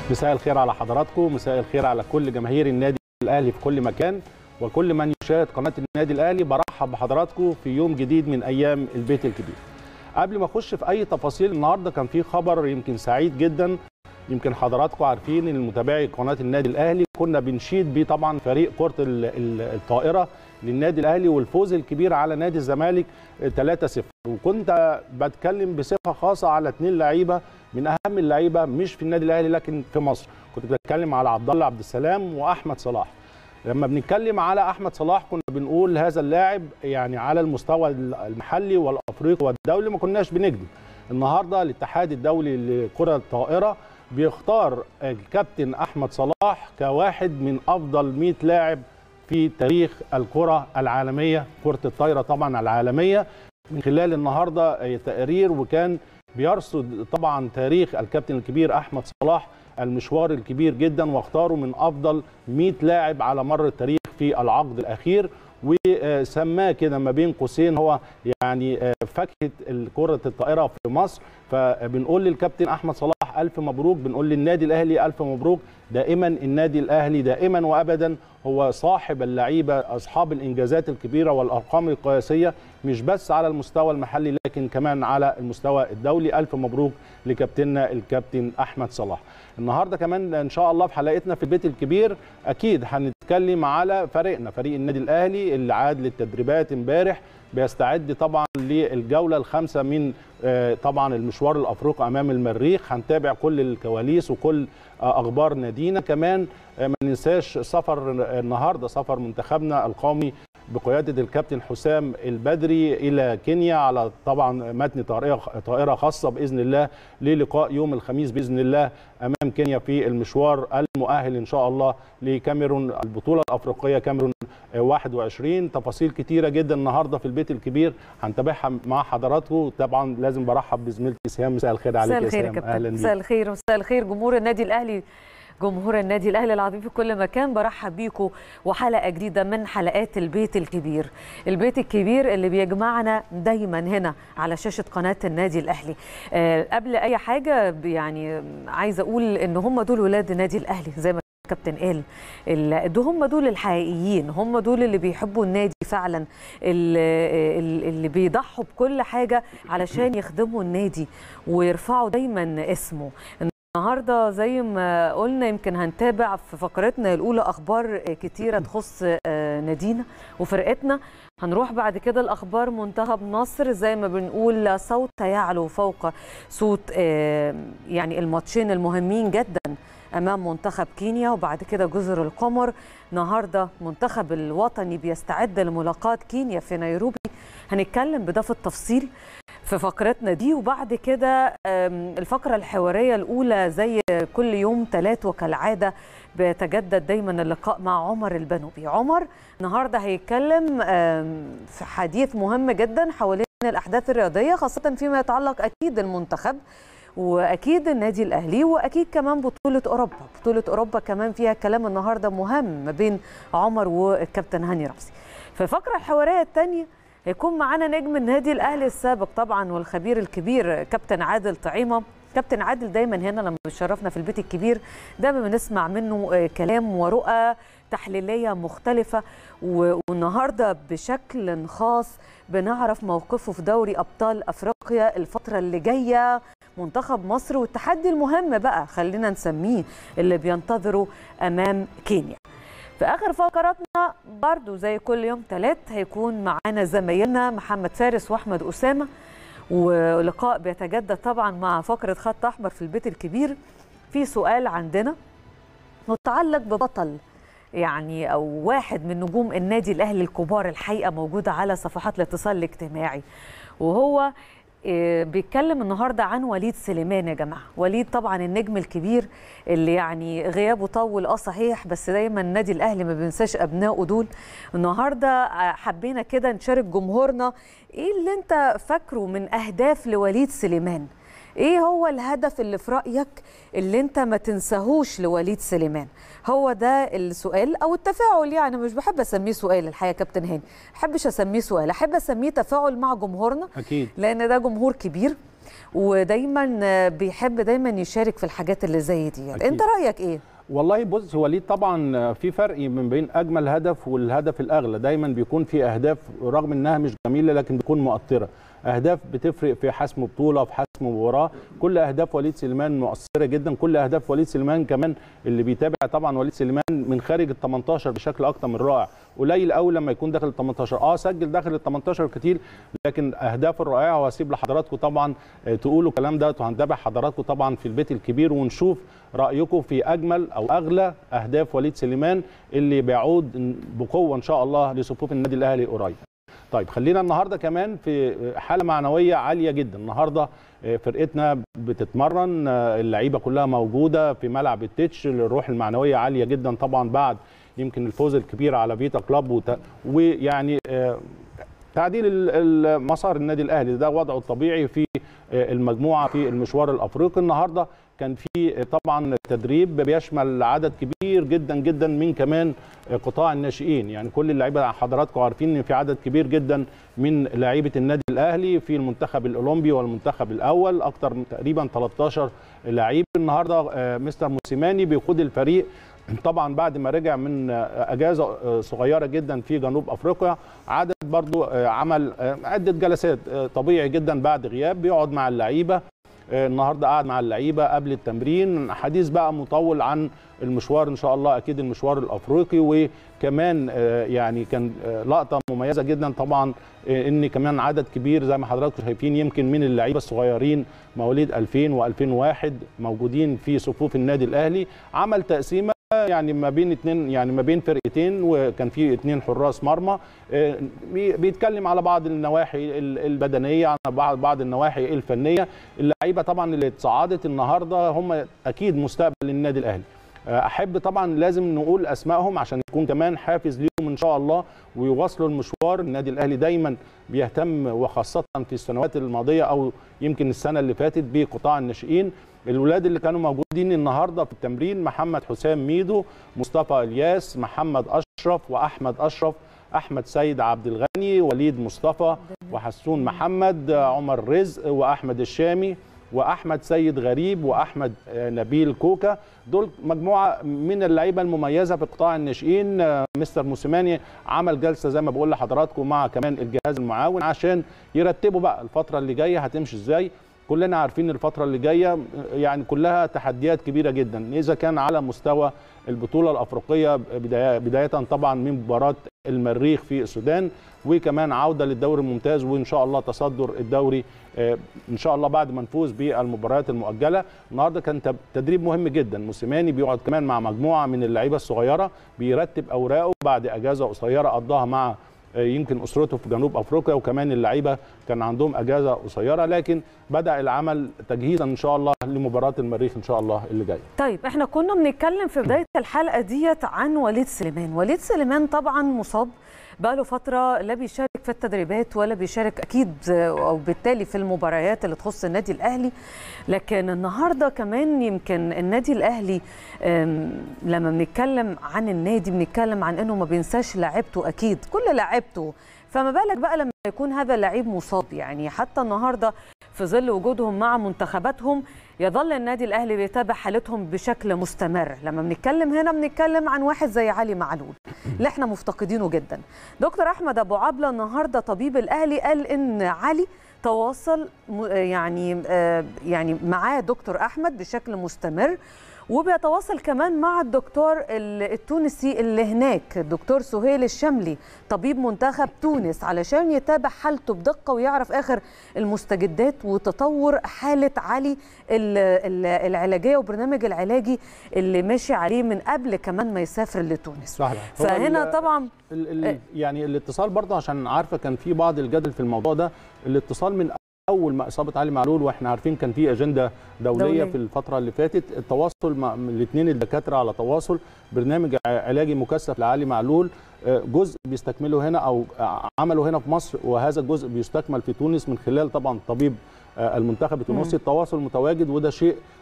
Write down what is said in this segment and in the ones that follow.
مساء الخير على حضراتكم مساء الخير على كل جماهير النادي الاهلي في كل مكان وكل من يشاهد قناه النادي الاهلي برحب بحضراتكم في يوم جديد من ايام البيت الكبير قبل ما اخش في اي تفاصيل النهارده كان في خبر يمكن سعيد جدا يمكن حضراتكم عارفين ان متابعي قناه النادي الاهلي كنا بنشيد بيه طبعا فريق كره الطائره للنادي الاهلي والفوز الكبير على نادي الزمالك 3-0 وكنت بتكلم بصفه خاصه على اثنين لعيبه من اهم اللعيبه مش في النادي الاهلي لكن في مصر كنت بتكلم على عبد الله عبد السلام واحمد صلاح لما بنتكلم على احمد صلاح كنا بنقول هذا اللاعب يعني على المستوى المحلي والافريقي والدولي ما كناش بنكذب النهارده الاتحاد الدولي لكره الطائره بيختار الكابتن احمد صلاح كواحد من افضل 100 لاعب في تاريخ الكره العالميه كره الطايره طبعا العالميه من خلال النهارده تقرير وكان بيرصد طبعا تاريخ الكابتن الكبير احمد صلاح المشوار الكبير جدا واختاره من افضل 100 لاعب على مر التاريخ في العقد الاخير وسماه كده ما بين قوسين هو يعني فاكهه كره الطائره في مصر فبنقول للكابتن احمد صلاح الف مبروك بنقول للنادي الاهلي الف مبروك دائما النادي الاهلي دائما وابدا هو صاحب اللعيبه اصحاب الانجازات الكبيره والارقام القياسيه مش بس على المستوى المحلي لكن كمان على المستوى الدولي الف مبروك لكابتننا الكابتن احمد صلاح النهارده كمان ان شاء الله في حلقتنا في البيت الكبير اكيد هنتكلم على فريقنا فريق النادي الاهلي اللي عاد للتدريبات امبارح بيستعد طبعا للجوله الخامسه من طبعا المشوار الافريقي امام المريخ هنتابع كل الكواليس وكل اخبار نادينا كمان ما ننساش سفر النهارده سفر منتخبنا القومي بقياده الكابتن حسام البدري الى كينيا على طبعا متن طائره خاصه باذن الله للقاء يوم الخميس باذن الله امام كينيا في المشوار المؤهل ان شاء الله لكاميرون البطوله الافريقيه كاميرون 21 تفاصيل كتيره جدا النهارده في البيت الكبير هنتابعها مع حضراتكم طبعا لازم برحب بزميلتي سهام مساء الخير عليك مساء الخير يا كابتن مساء الخير مساء الخير جمهور النادي الاهلي جمهور النادي الاهلي العظيم في كل مكان برحب بيكم وحلقه جديده من حلقات البيت الكبير البيت الكبير اللي بيجمعنا دايما هنا على شاشه قناه النادي الاهلي أه قبل اي حاجه يعني عايزه اقول ان هم دول ولاد النادي الاهلي زي ما الكابتن قال ده هم دول الحقيقيين هم دول اللي بيحبوا النادي فعلا اللي, اللي بيضحوا بكل حاجه علشان يخدموا النادي ويرفعوا دايما اسمه النهارده زي ما قلنا يمكن هنتابع في فقرتنا الاولى اخبار كتيره تخص نادينا وفرقتنا هنروح بعد كده الاخبار منتخب مصر زي ما بنقول صوت يعلو فوق صوت يعني الماتشين المهمين جدا امام منتخب كينيا وبعد كده جزر القمر النهارده منتخب الوطني بيستعد لملاقاه كينيا في نيروبي هنتكلم بده في التفصيل في فقرتنا دي وبعد كده الفقرة الحوارية الأولى زي كل يوم ثلاث وكالعادة بيتجدد دايما اللقاء مع عمر البنوبي عمر النهاردة هيتكلم في حديث مهم جدا حوالين الأحداث الرياضية خاصة فيما يتعلق أكيد المنتخب واكيد النادي الاهلي واكيد كمان بطوله اوروبا بطوله اوروبا كمان فيها كلام النهارده مهم ما بين عمر والكابتن هاني رمزي في الفقره الحواريه الثانيه هيكون معانا نجم النادي الاهلي السابق طبعا والخبير الكبير كابتن عادل طعيمه كابتن عادل دايما هنا لما بيشرفنا في البيت الكبير دايما بنسمع منه كلام ورؤى تحليليه مختلفه والنهارده بشكل خاص بنعرف موقفه في دوري ابطال افريقيا الفتره اللي جايه منتخب مصر والتحدي المهم بقى خلينا نسميه اللي بينتظره امام كينيا في اخر فقراتنا برضو زي كل يوم ثلاث هيكون معانا زمايلنا محمد فارس واحمد اسامه ولقاء بيتجدد طبعا مع فقره خط احمر في البيت الكبير في سؤال عندنا متعلق ببطل يعني او واحد من نجوم النادي الاهلي الكبار الحقيقه موجوده على صفحات الاتصال الاجتماعي وهو بيتكلم النهارده عن وليد سليمان يا جماعه وليد طبعا النجم الكبير اللي يعني غيابه طول اه صحيح بس دايما النادي الاهلي ما بينساش ابنائه دول النهارده حبينا كده نشارك جمهورنا ايه اللي انت فاكره من اهداف لوليد سليمان ايه هو الهدف اللي في رايك اللي انت ما تنساهوش لوليد سليمان هو ده السؤال او التفاعل يعني مش بحب اسميه سؤال الحقيقه كابتن هاني ما احبش اسميه سؤال احب اسميه تفاعل مع جمهورنا اكيد لان ده جمهور كبير ودايما آه، بيحب دايما يشارك في الحاجات اللي زي دي أكيد. انت رايك ايه والله بص هو وليد طبعا في فرق من بين اجمل هدف والهدف الاغلى دايما بيكون في اهداف رغم انها مش جميله لكن بتكون مؤثره اهداف بتفرق في حسم بطوله في حسم مباراه كل اهداف وليد سليمان مؤثره جدا كل اهداف وليد سليمان كمان اللي بيتابع طبعا وليد سليمان من خارج ال 18 بشكل اكتر من رائع قليل قوي لما يكون داخل ال 18 اه سجل داخل ال 18 كتير لكن اهدافه الرائعه وهسيب لحضراتكم طبعا آه، تقولوا الكلام ده وهنتابع حضراتكم طبعا في البيت الكبير ونشوف رايكم في اجمل او اغلى اهداف وليد سليمان اللي بيعود بقوه ان شاء الله لصفوف النادي الاهلي قريب طيب خلينا النهارده كمان في حاله معنويه عاليه جدا النهارده فرقتنا بتتمرن اللعيبه كلها موجوده في ملعب التتش الروح المعنويه عاليه جدا طبعا بعد يمكن الفوز الكبير على فيتا كلاب وت- ويعني آه، تعديل ال- ال- مسار النادي الاهلي ده وضعه الطبيعي في آه، المجموعه في المشوار الافريقي النهارده كان في طبعا تدريب بيشمل عدد كبير جدا جدا من كمان قطاع الناشئين يعني كل اللعيبه حضراتكم عارفين ان في عدد كبير جدا من لعيبه النادي الاهلي في المنتخب الاولمبي والمنتخب الاول اكتر من تقريبا 13 لعيب النهارده آه، مستر موسيماني بيقود الفريق طبعا بعد ما رجع من آه، اجازه آه، صغيره جدا في جنوب افريقيا عدد برضو آه، عمل آه، عده جلسات آه، طبيعي جدا بعد غياب بيقعد مع اللعيبه آه، النهارده قعد مع اللعيبه قبل التمرين حديث بقى مطول عن المشوار ان شاء الله اكيد المشوار الافريقي وكمان آه، يعني كان آه، لقطه مميزه جدا طبعا آه، ان كمان عدد كبير زي ما حضراتكم شايفين يمكن من اللعيبه الصغيرين مواليد 2000 و2001 موجودين في صفوف النادي الاهلي عمل تقسيمه يعني ما بين اتنين يعني ما بين فرقتين وكان في اتنين حراس مرمى آه، بي- بيتكلم على بعض النواحي ال- البدنيه على بعض بعض النواحي الفنيه اللعيبه طبعا اللي اتصعدت النهارده هم اكيد مستقبل النادي الاهلي آه، احب طبعا لازم نقول اسمائهم عشان يكون كمان حافز ليهم ان شاء الله ويواصلوا المشوار النادي الاهلي دايما بيهتم وخاصه في السنوات الماضيه او يمكن السنه اللي فاتت بقطاع الناشئين الولاد اللي كانوا موجودين النهارده في التمرين محمد حسام ميدو مصطفى الياس محمد اشرف واحمد اشرف احمد سيد عبد الغني وليد مصطفى وحسون محمد عمر رزق واحمد الشامي واحمد سيد غريب واحمد آه، نبيل كوكا دول مجموعه من اللعيبه المميزه في قطاع الناشئين آه، مستر موسيماني عمل جلسه زي ما بقول لحضراتكم مع كمان الجهاز المعاون عشان يرتبوا بقى الفتره اللي جايه هتمشي ازاي كلنا عارفين الفترة اللي جاية يعني كلها تحديات كبيرة جدا إذا كان على مستوى البطولة الأفريقية بداية, بداية طبعا من مباراة المريخ في السودان وكمان عودة للدوري الممتاز وإن شاء الله تصدر الدوري آه، إن شاء الله بعد ما نفوز بالمباريات المؤجلة النهاردة كان تب- تدريب مهم جدا موسيماني بيقعد كمان مع مجموعة من اللعيبة الصغيرة بيرتب أوراقه بعد أجازة قصيرة قضاها مع آه، يمكن اسرته في جنوب افريقيا وكمان اللعيبه كان عندهم اجازه قصيره لكن بدا العمل تجهيزا ان شاء الله لمباراه المريخ ان شاء الله اللي جاي طيب احنا كنا بنتكلم في بدايه الحلقه ديت عن وليد سليمان وليد سليمان طبعا مصاب بقاله فتره لا بيشارك في التدريبات ولا بيشارك اكيد او بالتالي في المباريات اللي تخص النادي الاهلي لكن النهارده كمان يمكن النادي الاهلي أم، لما بنتكلم عن النادي بنتكلم عن انه ما بينساش لاعيبته اكيد كل لاعيبته فما بالك بقى لما يكون هذا اللعيب مصاب يعني حتى النهارده في ظل وجودهم مع منتخباتهم يظل النادي الاهلي بيتابع حالتهم بشكل مستمر لما بنتكلم هنا بنتكلم عن واحد زي علي معلول اللي احنا مفتقدينه جدا دكتور احمد ابو عبله النهارده طبيب الاهلي قال ان علي تواصل م- يعني آه، يعني معاه دكتور احمد بشكل مستمر وبيتواصل كمان مع الدكتور ال- التونسي اللي هناك الدكتور سهيل الشملي طبيب منتخب تونس علشان يتابع حالته بدقة ويعرف آخر المستجدات وتطور حالة علي ال- ال- العلاجية وبرنامج العلاجي اللي ماشي عليه من قبل كمان ما يسافر لتونس صحيح هو فهنا ال- طبعا ال إيه. ال يعني الاتصال برضه عشان عارفه كان في بعض الجدل في الموضوع ده الاتصال من اول ما اصابه علي معلول واحنا عارفين كان في اجنده دوليه, دولية. دولية. في الفتره اللي فاتت التواصل مع الاثنين الدكاتره على تواصل برنامج ع- علاجي مكثف لعلي معلول آه، جزء بيستكمله هنا او ع- عمله هنا في مصر وهذا الجزء بيستكمل في تونس من خلال طبعا طبيب آه، المنتخب التونسي التواصل متواجد وده شيء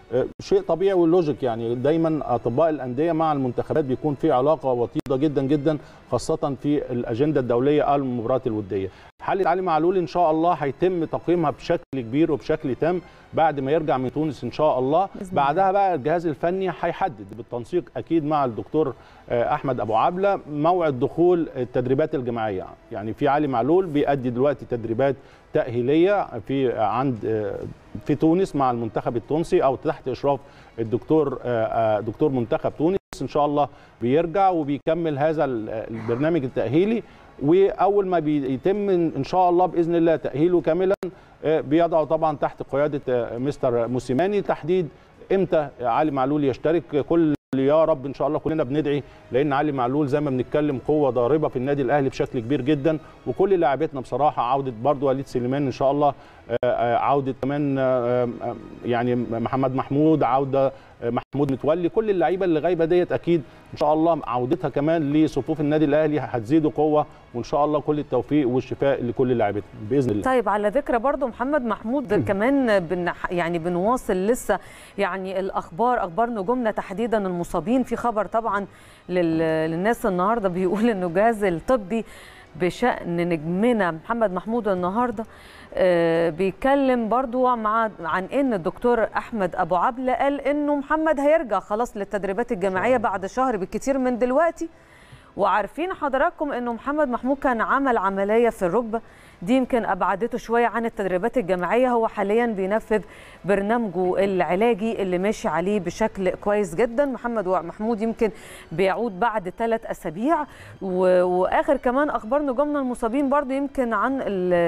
شيء طبيعي واللوجيك يعني دايما اطباء الانديه مع المنتخبات بيكون في علاقه وطيده جدا جدا خاصه في الاجنده الدوليه المباريات الوديه حاله علي معلول ان شاء الله هيتم تقييمها بشكل كبير وبشكل تام بعد ما يرجع من تونس ان شاء الله بعدها بقى الجهاز الفني هيحدد بالتنسيق اكيد مع الدكتور احمد ابو عبله موعد دخول التدريبات الجماعيه يعني في علي معلول بيأدي دلوقتي تدريبات تأهيليه في عند في تونس مع المنتخب التونسي او تحت اشراف الدكتور دكتور منتخب تونس ان شاء الله بيرجع وبيكمل هذا البرنامج التأهيلي واول ما بيتم ان شاء الله باذن الله تاهيله كاملا بيضعه طبعا تحت قياده مستر موسيماني تحديد امتى علي معلول يشترك كل يا رب ان شاء الله كلنا بندعي لان علي معلول زي ما بنتكلم قوه ضاربه في النادي الاهلي بشكل كبير جدا وكل لاعبتنا بصراحه عوده برضو وليد سليمان ان شاء الله عوده كمان يعني محمد محمود عوده محمود متولي كل اللعيبه اللي غايبه ديت اكيد ان شاء الله عودتها كمان لصفوف النادي الاهلي هتزيد قوه وان شاء الله كل التوفيق والشفاء لكل لاعبتنا باذن الله طيب على ذكر برضو محمد محمود كمان بن يعني بنواصل لسه يعني الاخبار اخبار نجومنا تحديدا المصابين في خبر طبعا للناس النهارده بيقول انه الجهاز الطبي بشان نجمنا محمد محمود النهارده آه بيتكلم برضو مع عن ان الدكتور احمد ابو عبله قال انه محمد هيرجع خلاص للتدريبات الجماعيه بعد شهر بالكثير من دلوقتي وعارفين حضراتكم انه محمد محمود كان عمل عمليه في الركبه دي يمكن ابعدته شويه عن التدريبات الجماعيه هو حاليا بينفذ برنامجه العلاجي اللي ماشي عليه بشكل كويس جدا محمد محمود يمكن بيعود بعد ثلاث اسابيع واخر كمان اخبار نجومنا المصابين برضو يمكن عن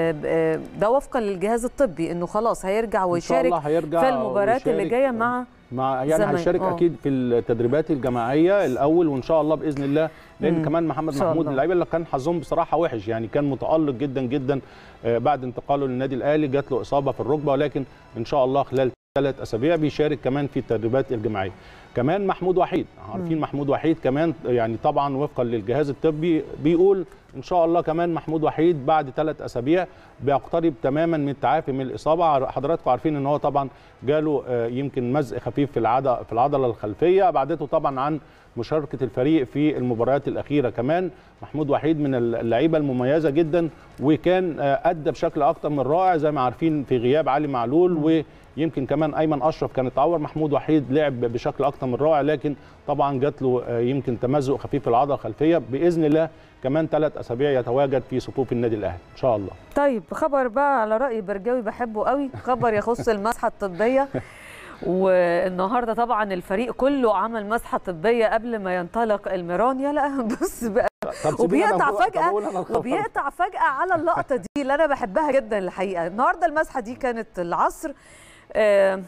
ده وفقا للجهاز الطبي انه خلاص هيرجع ويشارك هيرجع في المباريات اللي جايه مع مع يعني هيشارك اكيد في التدريبات الجماعيه الاول وان شاء الله باذن الله لان مم. كمان محمد محمود من اللعيبه اللي كان حظهم بصراحه وحش يعني كان متالق جدا جدا بعد انتقاله للنادي الاهلي جات له اصابه في الركبه ولكن ان شاء الله خلال ثلاث اسابيع بيشارك كمان في التدريبات الجماعيه كمان محمود وحيد عارفين محمود وحيد كمان يعني طبعا وفقا للجهاز الطبي بيقول ان شاء الله كمان محمود وحيد بعد ثلاث اسابيع بيقترب تماما من التعافي من الاصابه حضراتكم عارفين ان هو طبعا جاله يمكن مزق خفيف في العضله في العضله الخلفيه بعدته طبعا عن مشاركه الفريق في المباريات الاخيره كمان محمود وحيد من اللعيبه المميزه جدا وكان ادى بشكل اكتر من رائع زي ما عارفين في غياب علي معلول ويمكن كمان ايمن اشرف كان اتعور محمود وحيد لعب بشكل اكتر من رائع لكن طبعا جات له يمكن تمزق خفيف في العضله الخلفيه باذن الله كمان ثلاث اسابيع يتواجد في صفوف النادي الاهلي ان شاء الله طيب خبر بقى على راي برجاوي بحبه قوي خبر يخص المسحه الطبيه والنهارده طبعا الفريق كله عمل مسحه طبيه قبل ما ينطلق الميران يا لا بص بقى وبيقطع فجاه وبيقطع فجاه على اللقطه دي اللي انا بحبها جدا الحقيقه النهارده المسحه دي كانت العصر آه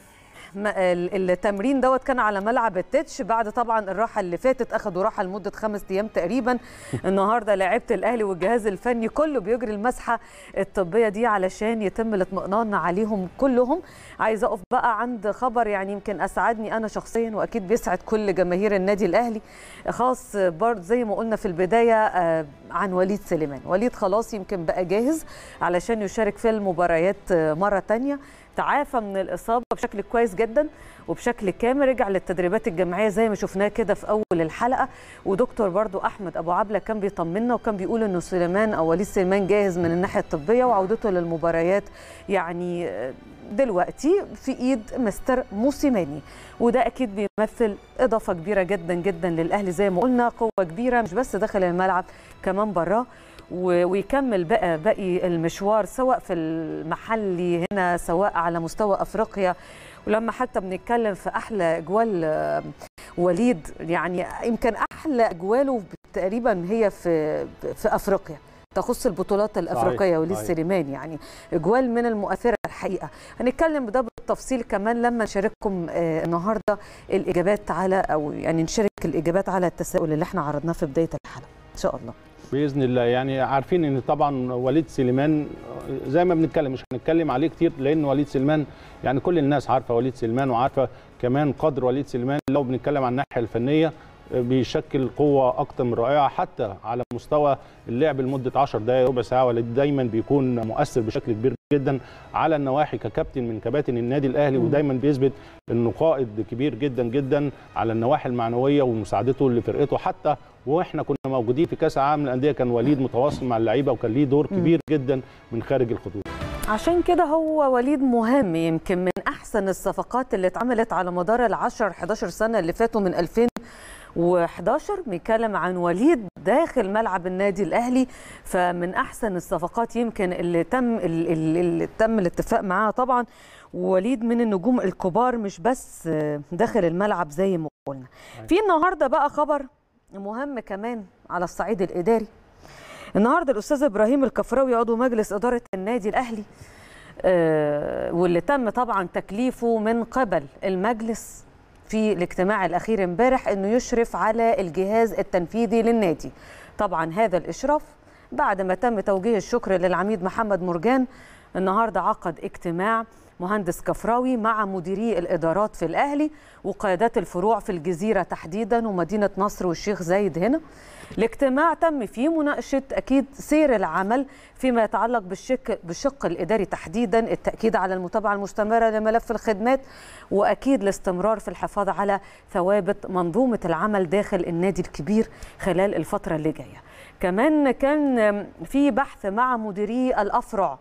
التمرين دوت كان على ملعب التتش بعد طبعا الراحه اللي فاتت اخذوا راحه لمده خمس ايام تقريبا النهارده لعيبه الاهلي والجهاز الفني كله بيجري المسحه الطبيه دي علشان يتم الاطمئنان عليهم كلهم عايزه اقف بقى عند خبر يعني يمكن اسعدني انا شخصيا واكيد بيسعد كل جماهير النادي الاهلي خاص برضه زي ما قلنا في البدايه عن وليد سليمان وليد خلاص يمكن بقى جاهز علشان يشارك في المباريات مره ثانيه تعافى من الاصابه بشكل كويس جدا وبشكل كامل رجع للتدريبات الجماعيه زي ما شفناه كده في اول الحلقه ودكتور برضو احمد ابو عبله كان بيطمنا وكان بيقول انه سليمان او وليد سليمان جاهز من الناحيه الطبيه وعودته للمباريات يعني دلوقتي في ايد مستر موسيماني وده اكيد بيمثل اضافه كبيره جدا جدا للاهلي زي ما قلنا قوه كبيره مش بس داخل الملعب كمان براه ويكمل بقى باقي المشوار سواء في المحلي هنا سواء على مستوى افريقيا ولما حتى بنتكلم في احلى اجوال وليد يعني يمكن احلى اجواله تقريبا هي في في افريقيا تخص البطولات الافريقيه وليد سليمان يعني اجوال من المؤثره الحقيقه هنتكلم بده بالتفصيل كمان لما نشارككم النهارده الاجابات على او يعني نشارك الاجابات على التساؤل اللي احنا عرضناه في بدايه الحلقه ان شاء الله باذن الله يعني عارفين ان طبعا وليد سليمان زي ما بنتكلم مش هنتكلم عليه كتير لان وليد سليمان يعني كل الناس عارفه وليد سليمان وعارفه كمان قدر وليد سليمان لو بنتكلم عن الناحيه الفنيه بيشكل قوه اكتر من رائعه حتى على مستوى اللعب لمده 10 دقائق ربع ساعه وليد دايما بيكون مؤثر بشكل كبير جدا على النواحي ككابتن من كباتن النادي الاهلي ودايما بيثبت انه قائد كبير جدا جدا على النواحي المعنويه ومساعدته لفرقته حتى واحنا كنا موجودين في كاس العالم للانديه كان وليد متواصل مع اللعيبه وكان ليه دور كبير جدا من خارج الخطوط عشان كده هو وليد مهم يمكن من احسن الصفقات اللي اتعملت على مدار ال 10 11 سنه اللي فاتوا من 2011 بيتكلم عن وليد داخل ملعب النادي الاهلي فمن احسن الصفقات يمكن اللي تم اللي, اللي تم الاتفاق معاها طبعا وليد من النجوم الكبار مش بس داخل الملعب زي ما قلنا في النهارده بقى خبر مهم كمان على الصعيد الاداري النهارده الاستاذ ابراهيم الكفراوي عضو مجلس اداره النادي الاهلي آه واللي تم طبعا تكليفه من قبل المجلس في الاجتماع الاخير امبارح انه يشرف على الجهاز التنفيذي للنادي طبعا هذا الاشراف بعد ما تم توجيه الشكر للعميد محمد مرجان النهارده عقد اجتماع مهندس كفراوي مع مديري الادارات في الاهلي وقيادات الفروع في الجزيره تحديدا ومدينه نصر والشيخ زايد هنا الاجتماع تم فيه مناقشه اكيد سير العمل فيما يتعلق بالشق بالشق الاداري تحديدا التاكيد على المتابعه المستمره لملف الخدمات واكيد الاستمرار في الحفاظ على ثوابت منظومه العمل داخل النادي الكبير خلال الفتره اللي جايه كمان كان في بحث مع مديري الافرع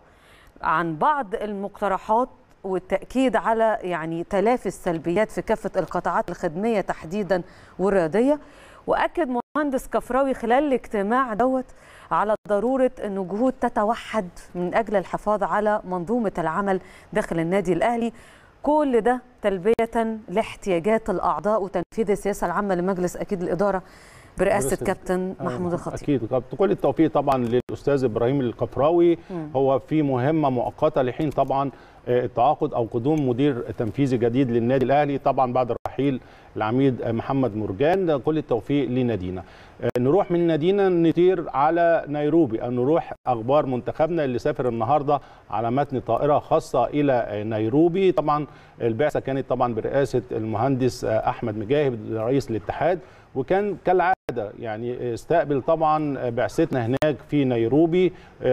عن بعض المقترحات والتاكيد على يعني تلافي السلبيات في كافه القطاعات الخدميه تحديدا والرياضيه واكد مهندس كفراوي خلال الاجتماع دوت على ضروره انه جهود تتوحد من اجل الحفاظ على منظومه العمل داخل النادي الاهلي كل ده تلبيه لاحتياجات الاعضاء وتنفيذ السياسه العامه لمجلس اكيد الاداره برئاسه كابتن محمود الخطيب اكيد كل التوفيق طبعا للاستاذ ابراهيم القفراوي م. هو في مهمه مؤقته لحين طبعا التعاقد او قدوم مدير تنفيذي جديد للنادي الاهلي طبعا بعد رحيل العميد محمد مرجان كل التوفيق لنادينا نروح من نادينا نطير على نيروبي أو نروح اخبار منتخبنا اللي سافر النهارده على متن طائره خاصه الى نيروبي طبعا البعثه كانت طبعا برئاسه المهندس احمد مجاهد رئيس الاتحاد وكان كالعاده يعني استقبل طبعا بعثتنا هناك في نيروبي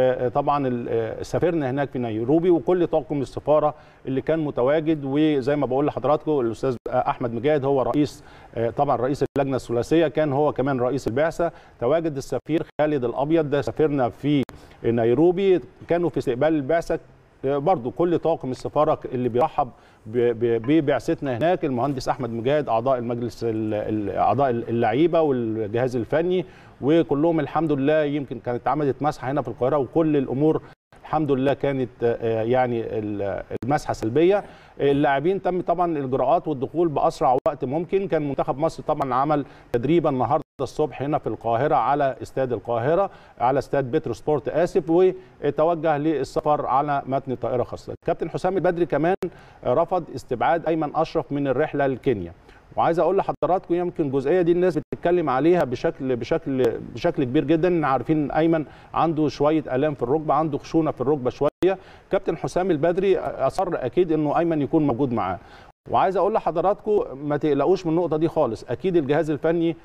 طبعا سافرنا هناك في نيروبي وكل طاقم السفاره اللي كان متواجد وزي ما بقول لحضراتكم الاستاذ احمد مجاهد هو رئيس طبعا رئيس اللجنه الثلاثيه كان هو كمان رئيس البعثه تواجد السفير خالد الابيض ده سافرنا في نيروبي كانوا في استقبال البعثه برضو كل طاقم السفاره اللي بيرحب ببعثتنا هناك المهندس احمد مجاهد اعضاء المجلس اعضاء اللعيبه والجهاز الفني وكلهم الحمد لله يمكن كانت عملت مسحه هنا في القاهره وكل الامور الحمد لله كانت يعني المسحه سلبيه اللاعبين تم طبعا الاجراءات والدخول باسرع وقت ممكن كان منتخب مصر طبعا عمل تدريبا النهارده الصبح هنا في القاهره على استاد القاهره على استاد بترو سبورت اسف وتوجه للسفر على متن طائره خاصه كابتن حسام البدري كمان رفض استبعاد ايمن اشرف من الرحله لكينيا وعايز اقول لحضراتكم يمكن الجزئيه دي الناس بتتكلم عليها بشكل بشكل بشكل كبير جدا عارفين ايمن عنده شويه الام في الركبه عنده خشونه في الركبه شويه كابتن حسام البدري اصر اكيد انه ايمن يكون موجود معاه وعايز اقول لحضراتكم ما تقلقوش من النقطه دي خالص اكيد الجهاز الفني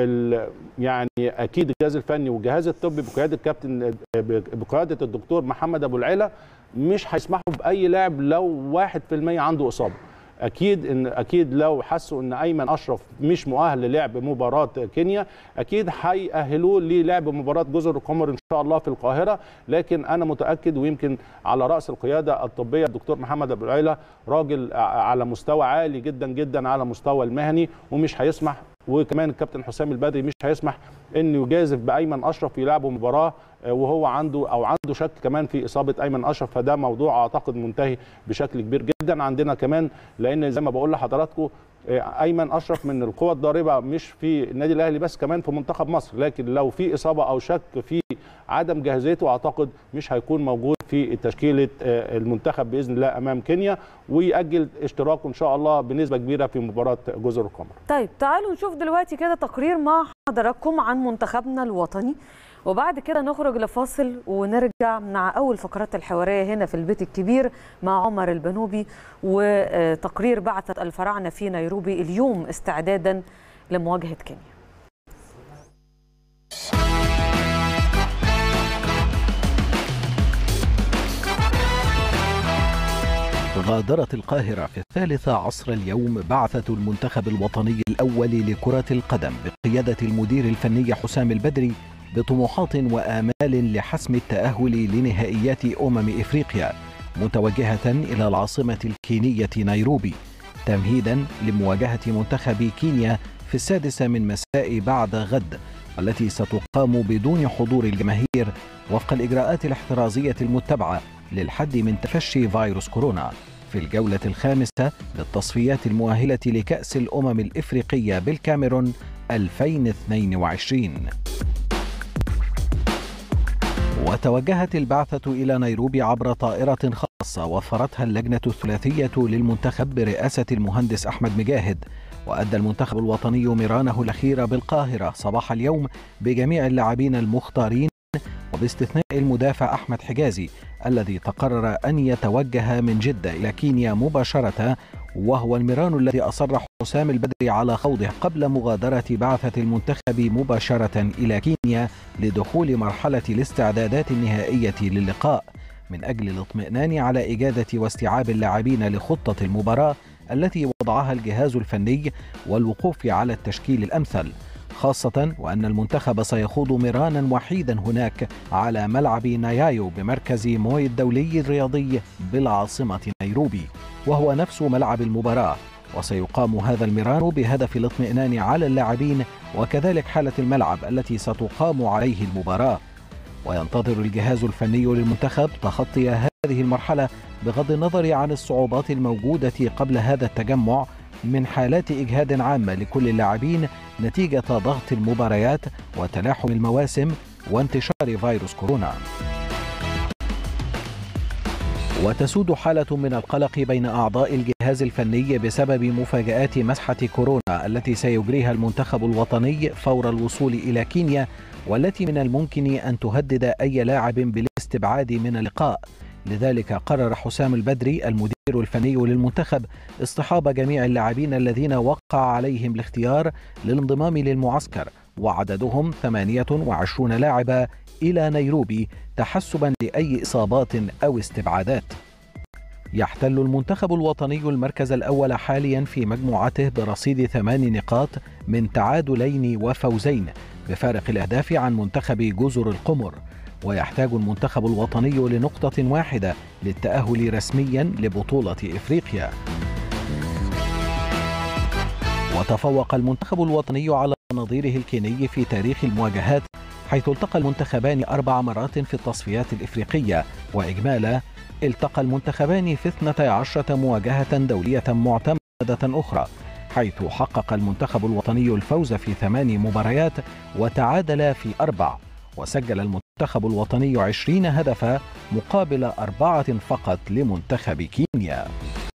يعني اكيد الجهاز الفني والجهاز الطبي بقياده الكابتن بقياده الدكتور محمد ابو العلا مش هيسمحوا باي لاعب لو 1% عنده اصابه اكيد ان اكيد لو حسوا ان ايمن اشرف مش مؤهل للعب مباراه كينيا اكيد هيأهلوه للعب مباراه جزر القمر ان شاء الله في القاهره لكن انا متاكد ويمكن على راس القياده الطبيه الدكتور محمد ابو العيله راجل على مستوى عالي جدا جدا على مستوى المهني ومش هيسمح وكمان الكابتن حسام البدري مش هيسمح انه يجازف بايمن اشرف يلعبوا مباراه وهو عنده او عنده شك كمان في اصابه ايمن اشرف فده موضوع اعتقد منتهي بشكل كبير جدا عندنا كمان لان زي ما بقول لحضراتكم ايمن اشرف من القوى الضاربه مش في النادي الاهلي بس كمان في منتخب مصر لكن لو في اصابه او شك في عدم جاهزيته اعتقد مش هيكون موجود في تشكيله المنتخب باذن الله امام كينيا ويأجل اشتراكه ان شاء الله بنسبه كبيره في مباراه جزر القمر. طيب تعالوا نشوف دلوقتي كده تقرير مع حضراتكم عن منتخبنا الوطني وبعد كده نخرج لفاصل ونرجع مع اول فقرات الحواريه هنا في البيت الكبير مع عمر البنوبي وتقرير بعثه الفراعنه في نيروبي اليوم استعدادا لمواجهه كينيا. غادرت القاهرة في الثالث عصر اليوم بعثة المنتخب الوطني الأول لكرة القدم بقيادة المدير الفني حسام البدري بطموحات وآمال لحسم التأهل لنهائيات أمم إفريقيا متوجهة إلى العاصمة الكينية نيروبي تمهيدا لمواجهة منتخب كينيا في السادسة من مساء بعد غد والتي ستقام بدون حضور الجماهير وفق الإجراءات الاحترازية المتبعة للحد من تفشي فيروس كورونا في الجولة الخامسة للتصفيات المؤهلة لكأس الأمم الإفريقية بالكاميرون 2022 وتوجهت البعثة إلى نيروبي عبر طائرة خاصة وفرتها اللجنة الثلاثية للمنتخب برئاسة المهندس أحمد مجاهد وأدى المنتخب الوطني مرانه الأخير بالقاهرة صباح اليوم بجميع اللاعبين المختارين وباستثناء المدافع أحمد حجازي الذي تقرر أن يتوجه من جدة إلى كينيا مباشرة وهو المران الذي أصر حسام البدري على خوضه قبل مغادرة بعثة المنتخب مباشرة إلى كينيا لدخول مرحلة الاستعدادات النهائية للقاء من أجل الاطمئنان على إجادة واستيعاب اللاعبين لخطة المباراة التي وضعها الجهاز الفني والوقوف على التشكيل الأمثل خاصة وأن المنتخب سيخوض مرانا وحيدا هناك على ملعب نايايو بمركز موي الدولي الرياضي بالعاصمة نيروبي وهو نفس ملعب المباراة وسيقام هذا المران بهدف الاطمئنان على اللاعبين وكذلك حالة الملعب التي ستقام عليه المباراة وينتظر الجهاز الفني للمنتخب تخطي هذه المرحلة بغض النظر عن الصعوبات الموجودة قبل هذا التجمع من حالات إجهاد عامة لكل اللاعبين نتيجة ضغط المباريات وتلاحم المواسم وانتشار فيروس كورونا وتسود حالة من القلق بين أعضاء الجهاز الفني بسبب مفاجآت مسحة كورونا التي سيجريها المنتخب الوطني فور الوصول إلى كينيا والتي من الممكن أن تهدد أي لاعب بالاستبعاد من اللقاء لذلك قرر حسام البدري المدير الفني للمنتخب اصطحاب جميع اللاعبين الذين وقع عليهم الاختيار للانضمام للمعسكر وعددهم 28 لاعبا إلى نيروبي تحسبا لأي إصابات أو استبعادات يحتل المنتخب الوطني المركز الأول حاليا في مجموعته برصيد ثمان نقاط من تعادلين وفوزين بفارق الأهداف عن منتخب جزر القمر ويحتاج المنتخب الوطني لنقطة واحدة للتأهل رسميا لبطولة إفريقيا وتفوق المنتخب الوطني على نظيره الكيني في تاريخ المواجهات حيث التقى المنتخبان أربع مرات في التصفيات الإفريقية وإجمالا التقى المنتخبان في 12 مواجهة دولية معتمدة أخرى حيث حقق المنتخب الوطني الفوز في ثمان مباريات وتعادل في أربع وسجل المنتخب الوطني 20 هدفا مقابل أربعة فقط لمنتخب كينيا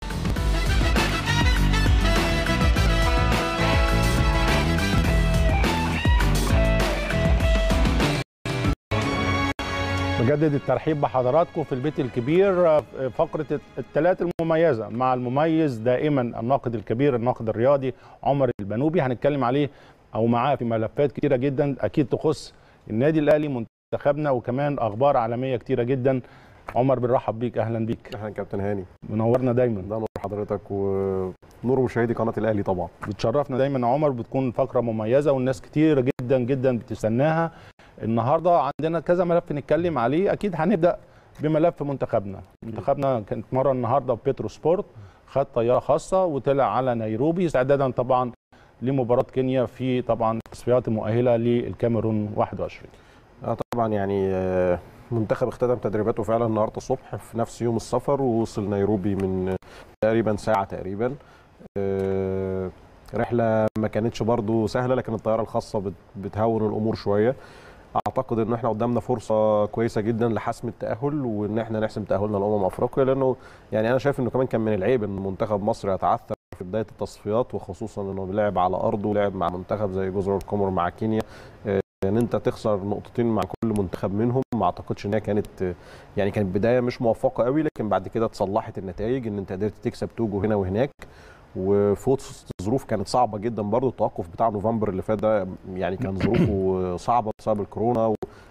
بجدد الترحيب بحضراتكم في البيت الكبير فقرة الثلاث المميزة مع المميز دائما الناقد الكبير الناقد الرياضي عمر البنوبي هنتكلم عليه أو معاه في ملفات كتيرة جدا أكيد تخص النادي الأهلي منتخبنا وكمان أخبار عالمية كتيرة جدا عمر بنرحب بيك أهلا بيك اهلا كابتن هاني منورنا دايما ده نور حضرتك ونور مشاهدي قناه الاهلي طبعا بتشرفنا دايما يا عمر بتكون فقرة مميزة والناس كتير جدا جدا بتستناها النهارده عندنا كذا ملف نتكلم عليه اكيد هنبدا بملف منتخبنا منتخبنا كانت مره النهارده في بيترو سبورت خد طياره خاصه وطلع على نيروبي استعدادا طبعا لمباراه كينيا في طبعا التصفيات المؤهله للكاميرون 21 اه طبعا يعني آه، منتخب اختتم تدريباته فعلا النهارده الصبح في نفس يوم السفر ووصل نيروبي من تقريبا ساعه تقريبا آه، رحله ما كانتش برضو سهله لكن الطياره الخاصه بت- بتهون الامور شويه اعتقد ان احنا قدامنا فرصه كويسه جدا لحسم التاهل وان احنا نحسم تاهلنا لامم افريقيا لانه يعني انا شايف انه كمان كان من العيب ان منتخب مصر يتعثر في بدايه التصفيات وخصوصا انه لعب على ارضه ولعب مع منتخب زي جزر القمر مع كينيا آه، ان انت تخسر نقطتين مع كل منتخب منهم ما اعتقدش ان هي كانت آه، يعني كانت بدايه مش موفقه قوي لكن بعد كده تصلحت النتائج ان انت قدرت تكسب توجو هنا وهناك وفي وسط ظروف كانت صعبه جدا برضو التوقف بتاع نوفمبر اللي فات ده يعني كان ظروفه صعبه بسبب الكورونا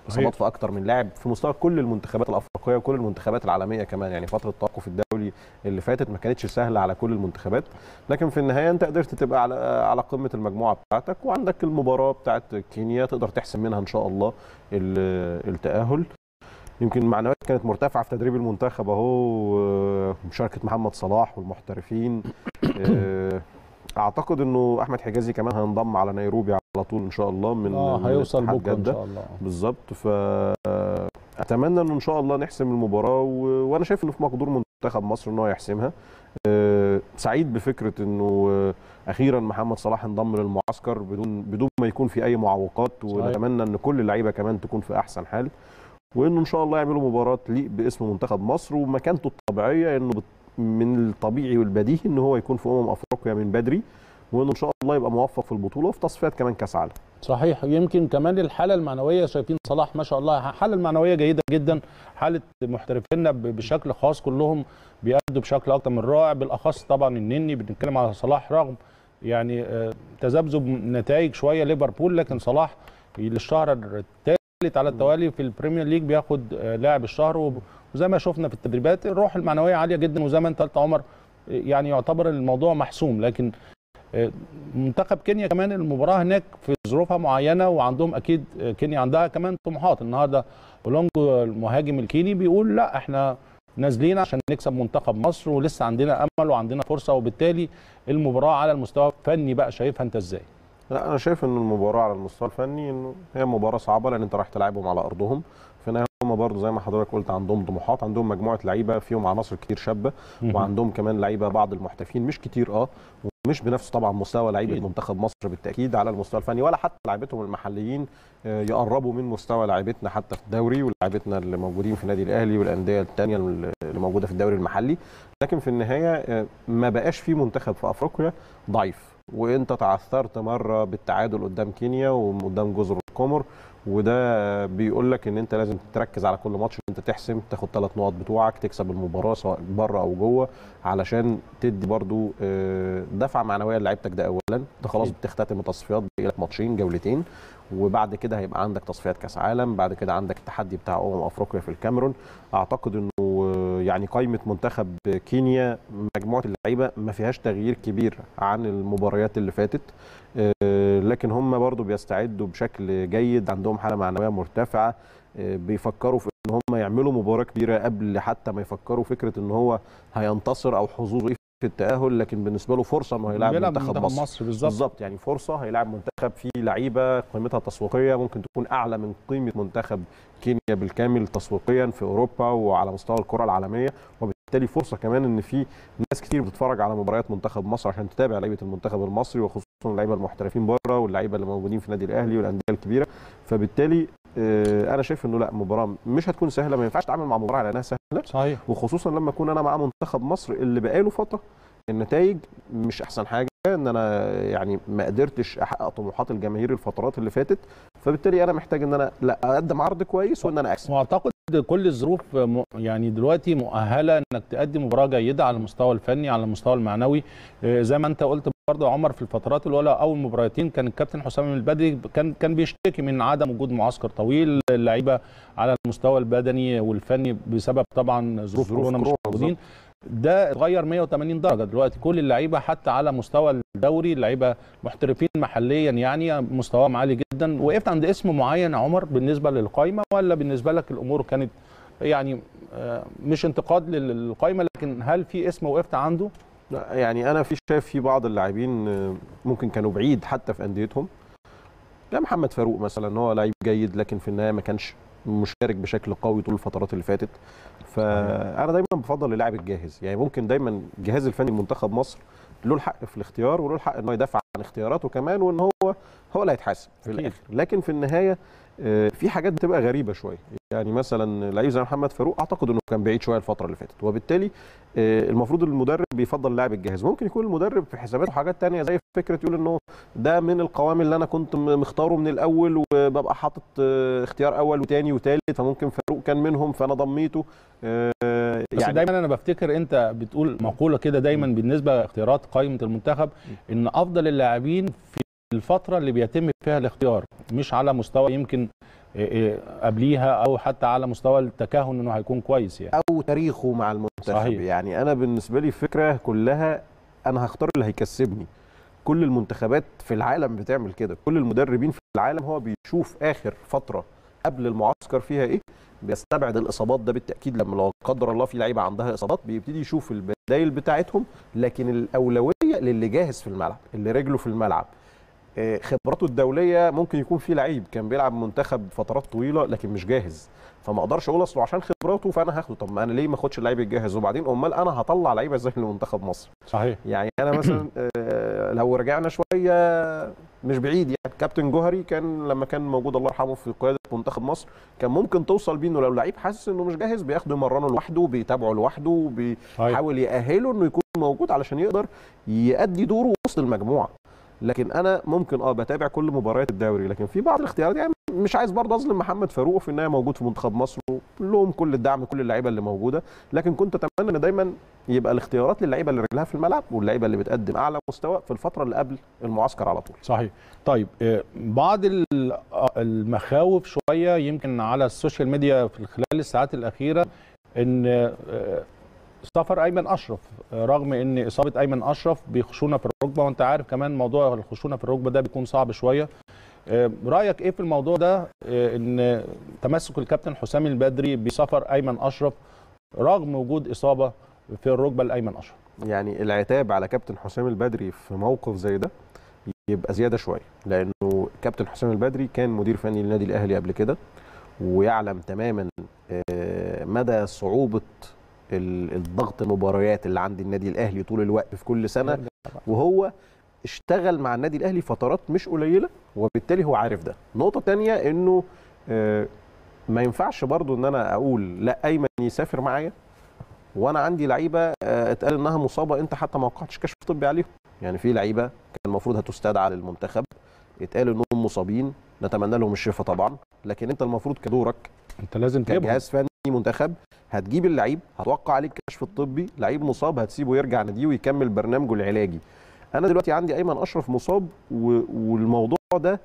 اصابات في اكتر من لاعب في مستوى كل المنتخبات الافريقيه وكل المنتخبات العالميه كمان يعني فتره التوقف الدولي اللي فاتت ما كانتش سهله على كل المنتخبات لكن في النهايه انت قدرت تبقى على على قمه المجموعه بتاعتك وعندك المباراه بتاعت كينيا تقدر تحسم منها ان شاء الله ال- التاهل يمكن المعنويات كانت مرتفعه في تدريب المنتخب اهو آه، مشاركه محمد صلاح والمحترفين آه، اعتقد انه احمد حجازي كمان هينضم على نيروبي على طول ان شاء الله من اه من هيوصل اتحاد بكره ان جدة. شاء الله بالظبط ف اتمنى انه ان شاء الله نحسم المباراه و... وانا شايف انه في مقدور منتخب مصر ان هو يحسمها أه سعيد بفكره انه آه، اخيرا محمد صلاح انضم للمعسكر بدون بدون ما يكون في اي معوقات ونتمنى ان كل اللعيبه كمان تكون في احسن حال وانه ان شاء الله يعملوا مباراه تليق باسم منتخب مصر ومكانته الطبيعيه انه بت... من الطبيعي والبديهي ان هو يكون في امم افريقيا من بدري وانه ان شاء الله يبقى موفق في البطوله وفي تصفيات كمان كاس عالم صحيح يمكن كمان الحاله المعنويه شايفين صلاح ما شاء الله حاله المعنويه جيده جدا حاله محترفينا ب- بشكل خاص كلهم بيأدوا بشكل اكتر من رائع بالاخص طبعا النني بنتكلم على صلاح رغم يعني آه، تذبذب نتائج شويه ليفربول لكن صلاح للشهر الثالث على التوالي في البريمير ليج بياخد آه، لاعب الشهر وب- وزي ما شفنا في التدريبات الروح المعنويه عاليه جدا وزي ما انت قلت يا عمر آه، يعني يعتبر الموضوع محسوم لكن آه، منتخب كينيا كمان المباراه هناك في ظروفها معينه وعندهم اكيد آه، كينيا عندها كمان طموحات النهارده اولونجو المهاجم الكيني بيقول لا احنا نازلين عشان نكسب منتخب مصر ولسه عندنا امل وعندنا فرصه وبالتالي المباراه على المستوى الفني بقى شايفها انت ازاي؟ لا انا شايف ان المباراه على المستوى الفني انه هي مباراه صعبه لان انت رايح تلعبهم على ارضهم في النهايه هم برضه زي ما حضرتك قلت عندهم طموحات عندهم مجموعه لعيبه فيهم عناصر كتير شابه وعندهم كمان لعيبه بعض المحترفين مش كتير اه ومش بنفس طبعا مستوى لعيبه أكيد. منتخب مصر بالتاكيد على المستوى الفني ولا حتى لعيبتهم المحليين آه، يقربوا من مستوى لعيبتنا حتى في الدوري ولاعيبتنا اللي موجودين في النادي الاهلي والانديه الثانيه اللي موجوده في الدوري المحلي لكن في النهايه آه، ما بقاش في منتخب في افريقيا ضعيف وانت تعثرت مره بالتعادل قدام كينيا وقدام جزر القمر وده بيقول لك ان انت لازم تركز على كل ماتش انت تحسم تاخد ثلاث نقط بتوعك تكسب المباراه سواء بره او جوه علشان تدي برضو آه، دفعه معنويه لعيبتك ده اولا انت خلاص أكيد. بتختتم التصفيات باقي لك ماتشين جولتين وبعد كده هيبقى عندك تصفيات كاس عالم بعد كده عندك التحدي بتاع امم افريقيا في الكاميرون اعتقد انه آه، يعني قائمه منتخب كينيا مجموعه اللعيبه ما فيهاش تغيير كبير عن المباريات اللي فاتت آه، لكن هم برضو بيستعدوا بشكل جيد عندهم حاله معنويه مرتفعه آه، بيفكروا في ان هم يعملوا مباراه كبيره قبل حتى ما يفكروا فكره ان هو هينتصر او حظوظه ايه في التاهل لكن بالنسبه له فرصه انه هيلاعب بيلعب منتخب مصر مصر بالظبط بالظبط يعني فرصه هيلاعب منتخب فيه لعيبه قيمتها التسويقيه ممكن تكون اعلى من قيمه منتخب كينيا بالكامل تسويقيا في اوروبا وعلى مستوى الكره العالميه وبالتالي فرصه كمان ان في ناس كتير بتتفرج على مباريات منتخب مصر عشان تتابع لعيبه المنتخب المصري وخصوصا اللعيبه المحترفين بره واللعيبه اللي موجودين في النادي الاهلي والانديه الكبيره فبالتالي آه، انا شايف انه لا مباراه مش هتكون سهله ما ينفعش تتعامل مع مباراه على انها سهله صحيح وخصوصا لما اكون انا مع منتخب مصر اللي بقاله فتره النتائج مش احسن حاجه ان انا يعني ما قدرتش احقق طموحات الجماهير الفترات اللي فاتت فبالتالي انا محتاج ان انا لا اقدم عرض كويس وان انا اكسب واعتقد كل الظروف م- يعني دلوقتي مؤهله انك تقدم مباراه جيده على المستوى الفني على المستوى المعنوي آه، زي ما انت قلت برضه يا عمر في الفترات الاولى اول مباراتين كان الكابتن حسام البدري كان كان بيشتكي من عدم وجود معسكر طويل اللعيبه على المستوى البدني والفني بسبب طبعا ظروف ظروف كورونا مش كورونا موجودين ده اتغير 180 درجه دلوقتي كل اللعيبه حتى على مستوى الدوري اللعيبه محترفين محليا يعني مستواهم عالي جدا وقفت عند اسم معين يا عمر بالنسبه للقائمه ولا بالنسبه لك الامور كانت يعني آه، مش انتقاد للقائمه لكن هل في اسم وقفت عنده لا، يعني انا في شايف في بعض اللاعبين آه، ممكن كانوا بعيد حتى في انديتهم لا محمد فاروق مثلا هو لعيب جيد لكن في النهايه ما كانش مشارك بشكل قوي طول الفترات اللي فاتت فانا دايما بفضل اللاعب الجاهز يعني ممكن دايما الجهاز الفني لمنتخب مصر له الحق في الاختيار وله الحق ان هو يدافع عن اختياراته كمان وان هو هو اللي هيتحاسب في أكيد. الاخر لكن في النهايه آه، في حاجات بتبقى غريبه شويه يعني مثلا لعيب زي محمد فاروق اعتقد انه كان بعيد شويه الفتره اللي فاتت وبالتالي آه، المفروض المدرب بيفضل اللاعب الجاهز ممكن يكون المدرب في حساباته حاجات تانية زي فكره يقول انه ده من القوام اللي انا كنت م- مختاره من الاول وببقى حاطط آه، اختيار اول وتاني وتالت فممكن فاروق كان منهم فانا ضميته آه، بس يعني دايما انا بفتكر انت بتقول مقوله كده دايما بالنسبه لاختيارات قائمه المنتخب ان افضل اللاعبين في الفتره اللي بيتم فيها الاختيار مش على مستوى يمكن إيه إيه قبليها او حتى على مستوى التكهن انه هيكون كويس يعني او تاريخه مع المنتخب صحيح. يعني انا بالنسبه لي الفكره كلها انا هختار اللي هيكسبني كل المنتخبات في العالم بتعمل كده كل المدربين في العالم هو بيشوف اخر فتره قبل المعسكر فيها ايه بيستبعد الاصابات ده بالتاكيد لما لو قدر الله في لعيبه عندها اصابات بيبتدي يشوف البدايل بتاعتهم لكن الاولويه للي جاهز في الملعب اللي رجله في الملعب آه، خبراته الدوليه ممكن يكون في لعيب كان بيلعب منتخب فترات طويله لكن مش جاهز فما اقدرش اقول اصله عشان خبراته فانا هاخده طب ما انا ليه ما اخدش اللعيب الجاهز وبعدين امال انا هطلع لعيبه ازاي لمنتخب مصر صحيح يعني انا مثلا آه، لو رجعنا شويه مش بعيد يعني كابتن جوهري كان لما كان موجود الله يرحمه في قياده منتخب مصر كان ممكن توصل بيه انه لو لعيب حاسس انه مش جاهز بياخده يمرنه لوحده بيتابعه لوحده بيحاول يأهله انه يكون موجود علشان يقدر يأدي دوره وسط المجموعه لكن انا ممكن اه بتابع كل مباريات الدوري لكن في بعض الاختيارات يعني مش عايز برضه اظلم محمد فاروق في النهايه موجود في منتخب مصر ولهم كل الدعم كل اللعيبه اللي موجوده لكن كنت اتمنى ان دايما يبقى الاختيارات للعيبه اللي رجلها في الملعب واللعيبه اللي بتقدم اعلى مستوى في الفتره اللي قبل المعسكر على طول صحيح طيب آه، بعض ال- آه، المخاوف شويه يمكن على السوشيال ميديا في خلال الساعات الاخيره ان آه، سفر ايمن اشرف آه، رغم ان اصابه ايمن اشرف بخشونه في الركبه وانت عارف كمان موضوع الخشونه في الركبه ده بيكون صعب شويه آه، رايك ايه في الموضوع ده آه، ان تمسك الكابتن حسام البدري بسفر ايمن اشرف رغم وجود اصابه في الركبه لايمن اشرف يعني العتاب على كابتن حسام البدري في موقف زي ده يبقى زياده شويه لانه كابتن حسام البدري كان مدير فني للنادي الاهلي قبل كده ويعلم تماما آه، مدى صعوبه ال- الضغط المباريات اللي عند النادي الاهلي طول الوقت في كل سنه وهو اشتغل مع النادي الاهلي فترات مش قليله وبالتالي هو عارف ده نقطه تانية انه آه، ما ينفعش برضو ان انا اقول لا ايمن يسافر معايا وانا عندي لعيبه آه، اتقال انها مصابه انت حتى ما وقعتش كشف طبي عليهم يعني في لعيبه كان المفروض هتستدعى للمنتخب اتقال انهم مصابين نتمنى لهم الشفاء طبعا لكن انت المفروض كدورك انت لازم تجيبهم كجهاز فني منتخب هتجيب اللعيب هتوقع عليه الكشف الطبي لعيب مصاب هتسيبه يرجع ناديه ويكمل برنامجه العلاجي انا دلوقتي عندي ايمن اشرف مصاب و- والموضوع ده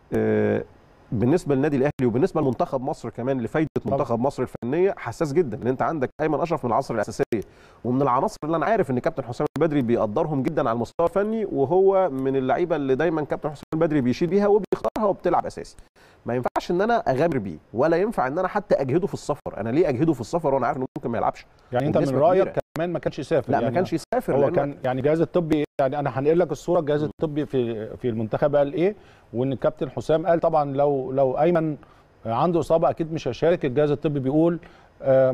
آه، بالنسبه للنادي الاهلي وبالنسبه لمنتخب مصر كمان لفايده طبعا. منتخب مصر الفنيه حساس جدا لان انت عندك ايمن اشرف من العناصر الاساسيه ومن العناصر اللي انا عارف ان كابتن حسام البدري بيقدرهم جدا على المستوى الفني وهو من اللعيبه اللي دايما كابتن حسام البدري بيشيد بيها وبيختارها وبتلعب اساسي ما ينفعش ان انا اغامر بيه ولا ينفع ان انا حتى اجهده في السفر انا ليه اجهده في السفر وانا عارف انه ممكن ما يلعبش يعني انت من وبنسبة رايك كبيرة. كمان ما كانش يسافر لا يعني ما كانش يسافر هو لأنه- كان يعني الجهاز الطبي يعني انا هنقل لك الصوره الجهاز الطبي في في المنتخب قال ايه وان الكابتن حسام قال طبعا لو لو ايمن عنده اصابه اكيد مش هيشارك الجهاز الطبي بيقول آم،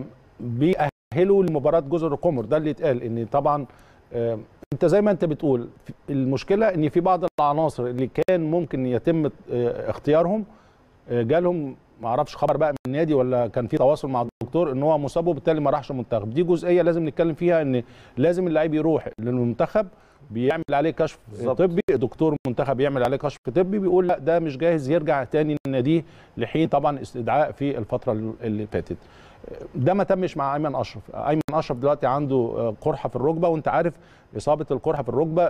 بيأهله لمباراه جزر القمر ده اللي اتقال ان طبعا آم، انت زي ما انت بتقول المشكله ان في بعض العناصر اللي كان ممكن يتم آه، اختيارهم آه، جالهم ما اعرفش خبر بقى من النادي ولا كان في تواصل مع الدكتور ان هو مصاب وبالتالي ما راحش المنتخب دي جزئيه لازم نتكلم فيها ان لازم اللعيب يروح للمنتخب بيعمل عليه كشف بالظبط. طبي دكتور منتخب يعمل عليه كشف طبي بيقول لا ده مش جاهز يرجع تاني لناديه لحين طبعا استدعاء في الفتره اللي فاتت ده ما تمش مع ايمن اشرف ايمن اشرف دلوقتي عنده قرحه في الركبه وانت عارف اصابه القرحه في الركبه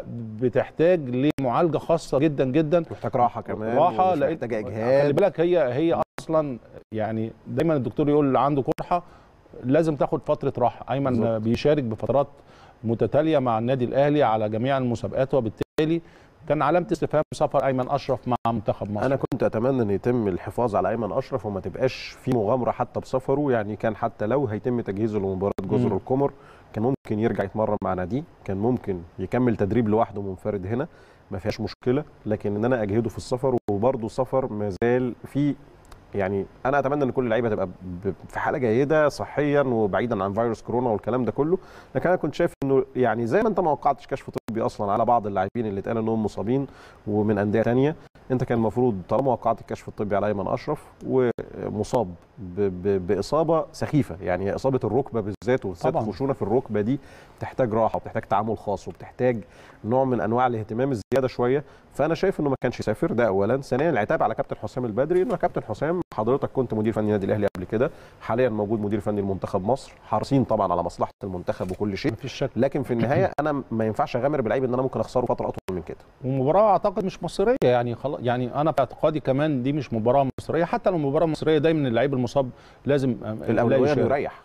بتحتاج لمعالجه خاصه جدا جدا محتاج راحه كمان راحه ومش لقيت محتاج خلي اجهاد بالك هي هي اصلا يعني دايما الدكتور يقول اللي عنده قرحه لازم تاخد فتره راحه ايمن بالظبط. بيشارك بفترات متتاليه مع النادي الاهلي على جميع المسابقات وبالتالي كان علامه استفهام سفر ايمن اشرف مع منتخب مصر انا كنت اتمنى ان يتم الحفاظ على ايمن اشرف وما تبقاش في مغامره حتى بسفره يعني كان حتى لو هيتم تجهيزه لمباراه جزر مم. القمر كان ممكن يرجع يتمرن مع ناديه كان ممكن يكمل تدريب لوحده منفرد هنا ما فيهاش مشكله لكن ان انا اجهده في السفر وبرضه سفر ما زال في يعني انا اتمنى ان كل اللعيبه تبقى ب- في حاله جيده صحيا وبعيدا عن فيروس كورونا والكلام ده كله لكن انا كنت شايف انه يعني زي ما انت ما وقعتش كشف طبي اصلا على بعض اللاعبين اللي اتقال انهم مصابين ومن انديه ثانيه انت كان المفروض طالما وقعت الكشف الطبي على ايمن اشرف ومصاب ب- ب- باصابه سخيفه يعني هي اصابه الركبه بالذات وبالذات طبعاً. خشونه في الركبه دي بتحتاج راحه وبتحتاج تعامل خاص وبتحتاج نوع من انواع الاهتمام الزياده شويه فانا شايف انه ما كانش يسافر ده اولا ثانيا العتاب على كابتن حسام البدري انه كابتن حسام ما حضرتك كنت مدير فني النادي الاهلي قبل كده حاليا موجود مدير فني لمنتخب مصر حريصين طبعا على مصلحه المنتخب وكل شيء مفيش شك لكن في النهايه انا ما ينفعش اغامر بلعيب ان انا ممكن اخسره فتره اطول من كده ومباراه اعتقد مش مصريه يعني خلاص يعني انا في اعتقادي كمان دي مش مباراه مصريه حتى لو مباراه مصريه دايما اللعيب المصاب لازم آه، لا الاولويه انه يشارك. يريح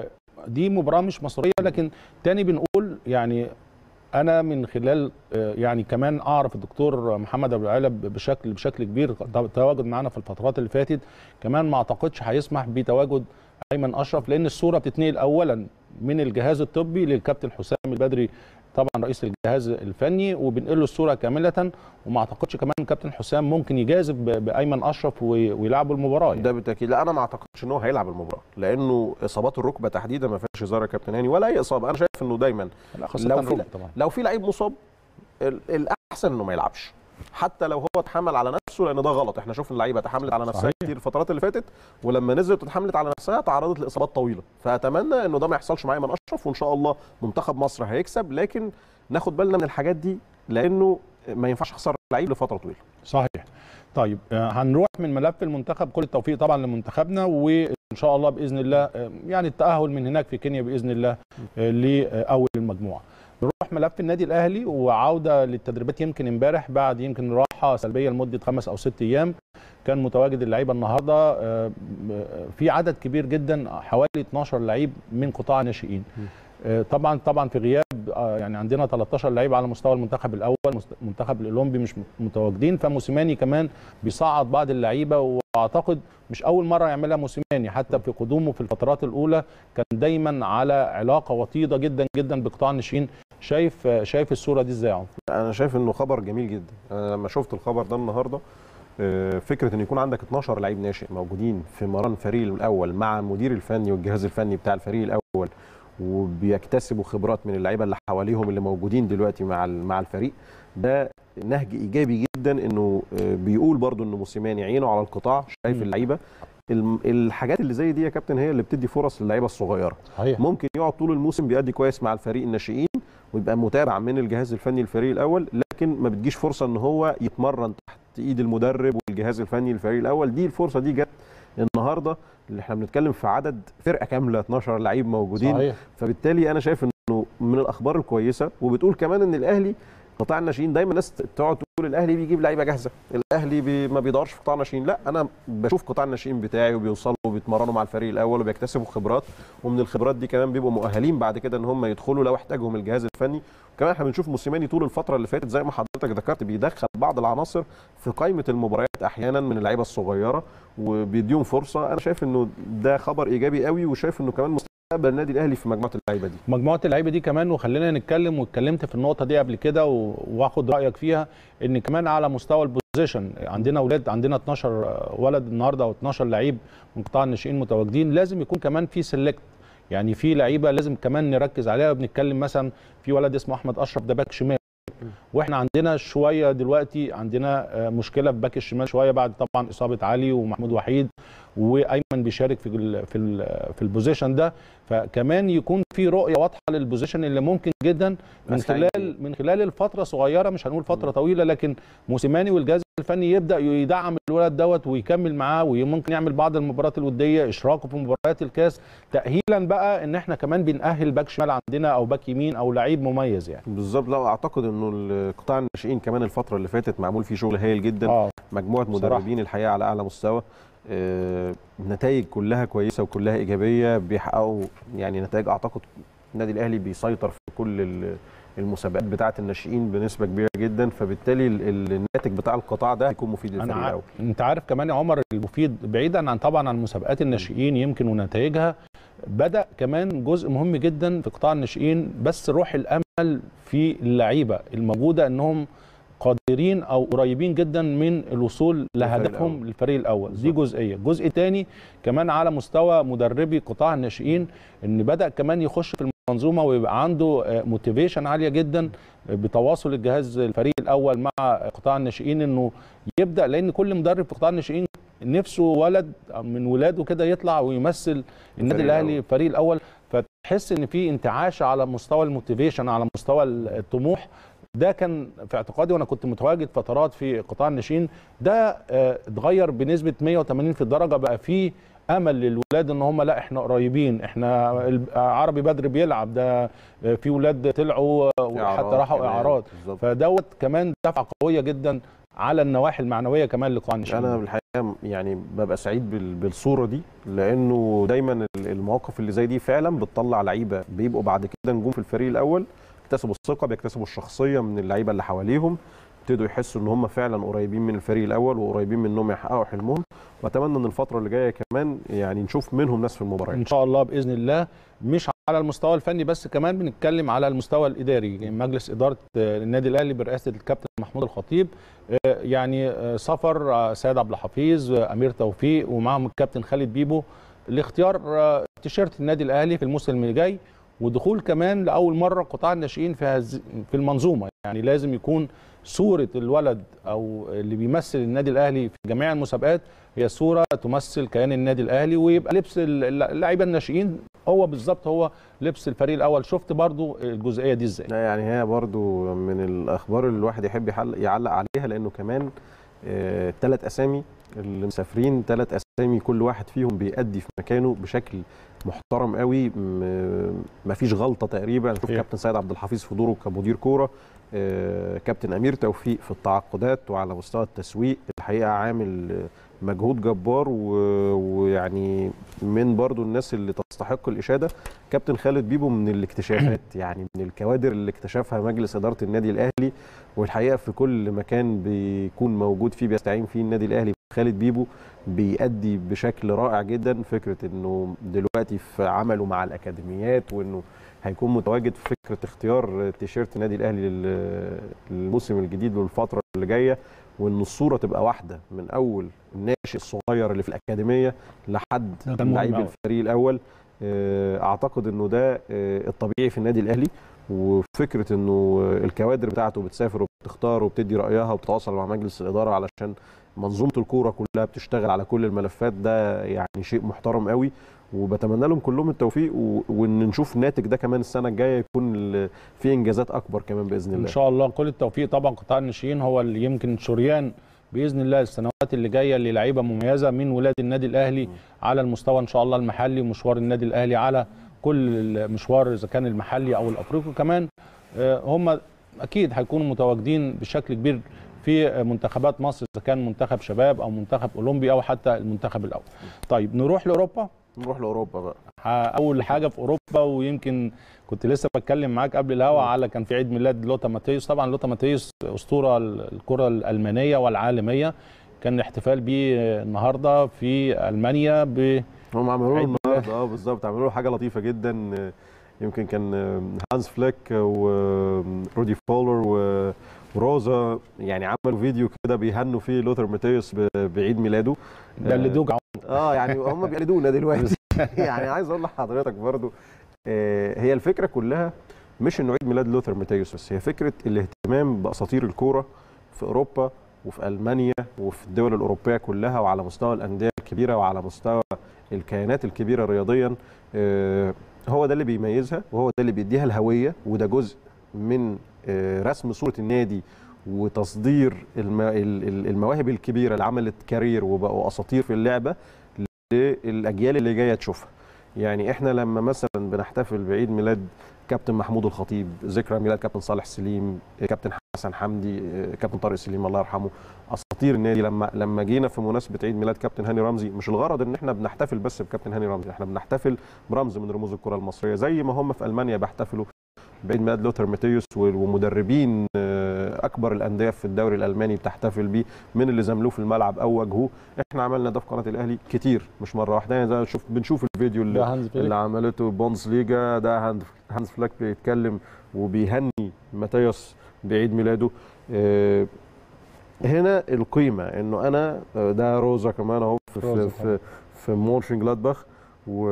دي مباراه مش مصريه لكن تاني بنقول يعني انا من خلال آه، يعني كمان اعرف الدكتور محمد ابو العلا بشكل بشكل كبير تواجد معانا في الفترات اللي فاتت كمان ما اعتقدش هيسمح بتواجد ايمن اشرف لان الصوره بتتنقل اولا من الجهاز الطبي للكابتن حسام البدري طبعا رئيس الجهاز الفني وبنقل له الصوره كامله وما اعتقدش كمان كابتن حسام ممكن يجازف ب- بايمن اشرف وي- ويلعبوا المباراه يعني. ده بالتاكيد لا انا ما اعتقدش ان هو هيلعب المباراه لانه اصابات الركبه تحديدا ما فيهاش هزار يا كابتن هاني ولا اي اصابه انا شايف انه دايما لا خاصه لو في- الركبة طبعا لو في لعيب مصاب ال- الاحسن انه ما يلعبش حتى لو هو اتحمل على نفسه لان ده غلط احنا شفنا اللعيبه اتحملت على نفسها صحيح. كتير الفترات اللي فاتت ولما نزلت واتحملت على نفسها تعرضت لاصابات طويله فاتمنى انه ده ما يحصلش معايا من اشرف وان شاء الله منتخب مصر هيكسب لكن ناخد بالنا من الحاجات دي لانه ما ينفعش اخسر لعيب لفتره طويله صحيح طيب آه، هنروح من ملف المنتخب كل التوفيق طبعا لمنتخبنا وان شاء الله باذن الله آه، يعني التاهل من هناك في كينيا باذن الله آه، لاول المجموعه نروح ملف النادي الاهلي وعوده للتدريبات يمكن امبارح بعد يمكن راحه سلبيه لمده خمس او ست ايام كان متواجد اللعيبه النهارده آه، آه، في عدد كبير جدا حوالي 12 لعيب من قطاع الناشئين آه، طبعا طبعا في غياب آه، يعني عندنا 13 لعيب على مستوى المنتخب الاول مست- المنتخب الاولمبي مش متواجدين فموسيماني كمان بيصعد بعض اللعيبه واعتقد مش اول مره يعملها موسيماني حتى في قدومه في الفترات الاولى كان دايما على علاقه وطيده جدا جدا بقطاع الناشئين شايف آه، شايف الصوره دي ازاي يا عمر؟ انا شايف انه خبر جميل جدا انا لما شفت الخبر ده النهارده آه، فكره ان يكون عندك 12 لعيب ناشئ موجودين في مران الفريق الاول مع المدير الفني والجهاز الفني بتاع الفريق الاول وبيكتسبوا خبرات من اللعيبه اللي حواليهم اللي موجودين دلوقتي مع ال- مع الفريق ده نهج ايجابي جدا انه آه، بيقول برضو انه موسيماني عينه على القطاع شايف مم. اللعيبه الم- الحاجات اللي زي دي يا كابتن هي اللي بتدي فرص للعيبه الصغيره صحيح ممكن يقعد طول الموسم بيأدي كويس مع الفريق الناشئين ويبقى متابع من الجهاز الفني للفريق الاول لكن ما بتجيش فرصه ان هو يتمرن تحت ايد المدرب والجهاز الفني للفريق الاول دي الفرصه دي جت النهارده اللي احنا بنتكلم في عدد فرقه كامله 12 لعيب موجودين صحيح فبالتالي انا شايف انه من الاخبار الكويسه وبتقول كمان ان الاهلي قطاع الناشئين دايما الناس تقعد تقول الاهلي بيجيب لعيبه جاهزه الاهلي بي ما بيدورش في قطاع الناشئين لا انا بشوف قطاع الناشئين بتاعي وبيوصلوا وبيتمرنوا مع الفريق الاول وبيكتسبوا خبرات ومن الخبرات دي كمان بيبقوا مؤهلين بعد كده ان هم يدخلوا لو احتاجهم الجهاز الفني وكمان احنا بنشوف موسيماني طول الفتره اللي فاتت زي ما حضرتك ذكرت بيدخل بعض العناصر في قائمه المباريات احيانا من اللعيبه الصغيره وبيديهم فرصه انا شايف انه ده خبر ايجابي قوي وشايف انه كمان مستقبل النادي الاهلي في مجموعه اللعيبه دي مجموعه اللعيبه دي كمان وخلينا نتكلم واتكلمت في النقطه دي قبل كده و- واخد رايك فيها ان كمان على مستوى البوزيشن عندنا اولاد عندنا 12 ولد النهارده او 12 لعيب من قطاع الناشئين متواجدين لازم يكون كمان في سيلكت يعني في لعيبه لازم كمان نركز عليها بنتكلم مثلا في ولد اسمه احمد اشرف ده باك شمال واحنا عندنا شويه دلوقتي عندنا آه، مشكله في باك الشمال شويه بعد طبعا اصابه علي ومحمود وحيد وايمن بيشارك في ال في ال في البوزيشن ده فكمان يكون في رؤيه واضحه للبوزيشن اللي ممكن جدا من أسعد. خلال من خلال الفتره صغيره مش هنقول فتره طويله لكن موسيماني والجهاز الفني يبدا يدعم الولد دوت ويكمل معاه وممكن يعمل بعض المباريات الوديه اشراكه في مباريات الكاس تاهيلا بقى ان احنا كمان بنأهل باك شمال عندنا او باك يمين او لعيب مميز يعني بالظبط لا اعتقد انه قطاع الناشئين كمان الفتره اللي فاتت معمول فيه شغل هايل جدا اه مجموعه بصراحة. مدربين الحقيقه على اعلى مستوى آه، نتائج كلها كويسه وكلها ايجابيه بيحققوا يعني نتائج اعتقد النادي الاهلي بيسيطر في كل ال- المسابقات بتاعه الناشئين بنسبه كبيره جدا فبالتالي ال- ال- الناتج بتاع القطاع ده هيكون مفيد انا للفريق عارف الاول انت عارف كمان يا عمر المفيد بعيدا عن طبعا عن مسابقات الناشئين يمكن ونتائجها بدا كمان جزء مهم جدا في قطاع الناشئين بس روح الامل في اللعيبه الموجوده انهم قادرين او قريبين جدا من الوصول لهدفهم الأول. للفريق الاول دي بالظبط. جزئيه الجزء الثاني كمان على مستوى مدربي قطاع الناشئين ان بدا كمان يخش في المنظومه ويبقى عنده موتيفيشن عاليه جدا بتواصل الجهاز الفريق الاول مع قطاع الناشئين انه يبدا لان كل مدرب في قطاع الناشئين نفسه ولد من ولاده كده يطلع ويمثل النادي الفريق الاهلي الفريق الاول فتحس ان في انتعاش على مستوى الموتيفيشن على مستوى الطموح ده كان في اعتقادي وانا كنت متواجد فترات في قطاع الناشئين ده آه، اتغير بنسبه 180 في الدرجه بقى في امل للولاد ان هم لا احنا قريبين احنا ال- عربي بدر بيلعب ده آه، في ولاد طلعوا آه، وحتى إعارات راحوا كمان. اعارات بالظبط. فدوت كمان دفعه قويه جدا على النواحي المعنويه كمان لقطاع الناشئين انا بالحقيقه يعني ببقى سعيد بال- بالصوره دي لانه دايما ال- المواقف اللي زي دي فعلا بتطلع لعيبه بيبقوا بعد كده نجوم في الفريق الاول بيكتسبوا الثقه بيكتسبوا الشخصيه من اللعيبه اللي حواليهم ابتدوا يحسوا ان هم فعلا قريبين من الفريق الاول وقريبين من انهم يحققوا حلمهم واتمنى ان الفتره اللي جايه كمان يعني نشوف منهم ناس في المباريات ان شاء الله باذن الله مش على المستوى الفني بس كمان بنتكلم على المستوى الاداري يعني مجلس اداره آه، النادي الاهلي برئاسه الكابتن محمود الخطيب آه، يعني آه، سفر آه، سيد عبد الحفيظ آه، امير توفيق ومعهم الكابتن خالد بيبو لاختيار آه، تيشيرت النادي الاهلي في الموسم اللي جاي ودخول كمان لاول مره قطاع الناشئين في هز... في المنظومه يعني لازم يكون صوره الولد او اللي بيمثل النادي الاهلي في جميع المسابقات هي صوره تمثل كيان النادي الاهلي ويبقى لبس ال- اللعيبه الناشئين هو بالظبط هو لبس الفريق الاول شفت برضو الجزئيه دي ازاي لا يعني هي برضو من الاخبار اللي الواحد يحب يحل- يعلق عليها لانه كمان ثلاث اسامي اللي مسافرين ثلاث اسامي كل واحد فيهم بيأدي في مكانه بشكل محترم قوي م- مفيش غلطه تقريبا شوف صحيح. كابتن سيد عبد الحفيظ في دوره كمدير كوره آه، كابتن امير توفيق في التعاقدات وعلى مستوى التسويق الحقيقه عامل آه، مجهود جبار و- ويعني من برضو الناس اللي تستحق الاشاده كابتن خالد بيبو من الاكتشافات يعني من الكوادر اللي اكتشفها مجلس اداره النادي الاهلي والحقيقه في كل مكان بيكون موجود فيه بيستعين فيه النادي الاهلي خالد بيبو بيأدي بشكل رائع جدا فكره انه دلوقتي في عمله مع الاكاديميات وانه هيكون متواجد في فكره اختيار تيشيرت النادي الاهلي لل- للموسم الجديد والفتره اللي جايه وان الصوره تبقى واحده من اول الناشئ الصغير اللي في الاكاديميه لحد ده كان مهم لعيب أوي. الفريق الاول آه، اعتقد انه ده آه، الطبيعي في النادي الاهلي وفكره انه آه، الكوادر بتاعته بتسافر وبتختار وبتدي رايها وبتتواصل مع مجلس الاداره علشان منظومه الكوره كلها بتشتغل على كل الملفات ده يعني شيء محترم قوي وبتمنى لهم كلهم التوفيق و- وان نشوف الناتج ده كمان السنه الجايه يكون ال- في انجازات اكبر كمان باذن ان الله شاء الله كل التوفيق طبعا قطاع الناشئين هو اللي يمكن شريان باذن الله السنوات اللي جايه للعيبه مميزه من ولاد النادي الاهلي على المستوى ان شاء الله المحلي ومشوار النادي الاهلي على كل المشوار اذا كان المحلي او الافريقي كمان آه، هم اكيد هيكونوا متواجدين بشكل كبير في منتخبات مصر اذا كان منتخب شباب او منتخب اولمبي او حتى المنتخب الاول. طيب نروح لاوروبا نروح لاوروبا بقى ح- اول حاجه في اوروبا ويمكن كنت لسه بتكلم معاك قبل الهوا على كان في عيد ميلاد لوتا ماتيوس طبعا لوتا ماتيوس اسطوره الكره الالمانيه والعالميه كان الاحتفال بيه النهارده في المانيا ب هم عملوا له عيد النهارده اه بالظبط عملوا له حاجه لطيفه جدا آه، يمكن كان آه، هانز فليك ورودي فولر و- وروزا يعني عملوا فيديو كده بيهنوا فيه لوثر ماتيوس ب- بعيد ميلاده ده اللي دوج اه يعني هم بيقلدونا دلوقتي يعني عايز اقول لحضرتك برضو آه، هي الفكره كلها مش انه عيد ميلاد لوثر ماتيوس بس هي فكره الاهتمام باساطير الكوره في اوروبا وفي المانيا وفي الدول الاوروبيه كلها وعلى مستوى الانديه الكبيره وعلى مستوى الكيانات الكبيره رياضيا آه، هو ده اللي بيميزها وهو ده اللي بيديها الهويه وده جزء من آه، رسم صوره النادي وتصدير الم- ال- ال- المواهب الكبيره اللي عملت كارير وبقوا اساطير في اللعبه للاجيال اللي جايه تشوفها يعني احنا لما مثلا بنحتفل بعيد ميلاد كابتن محمود الخطيب ذكرى ميلاد كابتن صالح سليم كابتن حسن حمدي كابتن طارق سليم الله يرحمه اساطير النادي لما لما جينا في مناسبه عيد ميلاد كابتن هاني رمزي مش الغرض ان احنا بنحتفل بس بكابتن هاني رمزي احنا بنحتفل برمز من رموز الكره المصريه زي ما هم في المانيا بيحتفلوا بعيد ميلاد لوثر ماتيوس ومدربين آه، اكبر الانديه في الدوري الالماني بتحتفل بيه من اللي زملوه في الملعب او واجهوه احنا عملنا ده في قناه الاهلي كتير مش مره واحده يعني زي شوف بنشوف الفيديو ده اللي, هانز فليك اللي عملته بونز ليجا ده هاند- هانز فلاك بيتكلم وبيهني ماتيوس بعيد ميلاده آه، هنا القيمه انه انا آه، ده روزا كمان اهو في روزا في في, في مونشن جلادباخ و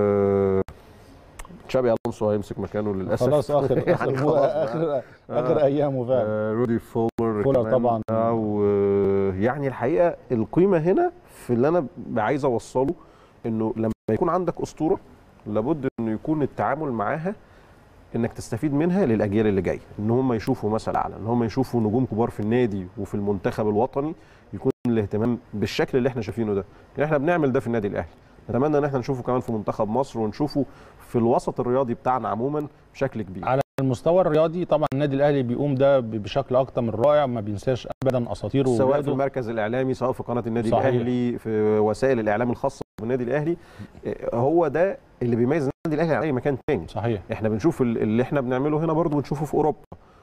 تشابي الونسو هيمسك مكانه للاسف خلاص اخر يعني اخر خلاص بقى. اخر آه. اخر ايامه فعلا آه، رودي فولر فولر كمان. طبعاً. آه، ويعني الحقيقه القيمه هنا في اللي انا عايز اوصله انه لما يكون عندك اسطوره لابد انه يكون التعامل معاها انك تستفيد منها للاجيال اللي جايه ان هم يشوفوا مثل اعلى ان هم يشوفوا نجوم كبار في النادي وفي المنتخب الوطني يكون الاهتمام بالشكل اللي احنا شايفينه ده يعني احنا بنعمل ده في النادي الاهلي نتمنى ان احنا نشوفه كمان في منتخب مصر ونشوفه في الوسط الرياضي بتاعنا عموما بشكل كبير على المستوى الرياضي طبعا النادي الاهلي بيقوم ده ب- بشكل اكتر من رائع ما بينساش ابدا اساطيره سواء في وولاده المركز الاعلامي سواء في قناه النادي صحيح. الاهلي في وسائل الاعلام الخاصه بالنادي الاهلي آه، هو ده اللي بيميز النادي الاهلي عن اي مكان تاني صحيح احنا بنشوف ال- اللي احنا بنعمله هنا برضو بنشوفه في اوروبا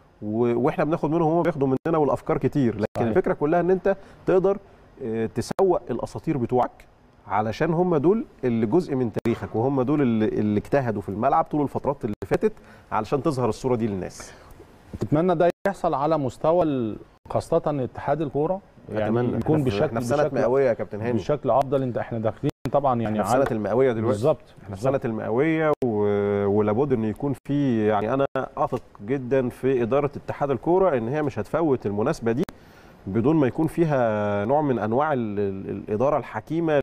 و- واحنا بناخد منهم وهم بياخدوا مننا والافكار كتير لكن صحيح. الفكره كلها ان انت تقدر آه، تسوق الاساطير بتوعك علشان هم دول اللي جزء من تاريخك وهم دول اللي, اللي اجتهدوا في الملعب طول الفترات اللي فاتت علشان تظهر الصوره دي للناس تتمنى ده يحصل على مستوى ال- خاصه اتحاد الكوره يعني أتمنى. يكون احنا في- بشكل احنا في سنه بشكل, مئويه يا كابتن هاني بشكل افضل انت احنا داخلين طبعا يعني احنا في سنه على- المئويه دلوقتي بالظبط احنا في سنه المئويه و... ولابد ان يكون في يعني انا اثق جدا في اداره اتحاد الكوره ان هي مش هتفوت المناسبه دي بدون ما يكون فيها نوع من انواع ال... ال- الاداره الحكيمه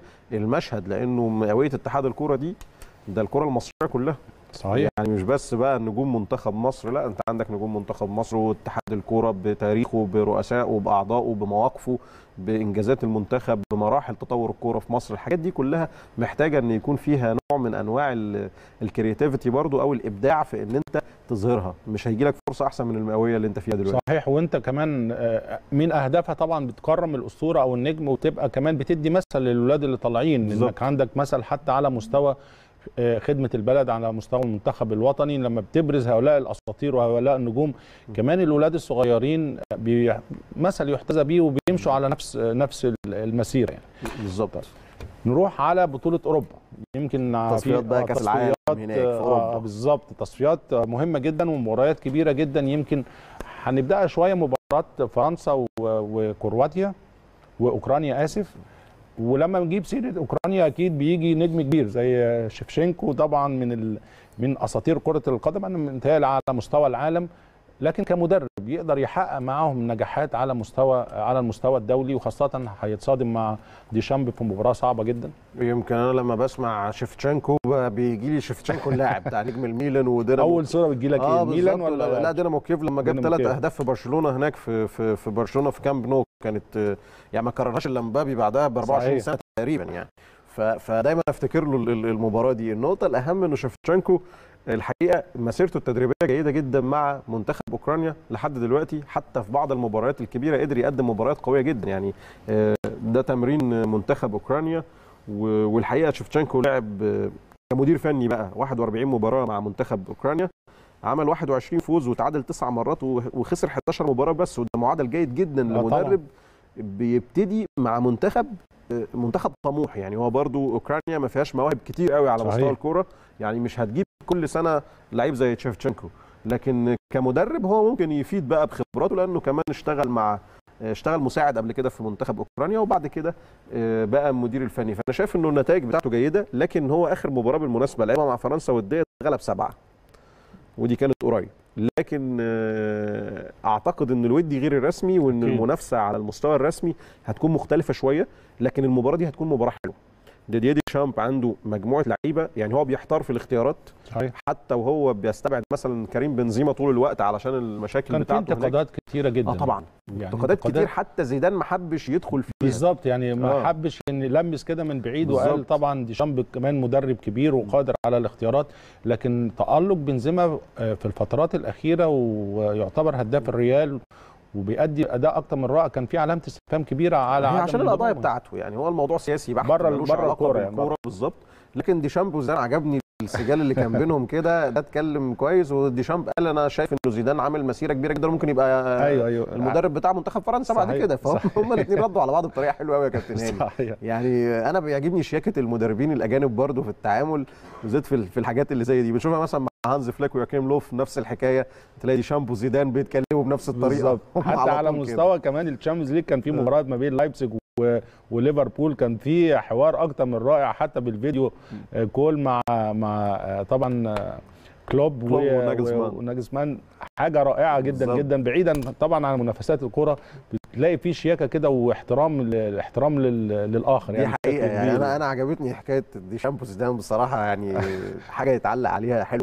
للمشهد لانه مئويه اتحاد الكوره دي ده الكره المصريه كلها صحيح يعني مش بس بقى نجوم منتخب مصر لا انت عندك نجوم منتخب مصر واتحاد الكوره بتاريخه برؤسائه باعضائه بمواقفه بانجازات المنتخب بمراحل تطور الكوره في مصر الحاجات دي كلها محتاجه ان يكون فيها نوع من انواع الكرياتيفيتي برضو او الابداع في ان انت تظهرها مش هيجي لك فرصه احسن من المئويه اللي انت فيها دلوقتي صحيح وانت كمان آه، من اهدافها طبعا بتكرم الاسطوره او النجم وتبقى كمان بتدي مثل للولاد اللي طالعين بالظبط. انك عندك مثل حتى على مستوى آه، خدمه البلد على مستوى المنتخب الوطني لما بتبرز هؤلاء الاساطير وهؤلاء النجوم كمان الولاد الصغيرين آه، بي- مثل يحتذى بيه وبيمشوا على نفس آه، نفس المسيره يعني بالظبط نروح على بطوله اوروبا يمكن تصفيات في- بقى آه، كأس العالم تصفيات، هناك في آه، أوروبا. بالظبط تصفيات آه، مهمه جدا ومباريات كبيره جدا يمكن هنبداها شويه مباراه فرنسا و- وكرواتيا واوكرانيا اسف ولما نجيب سيره اوكرانيا اكيد بيجي نجم كبير زي شيفشينكو طبعا من ال... من اساطير كره القدم انا متهيألي على مستوى العالم لكن كمدرب يقدر يحقق معاهم نجاحات على مستوى على المستوى الدولي وخاصه هيتصادم مع ديشامب في مباراه صعبه جدا يمكن انا لما بسمع شيفتشенكو بيجي لي شيفتشنكو اللاعب بتاع نجم الميلان ودينامو اول صوره بتجي لك اه ايه ميلان بالظبط. ولا لا دينامو كييف لما جاب دينامو ثلاث كييف. اهداف في برشلونه هناك في في في برشلونه في كامب نو كانت آه، يعني ما كررهاش الا مبابي بعدها ب 24 صحيح. سنه تقريبا يعني ف- فدايما افتكر له ال- ال- المباراه دي النقطه الاهم انه شيفتشنكو الحقيقه مسيرته التدريبيه جيده جدا مع منتخب اوكرانيا لحد دلوقتي حتى في بعض المباريات الكبيره قدر يقدم مباريات قويه جدا يعني آه، ده تمرين منتخب اوكرانيا و- والحقيقه شيفتشنكو لعب آه، كمدير فني بقى 41 مباراه مع منتخب اوكرانيا عمل 21 فوز وتعادل تسع مرات و- وخسر 11 مباراه بس وده معدل جيد جدا آه طبعاً. لمدرب بيبتدي مع منتخب آه، منتخب طموح يعني هو برضو اوكرانيا ما فيهاش مواهب كتير قوي على صحيح. مستوى الكوره يعني مش هتجيب كل سنه لعيب زي تشيفتشنكو لكن كمدرب هو ممكن يفيد بقى بخبراته لانه كمان اشتغل مع اشتغل مساعد قبل كده في منتخب اوكرانيا وبعد كده آه، بقى المدير الفني فانا شايف انه النتائج بتاعته جيده لكن هو اخر مباراه بالمناسبه لعبها مع فرنسا وديه غلب سبعه ودي كانت قريب لكن آه، اعتقد ان الودي غير الرسمي وان أكيد. المنافسه على المستوى الرسمي هتكون مختلفه شويه لكن المباراه دي هتكون مباراه حلوه ديدي شامب عنده مجموعه لعيبه يعني هو بيحتار في الاختيارات صحيح حتى وهو بيستبعد مثلا كريم بنزيما طول الوقت علشان المشاكل كان في بتاعته هناك. انتقادات كتيره جدا اه طبعا يعني انتقادات كتير حتى زيدان ما حبش يدخل فيها بالظبط يعني ما آه. حبش ان يلمس كده من بعيد وقال بالظبط. طبعا ديشامب كمان مدرب كبير وقادر على الاختيارات لكن تألق بنزيما آه، في الفترات الاخيره ويعتبر هداف الريال وبيأدي اداء اكتر من رائع كان في علامه استفهام كبيره على هي عدم عشان القضايا النجوم. بتاعته يعني هو الموضوع سياسي بحت بره- ملوش بره علاقة الكورة يعني، بالكورة بالظبط لكن ديشامب وزيدان عجبني السجال اللي كان بينهم كده ده اتكلم كويس وديشامب قال انا شايف انه زيدان عامل مسيره كبيره جدا ممكن يبقى ايوه ايوه المدرب بتاع منتخب فرنسا بعد صحيح، كده فهم صحيح. هم الاثنين ردوا على بعض بطريقه حلوه قوي يا كابتن هاني صحيح يعني انا بيعجبني شياكه المدربين الاجانب برضو في التعامل بالذات في في الحاجات اللي زي دي بنشوفها مثلا مع هانز فليك وياكيم لوف نفس الحكايه تلاقي ديشامب وزيدان بيتكلموا بنفس الطريقه بالظبط هم حتى على طول كده. مستوى كمان الشامبيونز ليج كان في مباراه ما بين لايبزيج و- وليفربول كان في حوار اكتر من رائع حتى بالفيديو آه، كول مع مع آه، طبعا آه، كلوب و- كلوب وناجلزمان. و- وناجلزمان حاجه رائعه جدا بالظبط. جدا بعيدا طبعا عن منافسات الكوره بتلاقي في شياكه كده واحترام ل- احترام لل- للاخر دي يعني حقيقه بشكل يعني كبير. انا انا عجبتني حكايه ديشامب وزيدان بصراحه يعني حاجه يتعلق عليها حلوه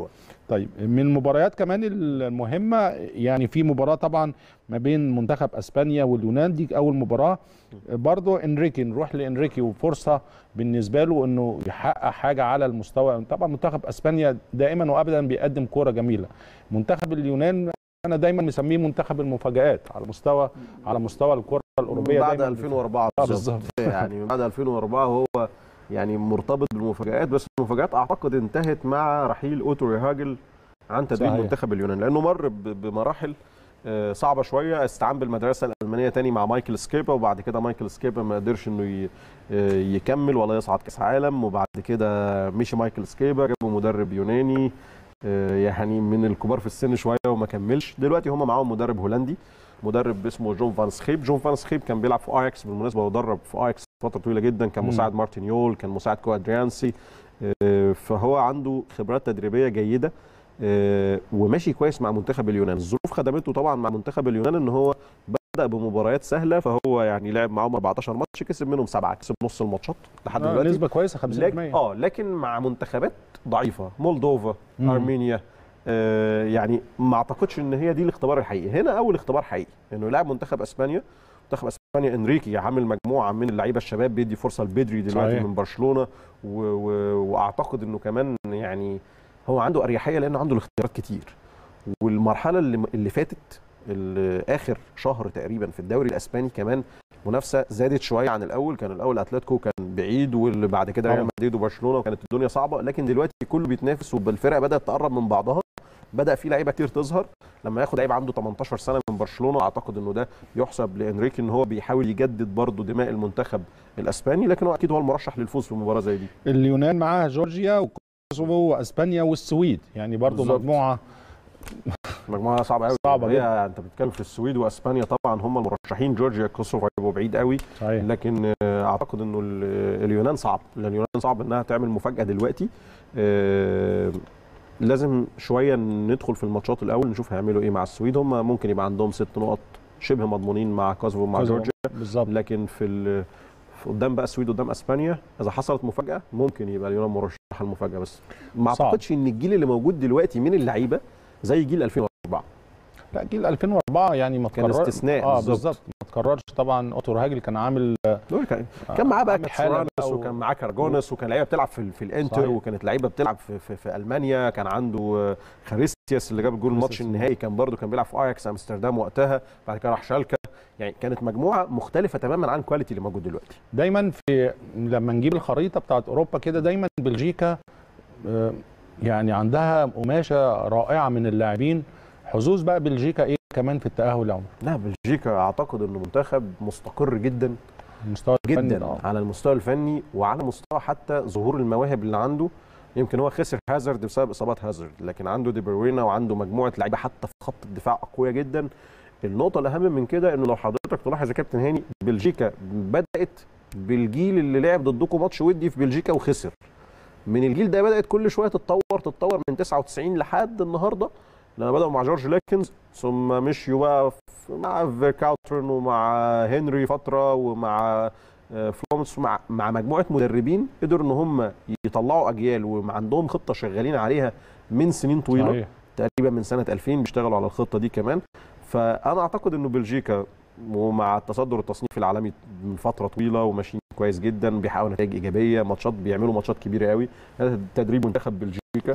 طيب من المباريات كمان المهمه يعني في مباراه طبعا ما بين منتخب اسبانيا واليونان دي اول مباراه برضو انريكي نروح لانريكي وفرصه بالنسبه له انه يحقق حاجه على المستوى طبعا منتخب اسبانيا دائما وابدا بيقدم كوره جميله منتخب اليونان انا دايما مسميه منتخب المفاجات على مستوى على مستوى الكره الاوروبيه بعد دايما 2004 آه، بالظبط يعني من بعد 2004 هو يعني مرتبط بالمفاجآت بس المفاجآت اعتقد انتهت مع رحيل اوتو ريهاجل عن تدريب صحيح. منتخب اليونان لانه مر ب- بمراحل آه، صعبه شويه استعان بالمدرسه الالمانيه تاني مع مايكل سكيبا وبعد كده مايكل سكيبا ما قدرش انه ي- آه، يكمل ولا يصعد كاس عالم وبعد كده مشي مايكل سكيبا جابوا مدرب يوناني آه، يعني من الكبار في السن شويه وما كملش دلوقتي هم معاهم مدرب هولندي مدرب اسمه جون فان سخيب جون فان سخيب كان بيلعب في اياكس بالمناسبه ودرب في اياكس فتره طويله جدا كان مم. مساعد مارتن يول كان مساعد كوادريانسي آه، فهو عنده خبرات تدريبيه جيده آه، وماشي كويس مع منتخب اليونان الظروف خدمته طبعا مع منتخب اليونان ان هو بدا بمباريات سهله فهو يعني لعب معاهم 14 ماتش كسب منهم سبعه كسب نص الماتشات لحد آه، دلوقتي نسبه كويسه 50% لكن اه لكن مع منتخبات ضعيفه مولدوفا مم. ارمينيا آه يعني ما اعتقدش ان هي دي الاختبار الحقيقي هنا اول اختبار حقيقي انه يلعب منتخب اسبانيا منتخب اسبانيا انريكي عامل مجموعه من اللعيبه الشباب بيدي فرصه لبدري دلوقتي صحيح. من برشلونه و و واعتقد انه كمان يعني هو عنده اريحيه لانه عنده الاختيارات كتير والمرحله اللي, اللي فاتت اللي اخر شهر تقريبا في الدوري الاسباني كمان منافسه زادت شويه عن الاول كان الاول اتلتيكو كان بعيد واللي بعد كده طبعا. ريال مدريد وبرشلونه وكانت الدنيا صعبه لكن دلوقتي كله بيتنافس والفرق بدات تقرب من بعضها بدا في لعيبه كتير تظهر لما ياخد لعيب عنده 18 سنه من برشلونه اعتقد انه ده يحسب لانريكي ان هو بيحاول يجدد برضه دماء المنتخب الاسباني لكن هو اكيد هو المرشح للفوز في مباراه زي دي اليونان معاها جورجيا وكوسوفو واسبانيا والسويد يعني برضو بالظبط. مجموعه مجموعه صعبه قوي صعبة هي انت بتتكلم في السويد واسبانيا طبعا هم المرشحين جورجيا كوسوفو هيبقوا بعيد قوي صحيح لكن آه، اعتقد انه ال- اليونان صعب لان اليونان صعب انها تعمل مفاجاه دلوقتي آه، لازم شويه ندخل في الماتشات الاول نشوف هيعملوا ايه مع السويد هم ممكن يبقى عندهم ست نقط شبه مضمونين مع كوسوفو ومع كوسوفو. جورجيا بالظبط لكن في ال- في قدام بقى السويد قدام اسبانيا اذا حصلت مفاجاه ممكن يبقى اليونان مرشحه المفاجاه بس ما صعب. اعتقدش ان الجيل اللي موجود دلوقتي من اللعيبه زي جيل 2004 لا جيل 2004 يعني ما كان تكرر- استثناء اه بالظبط. بالظبط ما تكررش طبعا اوتو هاجل كان عامل دول كان كان معاه بقى عامل حالة كاتسورانس بقى و- وكان معاه كارجونس وكان لعيبه بتلعب في, في الانتر صحيح. وكانت لعيبه بتلعب في, في, في المانيا كان عنده آه، خاريستياس اللي جاب جول الماتش خاريستياس. النهائي كان برده كان بيلعب في اياكس امستردام وقتها بعد كده راح شالكه يعني كانت مجموعه مختلفه تماما عن الكواليتي اللي موجود دلوقتي دايما في لما نجيب الخريطه بتاعت اوروبا كده دايما بلجيكا آه، يعني عندها قماشه رائعه من اللاعبين حظوظ بقى بلجيكا ايه كمان في التاهل يا عمر لا بلجيكا اعتقد انه منتخب مستقر جدا المستوى الفني جدا ده. على المستوى الفني وعلى مستوى حتى ظهور المواهب اللي عنده يمكن هو خسر هازارد بسبب اصابات هازارد لكن عنده دي بروينا وعنده مجموعه لعيبه حتى في خط الدفاع اقوياء جدا النقطه الاهم من كده انه لو حضرتك تلاحظ يا كابتن هاني بلجيكا بدات بالجيل اللي لعب ضدكم ماتش ودي في بلجيكا وخسر من الجيل ده بدات كل شويه تتطور تتطور من 99 لحد النهارده لما بداوا مع جورج ليكنز ثم مشيوا بقى في- مع فيركاوترن ومع هنري فتره ومع آه، فلومس مع مع مجموعه مدربين قدروا ان هم يطلعوا اجيال وعندهم خطه شغالين عليها من سنين طويله صحيح. تقريبا من سنه 2000 بيشتغلوا على الخطه دي كمان فانا اعتقد انه بلجيكا ومع التصدر التصنيفي العالمي من فتره طويله وماشيين كويس جدا بيحققوا نتائج ايجابيه ماتشات بيعملوا ماتشات كبيره قوي هذا تدريب منتخب بلجيكا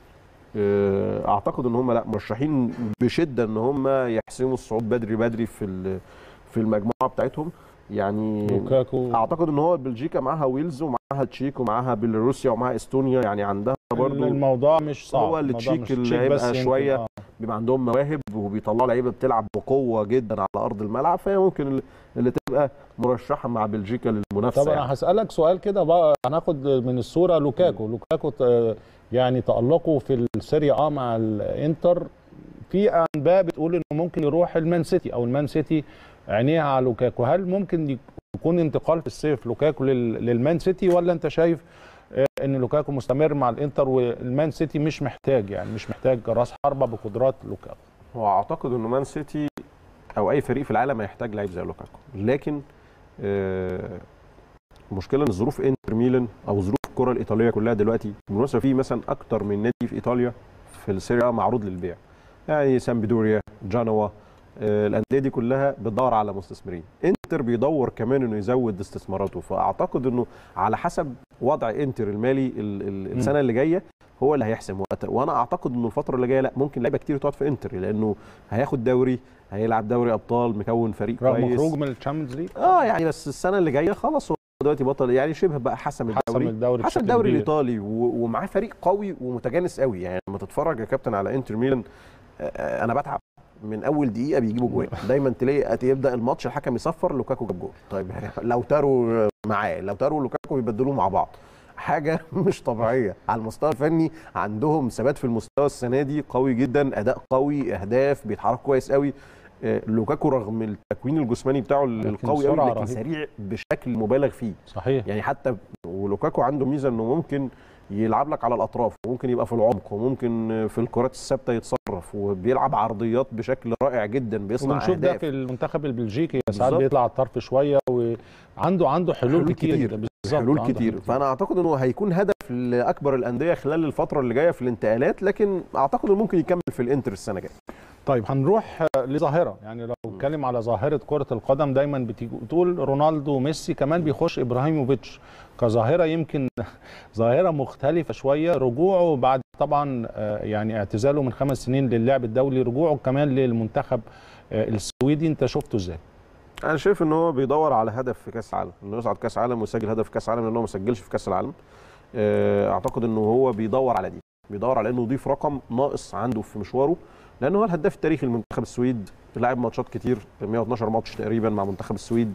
آه، اعتقد ان هم لا مرشحين بشده ان هم يحسموا الصعود بدري بدري في ال- في المجموعه بتاعتهم يعني لوكاكو اعتقد ان هو بلجيكا معاها ويلز ومعاها تشيك ومعاها بيلاروسيا ومعاها استونيا يعني عندها برضو الموضوع مش صعب هو اللي الموضوع تشيك مش اللي تشيك هيبقى بس يمكن، شوية آه. بيبقى عندهم مواهب وبيطلعوا لعيبه بتلعب بقوه جدا على ارض الملعب فهي ممكن اللي- اللي تبقى مرشحه مع بلجيكا للمنافسه طب يعني. انا هسالك سؤال كده بقى هناخد من الصوره لوكاكو لوكاكو ت- يعني تالقه في السيريا اه مع الانتر في انباء بتقول انه ممكن يروح المان سيتي او المان سيتي عينيها على لوكاكو هل ممكن يكون انتقال في الصيف لوكاكو لل- للمان سيتي ولا انت شايف آه، ان لوكاكو مستمر مع الانتر والمان سيتي مش محتاج يعني مش محتاج راس حربه بقدرات لوكاكو هو اعتقد انه مان سيتي او اي فريق في العالم هيحتاج لعيب زي لوكاكو لكن آه، المشكله ان ظروف انتر ميلان او ظروف الكره الايطاليه كلها دلوقتي بالمناسبه في مثلا اكتر من نادي في ايطاليا في السيريا معروض للبيع يعني سامبدوريا جانوا آه، الانديه دي كلها بتدور على مستثمرين انتر بيدور كمان انه يزود استثماراته فاعتقد انه على حسب وضع انتر المالي ال- ال- السنه اللي جايه هو اللي هيحسم وقتها وانا اعتقد انه الفتره اللي جايه لا ممكن لعيبه كتير تقعد في انتر لانه هياخد دوري هيلعب دوري ابطال مكون فريق رغم كويس خروج من الشامبيونز ليج اه يعني بس السنه اللي جايه خلاص هو دلوقتي بطل يعني شبه بقى حسم حسم الدوري الدوري حسم بشكل الدوري كبير. الايطالي و- ومعاه فريق قوي ومتجانس قوي يعني لما تتفرج يا كابتن على انتر ميلان آه، آه، انا بتعب من اول دقيقه بيجيبوا جوان دايما تلاقي يبدا الماتش الحكم يصفر لوكاكو جاب جول طيب يعني لو تارو معاه لو تارو ولوكاكو بيبدلوه مع بعض حاجه مش طبيعيه على المستوى الفني عندهم ثبات في المستوى السنه دي قوي جدا اداء قوي اهداف بيتحرك كويس قوي آه، لوكاكو رغم التكوين الجسماني بتاعه القوي قوي سرعة لكن رهيبة. سريع بشكل مبالغ فيه صحيح يعني حتى ولوكاكو عنده ميزه انه ممكن يلعب لك على الاطراف وممكن يبقى في العمق وممكن في الكرات الثابته يتصرف وبيلعب عرضيات بشكل رائع جدا بيصنع وبنشوف ده اهداف في المنتخب البلجيكي ساعات بالظبط. بيطلع على الطرف شويه وعنده عنده حلول, حلول كتير, كتير. بالظبط حلول عنده كتير فانا اعتقد انه هيكون هدف لاكبر الانديه خلال الفتره اللي جايه في الانتقالات لكن اعتقد انه ممكن يكمل في الانتر السنه الجايه طيب هنروح آه، لظاهره يعني لو نتكلم على ظاهره كره القدم دايما بتيجي تقول رونالدو وميسي كمان بيخش ابراهيموفيتش كظاهره يمكن ظاهره مختلفه شويه رجوعه بعد طبعا آه، يعني اعتزاله من خمس سنين للعب الدولي رجوعه كمان للمنتخب آه، السويدي انت شفته ازاي؟ انا شايف ان هو بيدور على هدف في كاس العالم انه يصعد كاس العالم ويسجل هدف في كاس العالم لانه ما سجلش في كاس العالم آه، اعتقد انه هو بيدور على دي بيدور على انه يضيف رقم ناقص عنده في مشواره لانه هو الهداف التاريخي لمنتخب السويد لاعب ماتشات كتير 112 ماتش تقريبا مع منتخب السويد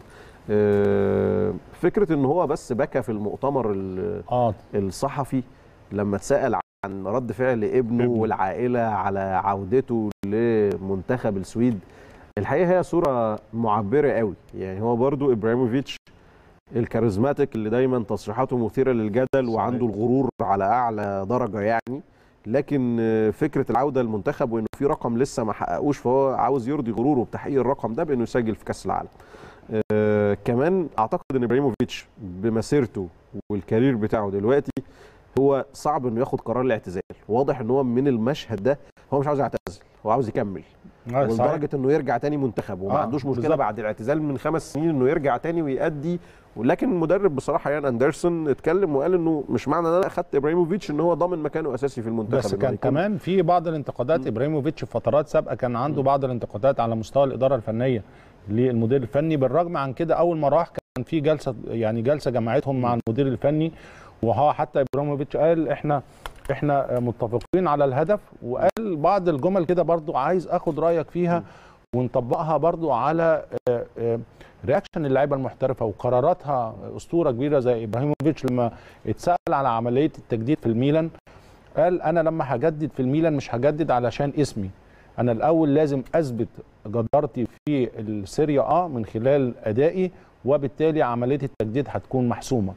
آه، فكره ان هو بس بكى في المؤتمر ال- اه الصحفي لما اتسال عن رد فعل ابنه ابنه. والعائله على عودته لمنتخب السويد الحقيقه هي صوره معبره قوي يعني هو برضو ابراهيموفيتش الكاريزماتيك اللي دايما تصريحاته مثيره للجدل صحيح. وعنده الغرور على اعلى درجه يعني لكن آه، فكره العوده للمنتخب وانه في رقم لسه ما حققوش فهو عاوز يرضي غروره بتحقيق الرقم ده بانه يسجل في كاس العالم آه، كمان اعتقد ان ابراهيموفيتش بمسيرته والكارير بتاعه دلوقتي هو صعب انه ياخد قرار الاعتزال واضح ان هو من المشهد ده هو مش عاوز يعتزل هو عاوز يكمل آه، صحيح. ولدرجه انه يرجع تاني منتخب وما آه، عندوش مشكله بالظبط. بعد الاعتزال من خمس سنين انه يرجع تاني ويأدي ولكن المدرب بصراحه يان اندرسون اتكلم وقال انه مش معنى ان انا اخدت ابراهيموفيتش ان هو ضامن مكانه اساسي في المنتخب بس إنه كان هيكون- كمان في بعض الانتقادات ابراهيموفيتش في فترات سابقه كان عنده بعض الانتقادات على مستوى الاداره الفنيه للمدير الفني بالرغم عن كده اول ما راح كان في جلسه يعني جلسه جمعتهم مع المدير الفني وهو حتى ابراهيموفيتش قال احنا احنا متفقين على الهدف وقال بعض الجمل كده برضو عايز اخد رايك فيها ونطبقها برضو على آه، آه، رياكشن اللعيبه المحترفه وقراراتها اسطوره كبيره زي ابراهيموفيتش لما اتسال على عمليه التجديد في الميلان قال انا لما هجدد في الميلان مش هجدد علشان اسمي انا الاول لازم اثبت جدارتي في السيريا اه من خلال ادائي وبالتالي عمليه التجديد هتكون محسومه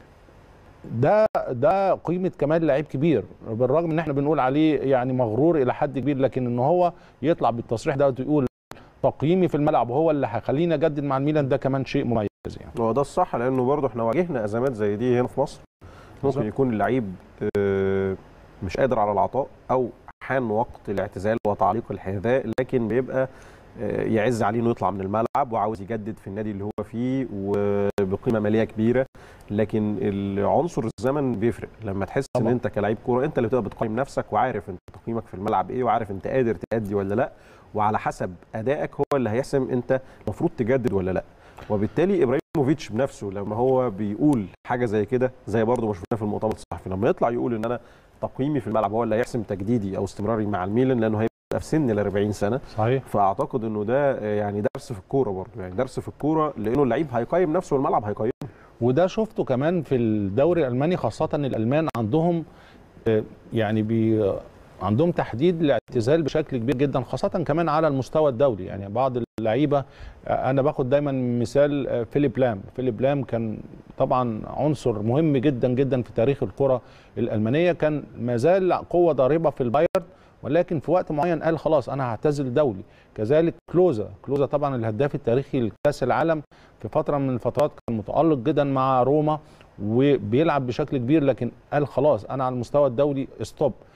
ده ده قيمه كمان لعيب كبير بالرغم ان احنا بنقول عليه يعني مغرور الى حد كبير لكن ان هو يطلع بالتصريح ده ويقول تقييمي في الملعب هو اللي هيخليني اجدد مع الميلان ده كمان شيء مميز يعني هو ده الصح لانه برضه احنا واجهنا ازمات زي دي هنا في مصر ممكن بالظبط. يكون اللعيب آه، مش قادر على العطاء او حان وقت الاعتزال وتعليق الحذاء لكن بيبقى آه، يعز عليه انه يطلع من الملعب وعاوز يجدد في النادي اللي هو فيه وبقيمه ماليه كبيره لكن العنصر الزمن بيفرق لما تحس ان طبعا. انت كلاعب كوره انت اللي بتبقى بتقيم نفسك وعارف انت تقييمك في الملعب ايه وعارف انت قادر تأدي ولا لا وعلى حسب ادائك هو اللي هيحسم انت المفروض تجدد ولا لا وبالتالي ابراهيموفيتش بنفسه لما هو بيقول حاجه زي كده زي برضه ما شفناه في المؤتمر الصحفي لما يطلع يقول ان انا تقييمي في الملعب هو اللي هيحسم تجديدي او استمراري مع الميلان لانه هيبقى في سن ال 40 سنه صحيح فاعتقد انه ده آه، يعني درس في الكوره برضه يعني درس في الكوره لانه اللعيب هيقيم نفسه والملعب هيقيمه وده شفته كمان في الدوري الالماني خاصه الالمان عندهم آه، يعني بي عندهم تحديد الاعتزال بشكل كبير جدا خاصه كمان على المستوى الدولي يعني بعض اللعيبه آه، انا باخد دايما مثال آه، فيليب لام فيليب لام كان طبعا عنصر مهم جدا جدا في تاريخ الكره الالمانيه كان ما زال قوه ضاربه في البايرن ولكن في وقت معين قال خلاص انا هعتزل دولي كذلك كلوزا كلوزا طبعا الهداف التاريخي لكاس العالم في فتره من الفترات كان متالق جدا مع روما وبيلعب بشكل كبير لكن قال خلاص انا على المستوى الدولي ستوب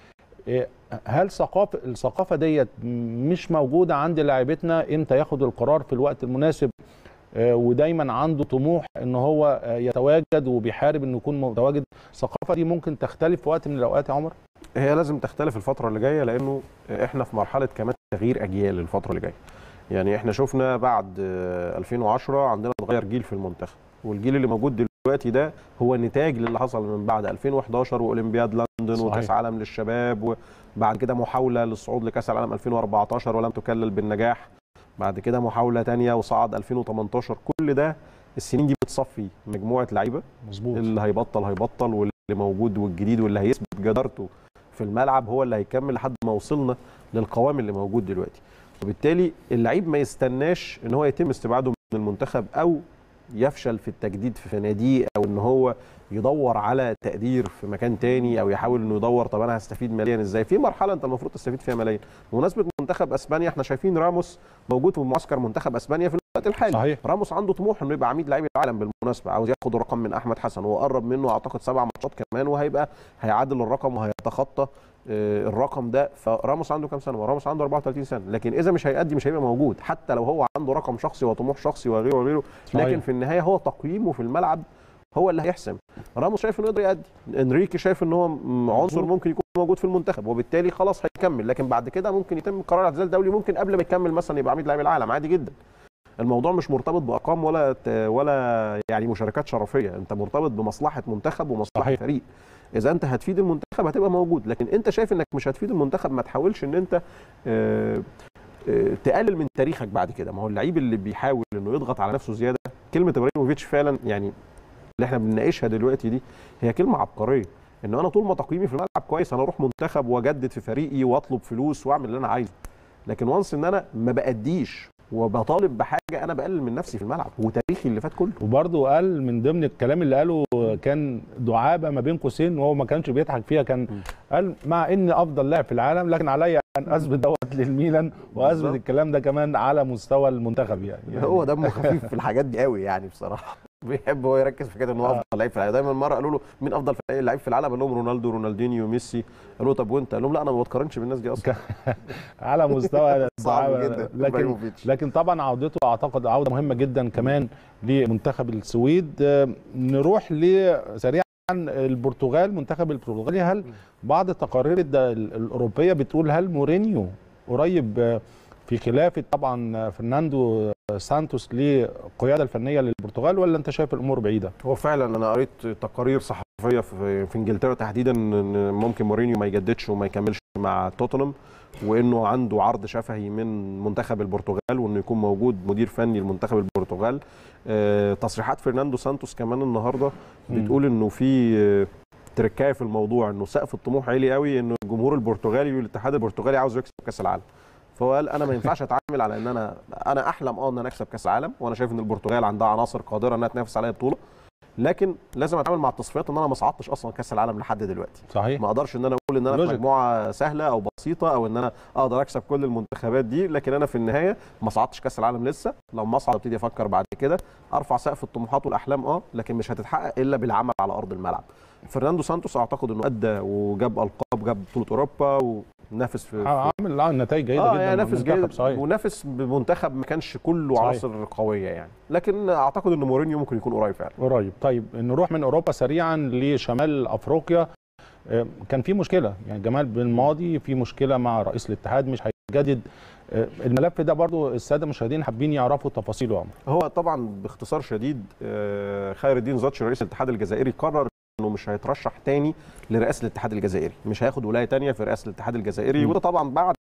إيه، هل ثقافه الثقافه ديت مش موجوده عند لاعيبتنا امتى ياخد القرار في الوقت المناسب آه، ودايما عنده طموح ان هو آه، يتواجد وبيحارب انه يكون متواجد الثقافه دي ممكن تختلف في وقت من الاوقات يا عمر هي لازم تختلف الفترة اللي جاية لأنه إحنا في مرحلة كمان تغيير أجيال الفترة اللي جاية. يعني إحنا شفنا بعد آه، 2010 عندنا اتغير جيل في المنتخب والجيل اللي موجود دلوقتي ده هو نتاج للي حصل من بعد 2011 وأولمبياد لندن صحيح. وكأس عالم للشباب وبعد كده محاولة للصعود لكأس العالم 2014 ولم تكلل بالنجاح. بعد كده محاولة تانية وصعد 2018 كل ده السنين دي بتصفي مجموعة لعيبة مظبوط اللي هيبطل هيبطل واللي موجود والجديد واللي هيثبت جدارته في الملعب هو اللي هيكمل لحد ما وصلنا للقوام اللي موجود دلوقتي وبالتالي اللعيب ما يستناش ان هو يتم استبعاده من المنتخب او يفشل في التجديد في ناديه او ان هو يدور على تقدير في مكان تاني او يحاول انه يدور طب انا هستفيد ماليا ازاي في مرحله انت المفروض تستفيد فيها ماليا بمناسبه منتخب اسبانيا احنا شايفين راموس موجود في معسكر منتخب اسبانيا في الوقت الحالي صحيح راموس عنده طموح انه يبقى عميد لاعبي العالم بالمناسبه عاوز ياخد الرقم من احمد حسن وهو قرب منه اعتقد سبع ماتشات كمان وهيبقى هيعادل الرقم وهيتخطى آه، الرقم ده فراموس عنده كام سنه؟ راموس عنده 34 سنه لكن اذا مش هيأدي مش هيبقى موجود حتى لو هو عنده رقم شخصي وطموح شخصي وغيره وغيره صحيح. لكن في النهايه هو تقييمه في الملعب هو اللي هيحسم راموس شايف انه يقدر يأدي انريكي شايف ان هو م- عنصر مظبوط. ممكن يكون موجود في المنتخب وبالتالي خلاص هيكمل لكن بعد كده ممكن يتم قرار اعتزال دولي ممكن قبل ما يكمل مثلا يبقى عميد لاعب العالم عادي جدا الموضوع مش مرتبط بارقام ولا ت- ولا يعني مشاركات شرفيه انت مرتبط بمصلحه منتخب ومصلحه صحيح. فريق اذا انت هتفيد المنتخب هتبقى موجود لكن انت شايف انك مش هتفيد المنتخب ما تحاولش ان انت آه، آه، تقلل من تاريخك بعد كده ما هو اللعيب اللي بيحاول انه يضغط على نفسه زياده كلمه ابراهيموفيتش فعلا يعني اللي احنا بنناقشها دلوقتي دي هي كلمه عبقريه ان انا طول ما تقييمي في الملعب كويس انا اروح منتخب واجدد في فريقي واطلب فلوس واعمل اللي انا عايزه لكن وانس ان انا ما باديش وبطالب بحاجه انا بقلل من نفسي في الملعب وتاريخي اللي فات كله وبرضه قال من ضمن الكلام اللي قاله كان دعابه ما بين قوسين وهو ما كانش بيضحك فيها كان قال مع اني افضل لاعب في العالم لكن عليا ان اثبت دوت للميلان واثبت بالظبط. الكلام ده كمان على مستوى المنتخب يعني, يعني هو دمه خفيف في الحاجات دي قوي يعني بصراحه بيحب هو يركز في كده ان هو آه. افضل لعيب في العالم دايما مره قالوا له مين افضل لعيب في العالم قال لهم رونالدو رونالدينيو ميسي قالوا له طب وانت قال لهم لا انا ما بتقارنش بالناس دي اصلا على مستوى صعب الدعابة. جدا لكن إبراهيموفيتش. لكن طبعا عودته اعتقد عوده مهمه جدا كمان لمنتخب السويد آه، نروح لسريعا البرتغال منتخب البرتغالي هل بعض التقارير الد- الاوروبيه بتقول هل مورينيو قريب آه، في خلافه طبعا فرناندو سانتوس للقياده الفنيه للبرتغال ولا انت شايف الامور بعيده؟ هو فعلا انا قريت تقارير صحفيه في, في انجلترا تحديدا ان ممكن مورينيو ما يجددش وما يكملش مع توتنهام وانه عنده عرض شفهي من منتخب البرتغال وانه يكون موجود مدير فني لمنتخب البرتغال آه، تصريحات فرناندو سانتوس كمان النهارده مم. بتقول انه في آه، تركايه في الموضوع انه سقف الطموح عالي قوي انه الجمهور البرتغالي والاتحاد البرتغالي عاوز يكسب كاس العالم فهو قال انا ما ينفعش اتعامل على ان انا انا احلم اه ان انا اكسب كاس العالم وانا شايف ان البرتغال عندها عناصر قادره انها تنافس على بطوله لكن لازم اتعامل مع التصفيات ان انا ما صعدتش اصلا كاس العالم لحد دلوقتي صحيح ما اقدرش ان انا اقول ان انا في لوجيك. مجموعه سهله او بسيطه او ان انا اقدر اكسب كل المنتخبات دي لكن انا في النهايه ما صعدتش كاس العالم لسه لما اصعد ابتدي افكر بعد كده ارفع سقف الطموحات والاحلام اه لكن مش هتتحقق الا بالعمل على ارض الملعب فرناندو سانتوس اعتقد انه ادى وجاب القاب جاب بطوله اوروبا ونافس في, في عامل آه، نتائج جيده اه جدا يعني مع نافس المنتخب، جيد صحيح ونافس بمنتخب ما كانش كله صحيح. عناصر قويه يعني لكن اعتقد ان مورينيو ممكن يكون قريب فعلا قريب طيب نروح من اوروبا سريعا لشمال افريقيا آه، كان في مشكله يعني جمال بالماضي في مشكله مع رئيس الاتحاد مش هيجدد آه، الملف ده برضو الساده المشاهدين حابين يعرفوا تفاصيله يا عمر هو طبعا باختصار شديد آه، خير الدين زاتش رئيس الاتحاد الجزائري قرر انه مش هيترشح تاني لرئاسه الاتحاد الجزائري مش هياخد ولايه تانية في رئاسه الاتحاد الجزائري م. وده طبعا بعد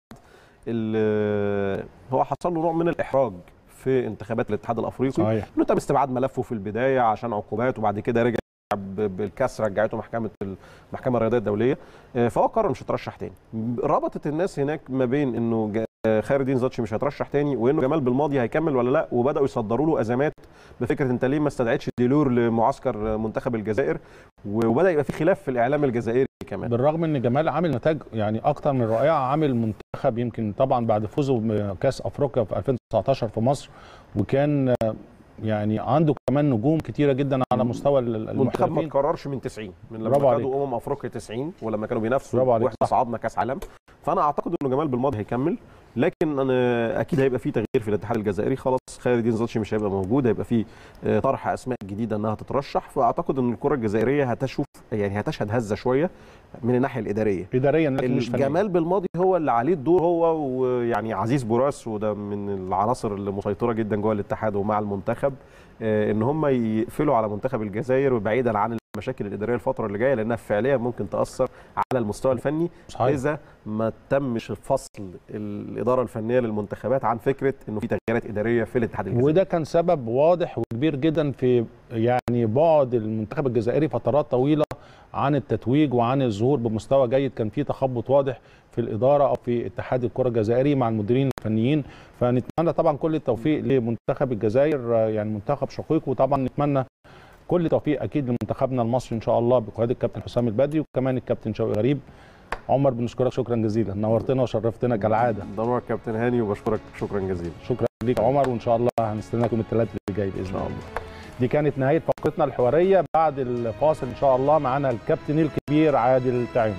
ال- هو حصل له نوع من الاحراج في انتخابات الاتحاد الافريقي صحيح انه تم استبعاد ملفه في البدايه عشان عقوبات وبعد كده رجع ب- بالكاس رجعته محكمه المحكمه الرياضيه الدوليه آه، فهو قرر مش هيترشح تاني ربطت الناس هناك ما بين انه جا- آه، خير الدين زاتشي مش هيترشح تاني وانه جمال بالماضي هيكمل ولا لا وبداوا يصدروا له ازمات بفكره انت ليه ما استدعيتش ديلور لمعسكر منتخب الجزائر وبدا يبقى في خلاف في الاعلام الجزائري كمان بالرغم ان جمال عامل نتائج يعني اكتر من رائعه عامل منتخب يمكن طبعا بعد فوزه بكاس افريقيا في 2019 في مصر وكان آه، يعني عنده كمان نجوم كتيره جدا على مستوى ال- المنتخب ما المحترفين اتكررش من 90 من لما برافو عليك. خدوا امم افريقيا 90 ولما كانوا بينافسوا برافو عليك، واحنا صح. صعدنا كاس عالم فانا اعتقد انه جمال بالماضي هيكمل لكن انا اكيد هيبقى في تغيير في الاتحاد الجزائري خلاص خالد الدين زلطشي مش هيبقى موجود هيبقى في آه، طرح اسماء جديده انها تترشح فاعتقد ان الكره الجزائريه هتشوف يعني هتشهد هزه شويه من الناحيه الاداريه اداريا لكن مش فنيا الجمال بالماضي هو اللي عليه الدور هو ويعني عزيز بوراس وده من العناصر اللي مسيطره جدا جوه الاتحاد ومع المنتخب آه، ان هم يقفلوا على منتخب الجزائر وبعيدا عن المشاكل الاداريه الفتره اللي جايه لانها فعليا ممكن تاثر على المستوى الفني صحيح. اذا ما تمش فصل الاداره الفنيه للمنتخبات عن فكره انه في تغييرات اداريه في الاتحاد الجزائري وده كان سبب واضح وكبير جدا في يعني بعد المنتخب الجزائري فترات طويله عن التتويج وعن الظهور بمستوى جيد كان في تخبط واضح في الاداره او في اتحاد الكره الجزائري مع المديرين الفنيين فنتمنى طبعا كل التوفيق لمنتخب الجزائر آه، يعني منتخب شقيق وطبعا نتمنى كل توفيق اكيد لمنتخبنا المصري ان شاء الله بقياده الكابتن حسام البدري وكمان الكابتن شوقي غريب عمر بنشكرك شكرا جزيلا نورتنا وشرفتنا كالعاده ده نور كابتن هاني وبشكرك شكرا جزيلا شكرا ليك يا عمر وان شاء الله هنستناكم الثلاث اللي جاي باذن الله دي كانت نهايه فقرتنا الحواريه بعد الفاصل ان شاء الله معانا الكابتن الكبير عادل تعيم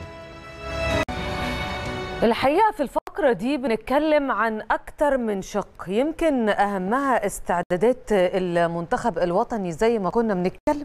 الحقيقة في الفقرة دي بنتكلم عن أكتر من شق يمكن أهمها استعدادات المنتخب الوطني زي ما كنا بنتكلم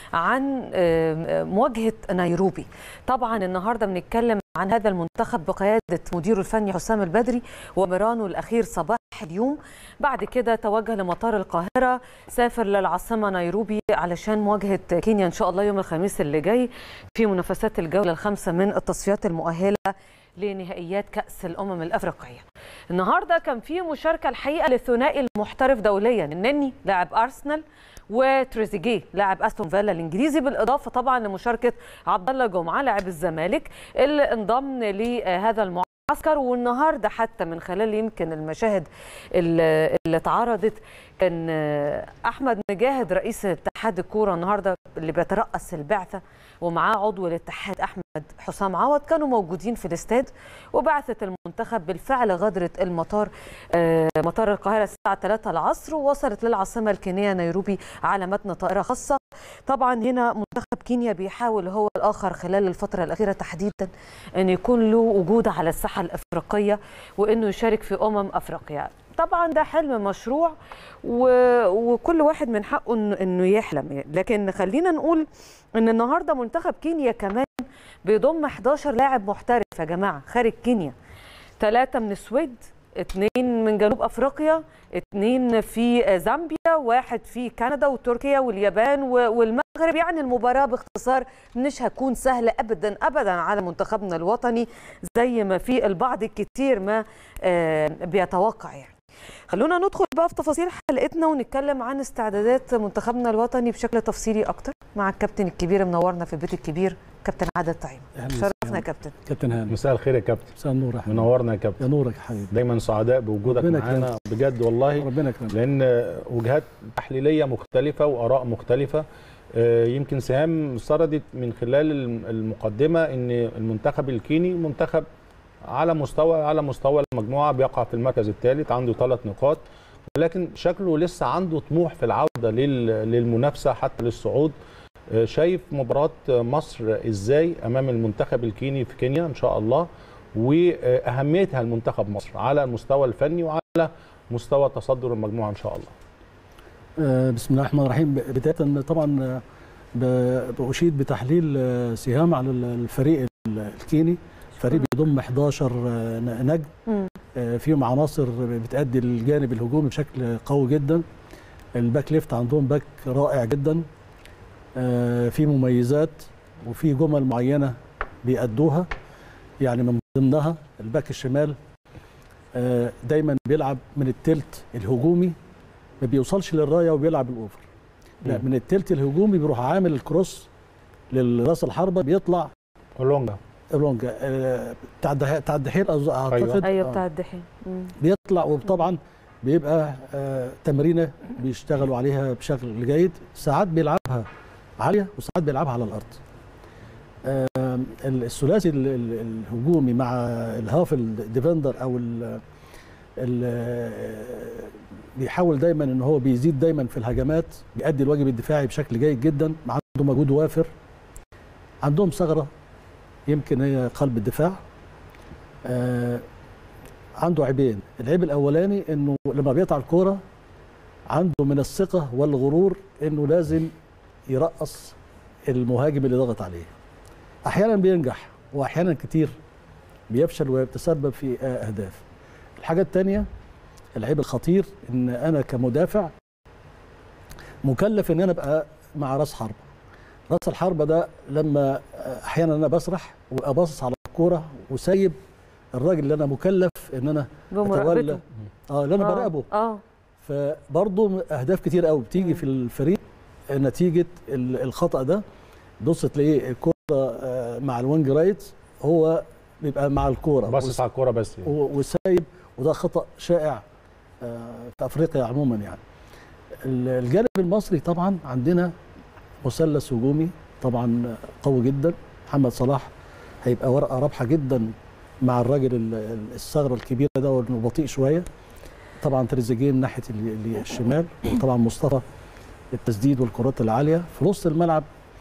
عن آه، مواجهة نيروبي طبعا النهاردة بنتكلم عن هذا المنتخب بقيادة مديره الفني حسام البدري ومرانه الأخير صباح اليوم بعد كده توجه لمطار القاهرة سافر للعاصمة نيروبي علشان مواجهة كينيا إن شاء الله يوم الخميس اللي جاي في منافسات الجولة الخامسة من التصفيات المؤهلة لنهائيات كأس الأمم الأفريقية النهاردة كان في مشاركة الحقيقة للثنائي المحترف دوليا النني لاعب أرسنال وتريزيجيه لاعب استون فيلا الانجليزي بالاضافه طبعا لمشاركه عبد الله جمعه لاعب الزمالك اللي انضم لهذا المعسكر والنهارده حتى من خلال يمكن المشاهد اللي اللي اتعرضت كان احمد مجاهد رئيس اتحاد الكوره النهارده اللي بيترأس البعثه ومعاه عضو الاتحاد احمد حسام عوض كانوا موجودين في الاستاد وبعثه المنتخب بالفعل غادرت المطار آه، مطار القاهره الساعه 3 العصر ووصلت للعاصمه الكينيه نيروبي على متن طائره خاصه طبعا هنا منتخب كينيا بيحاول هو الاخر خلال الفتره الاخيره تحديدا ان يكون له وجود على الساحه الافريقيه وانه يشارك في امم افريقيا طبعا ده حلم مشروع و... وكل واحد من حقه انه إنه يحلم لكن خلينا نقول ان النهارده منتخب كينيا كمان بيضم 11 لاعب محترف يا جماعه خارج كينيا ثلاثه من السويد اثنين من جنوب افريقيا اثنين في زامبيا واحد في كندا وتركيا واليابان و- والمغرب يعني المباراه باختصار مش هتكون سهله ابدا ابدا على منتخبنا الوطني زي ما في البعض الكتير ما آه، بيتوقع يعني خلونا ندخل بقى في تفاصيل حلقتنا ونتكلم عن استعدادات منتخبنا الوطني بشكل تفصيلي اكتر مع الكابتن الكبير منورنا في البيت الكبير كابتن عادل طعيم أهلا شرفنا وسهلا. يا كابتن كابتن هاني مساء الخير يا كابتن مساء النور يا حبيبي منورنا يا كابتن يا نورك يا حبيبي دايما سعداء بوجودك ربنا معانا يكرمك. بجد والله ربنا يكرمك لان وجهات تحليليه مختلفه واراء مختلفه آه، يمكن سهام سردت من خلال الم- المقدمه ان المنتخب الكيني منتخب على مستوى على مستوى المجموعه بيقع في المركز الثالث عنده ثلاث نقاط ولكن شكله لسه عنده طموح في العوده لل- للمنافسه حتى للصعود آه، شايف مباراه مصر ازاي امام المنتخب الكيني في كينيا ان شاء الله واهميتها لمنتخب مصر على المستوى الفني وعلى مستوى تصدر المجموعه ان شاء الله آه، بسم الله الرحمن الرحيم بدايه طبعا آه، ب- باشيد بتحليل آه، سهام على ال- الفريق ال- الكيني فريق بيضم 11 آه، ن- نجم مم. آه، فيهم عناصر بتأدي الجانب الهجومي بشكل قوي جدا الباك ليفت عندهم باك رائع جدا آه، في مميزات وفي جمل معينه بيأدوها يعني من ضمنها الباك الشمال آه، دايما بيلعب من التلت الهجومي ما بيوصلش للرايه وبيلعب الاوفر لا مم. من التلت الهجومي بيروح عامل الكروس للراس الحربه بيطلع اولونجا لونجا آه، بتاع الدح- بتاع الدحيل أظ- اعتقد ايوه آه. بتاع الدحيح مم. بيطلع وطبعا بيبقى آه، تمرينه بيشتغلوا عليها بشكل جيد ساعات بيلعبها عاليه وساعات بيلعبها على الارض آه، الثلاثي ال- ال- الهجومي مع الهاف الديفندر او ال- ال- بيحاول دايما ان هو بيزيد دايما في الهجمات بيأدي الواجب الدفاعي بشكل جيد جدا عنده مجهود وافر عندهم ثغره يمكن هي قلب الدفاع آه، عنده عيبين العيب الاولاني انه لما بيقطع الكوره عنده من الثقه والغرور انه لازم يرقص المهاجم اللي ضغط عليه احيانا بينجح واحيانا كتير بيفشل ويتسبب في آه، اهداف الحاجه الثانيه العيب الخطير ان انا كمدافع مكلف ان انا ابقى مع راس حربه راس الحربه ده لما آه، احيانا انا بسرح وابقى باصص على الكوره وسايب الراجل اللي انا مكلف ان انا بمراقبته اه اللي انا آه، براقبه اه فبرضه اهداف كتير قوي بتيجي في الفريق نتيجه ال- الخطا ده بص تلاقيه الكوره آه، مع الوينج رايت هو بيبقى مع الكوره باصص على الكوره بس يعني. و- وسايب وده خطا شائع آه، في افريقيا عموما يعني ال- الجانب المصري طبعا عندنا مثلث هجومي طبعا قوي جدا محمد صلاح هيبقى ورقه رابحه جدا مع الراجل ال- ال- الثغره الكبيره ده وانه بطيء شويه طبعا تريزيجيه من ناحيه ال- ال- الشمال طبعا مصطفى التسديد والكرات العاليه في نص الملعب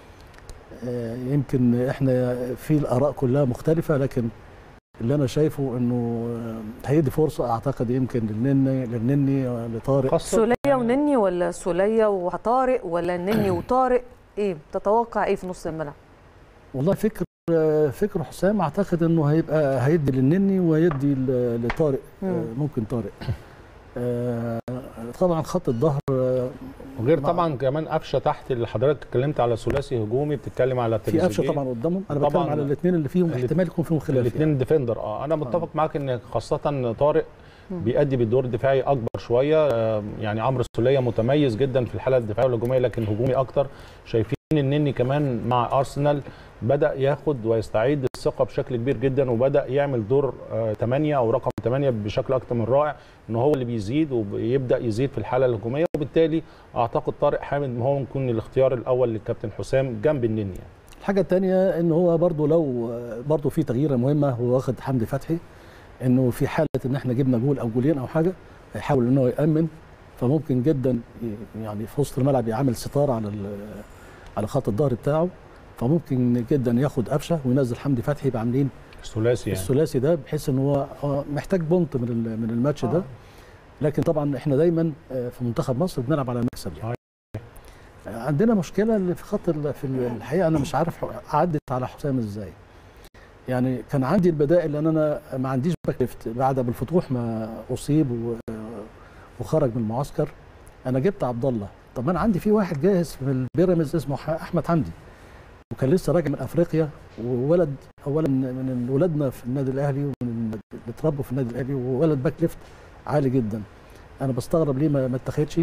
آه، يمكن احنا في الاراء كلها مختلفه لكن اللي انا شايفه انه آه، هيدي فرصه اعتقد يمكن للنني للنني لطارق خاصه سوليه ونني ولا سوليه وطارق ولا نني وطارق ايه تتوقع ايه في نص الملعب والله فكر آه، فكر حسام اعتقد انه هيبقى هيدي للنني وهيدي ل- لطارق آه، مم. ممكن طارق آه، طبعا خط الظهر آه، وغير مع- طبعا كمان قفشه تحت اللي حضرتك اتكلمت على ثلاثي هجومي بتتكلم على في قفشه تريزيجيه طبعا قدامهم انا طبعاً. بتكلم على الاثنين اللي فيهم الات- احتمال يكون فيهم خلاف الاثنين يعني. ديفندر اه انا متفق آه. معاك ان خاصه طارق مم. بيأدي بالدور الدفاعي اكبر شويه آه، يعني عمرو السوليه متميز جدا في الحاله الدفاعيه والهجوميه لكن هجومي اكتر شايفين النني كمان مع ارسنال بدا ياخد ويستعيد الثقه بشكل كبير جدا وبدا يعمل دور 8 او رقم 8 بشكل اكتر من رائع ان هو اللي بيزيد وبيبدا يزيد في الحاله الهجوميه وبالتالي اعتقد طارق حامد هو ممكن الاختيار الاول للكابتن حسام جنب النني يعني. الحاجه الثانيه ان هو برضو لو برضو في تغييره مهمه هو واخد حمدي فتحي انه في حاله ان احنا جبنا جول او جولين او حاجه هيحاول ان هو يامن فممكن جدا ي- يعني في وسط الملعب يعمل ستار على ال- على خط الظهر بتاعه فممكن جدا ياخد قفشه وينزل حمدي فتحي يبقى عاملين الثلاثي يعني الثلاثي ده بحيث ان هو آه، محتاج بونت من ال- من الماتش ده لكن طبعا احنا دايما آه، في منتخب مصر بنلعب على المكسب يعني. آه، عندنا مشكله اللي في خط ال- في ال- الحقيقه انا مش عارف عدت على حسام ازاي يعني كان عندي البدائل لان انا ما عنديش باك ليفت بعد ابو الفتوح ما اصيب و- وخرج من المعسكر انا جبت عبد الله طب انا عندي في واحد جاهز في البيراميدز اسمه ح- احمد حمدي وكان لسه راجع من افريقيا وولد اولا من ولادنا في النادي الاهلي ومن اللي اتربوا في النادي الاهلي وولد باك ليفت عالي جدا انا بستغرب ليه ما ما اتاخدش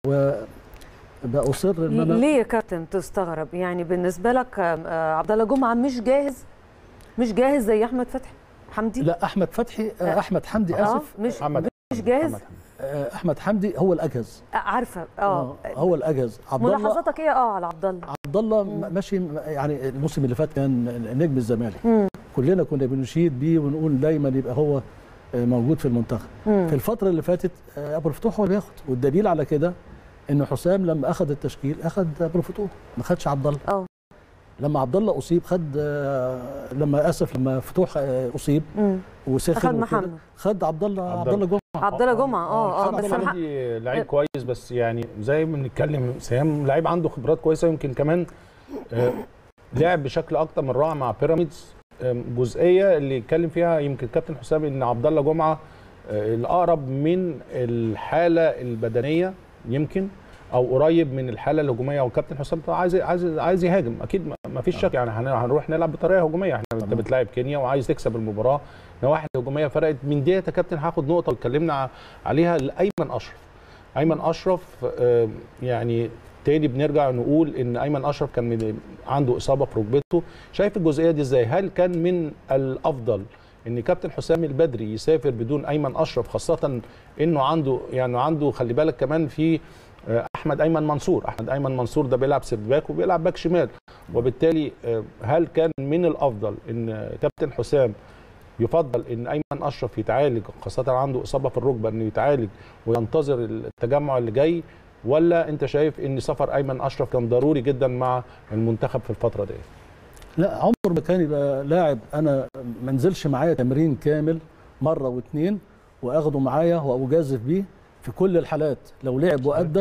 وبأصر ان انا ليه يا كابتن تستغرب يعني بالنسبه لك آه، عبد الله جمعه مش جاهز مش جاهز زي احمد فتحي حمدي لا احمد فتحي آه، احمد حمدي اه اسف مش محمد مش جاهز محمد آه، احمد حمدي هو الاجهز آه، عارفه اه آه، هو الاجهز عبد الله ملاحظاتك ايه اه على عبد الله عبد الله م- ماشي م- يعني الموسم اللي فات كان نجم الزمالك مم. كلنا كنا بنشيد بيه ونقول دايما يبقى هو آه، موجود في المنتخب مم. في الفتره اللي فاتت آه، ابو الفتوح هو اللي بياخد والدليل على كده ان حسام لما اخذ التشكيل اخذ ابو الفتوح ما خدش عبد الله اه لما عبد الله اصيب خد آه، لما اسف لما فتوح آه، اصيب مم. وسخن اخذ وكده، محمد خد عبد الله عبد عبد الله جمعه عبد الله جمعه اه اه محمد بس أنا ح- حمدي لعيب كويس بس يعني زي ما بنتكلم سهام لعيب عنده خبرات كويسه يمكن كمان آه، لعب بشكل اكتر من رائع مع بيراميدز آم، جزئيه اللي اتكلم فيها يمكن كابتن حسام ان عبد الله جمعه آه، الاقرب من الحاله البدنيه يمكن او قريب من الحاله الهجوميه وكابتن حسام طبعا عايز عايز عايز يهاجم اكيد ما- ما فيش شك يعني هن- هنروح نلعب بطريقه هجوميه احنا انت طبعا. بتلاعب كينيا وعايز تكسب المباراه نواحي هجوميه فرقت من ديت يا كابتن هاخد نقطه اتكلمنا ع- عليها لايمن اشرف ايمن اشرف آه، يعني تاني بنرجع نقول ان ايمن اشرف كان من- عنده اصابه في ركبته شايف الجزئيه دي ازاي هل كان من الافضل ان كابتن حسام البدري يسافر بدون ايمن اشرف خاصه انه عنده يعني عنده خلي بالك كمان في آه، احمد ايمن منصور احمد ايمن منصور ده بيلعب سيرد باك وبيلعب باك شمال وبالتالي آه، هل كان من الافضل ان كابتن حسام يفضل ان ايمن اشرف يتعالج خاصه عنده اصابه في الركبه انه يتعالج وينتظر التجمع اللي جاي ولا انت شايف ان سفر ايمن اشرف كان ضروري جدا مع المنتخب في الفتره دي لا عمر ما كان يبقى لاعب انا ما انزلش معايا تمرين كامل مره واثنين واخده معايا واجازف بيه في كل الحالات لو لعب وادى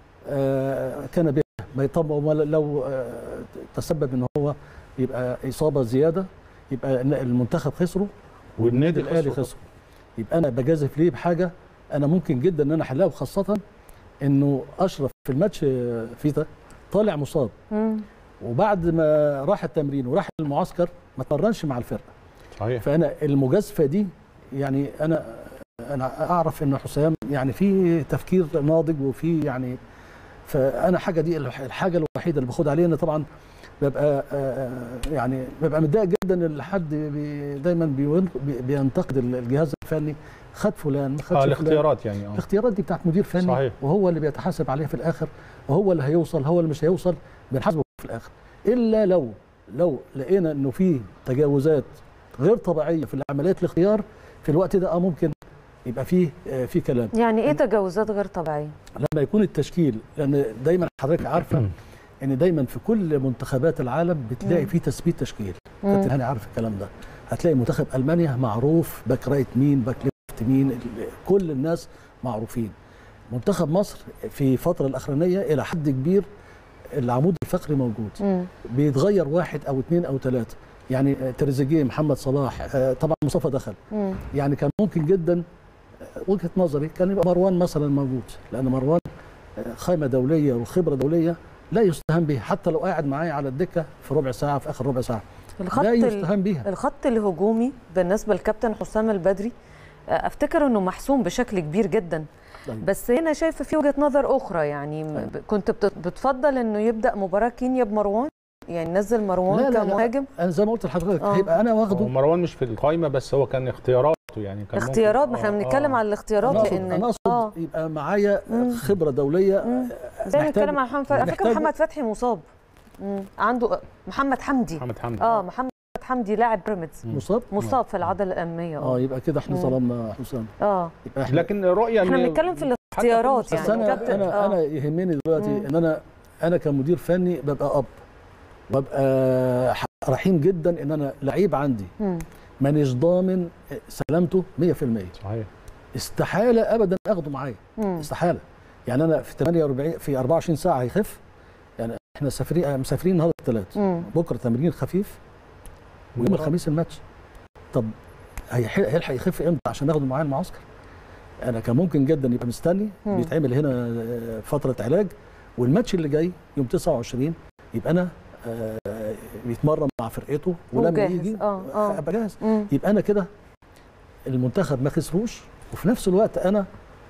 آه كان به ما يطبق لو آه تسبب ان هو يبقى اصابه زياده يبقى المنتخب خسره والنادي الاهلي خسره يبقى انا بجازف ليه بحاجه انا ممكن جدا ان انا احلها وخاصه انه اشرف في الماتش فيتا طالع مصاب مم. وبعد ما راح التمرين وراح المعسكر ما تمرنش مع الفرقه صحيح فانا المجازفه دي يعني انا انا اعرف ان حسام يعني في تفكير ناضج وفي يعني فانا حاجه دي الحاجه الوحيده اللي باخد عليها ان طبعا ببقى آه، يعني ببقى متضايق جدا ان حد بي دايما بيون- بي- بينتقد الجهاز الفني خد فلان ما خدش اه فلان الاختيارات يعني اه الاختيارات دي بتاعت مدير فني صحيح. وهو اللي بيتحاسب عليها في الاخر وهو اللي هيوصل هو اللي مش هيوصل بنحاسبه في الاخر الا لو لو لقينا انه في تجاوزات غير طبيعيه في عمليات الاختيار في الوقت ده اه ممكن يبقى فيه آه، في كلام يعني ايه تجاوزات غير طبيعيه لما يكون التشكيل لان دايما حضرتك عارفه ان دايما في كل منتخبات العالم بتلاقي مم. في تثبيت تشكيل مم. كابتن هاني عارف الكلام ده هتلاقي منتخب المانيا معروف باك رايت مين باك ليفت مين ال- كل الناس معروفين منتخب مصر في الفتره الاخرانيه الى حد كبير العمود الفقري موجود مم. بيتغير واحد او اثنين او ثلاثه يعني آه، تريزيجيه محمد صلاح آه، طبعا مصطفى دخل مم. يعني كان ممكن جدا آه، وجهه نظري كان يبقى مروان مثلا موجود لان مروان آه، خامه دوليه وخبره دوليه لا يستهان به حتى لو قاعد معايا على الدكه في ربع ساعه في اخر ربع ساعه الخط لا ال- يستهان بيها الخط الهجومي بالنسبه للكابتن حسام البدري آه، افتكر انه محسوم بشكل كبير جدا طيب. بس هنا شايفه في وجهه نظر اخرى يعني م- ب- كنت بت- بتفضل انه يبدا مباراه كينيا بمروان يعني نزل مروان لا، لا، لا. كمهاجم انا زي ما قلت لحضرتك آه. هيبقى انا هو واخده مروان مش في القائمه بس هو كان اختياراته يعني كان ممكن- اختيارات ما احنا آه، بنتكلم آه. على الاختيارات انا اقصد لان انا اقصد اه يبقى معايا مم. خبره دوليه مم. زي ما محتاج- بنتكلم على محمد فتحي على فكره محتاج- محمد فتحي مصاب مم. عنده محمد حمدي محمد حمدي اه محمد حمدي لاعب بيراميدز مصاب مصاب في العضله الاماميه اه اه يبقى كده احنا مم. ظلمنا حسام اه يبقى احنا لكن رؤيه احنا إن- بنتكلم في حتى الاختيارات في بس يعني انا كابتن- انا آه. انا يهمني دلوقتي مم. ان انا انا كمدير فني ببقى اب وابقى ح- رحيم جدا ان انا لعيب عندي مم. مانيش ضامن سلامته 100% صحيح استحاله ابدا اخده معايا مم. استحاله يعني انا في 48 في 24 ساعه هيخف يعني احنا مسافرين مسافرين النهارده الثلاث مم. بكره تمرين خفيف ويوم الخميس الماتش طب هيح- هيلحق يخف امتى عشان ناخده معايا المعسكر انا كان ممكن جدا يبقى مستني مم. بيتعمل هنا آه، فتره علاج والماتش اللي جاي يوم 29 يبقى انا آه، بيتمرن مع فرقته ولما وجاهز. يجي آه، آه. ابقى جاهز مم. يبقى انا كده المنتخب ما خسروش وفي نفس الوقت انا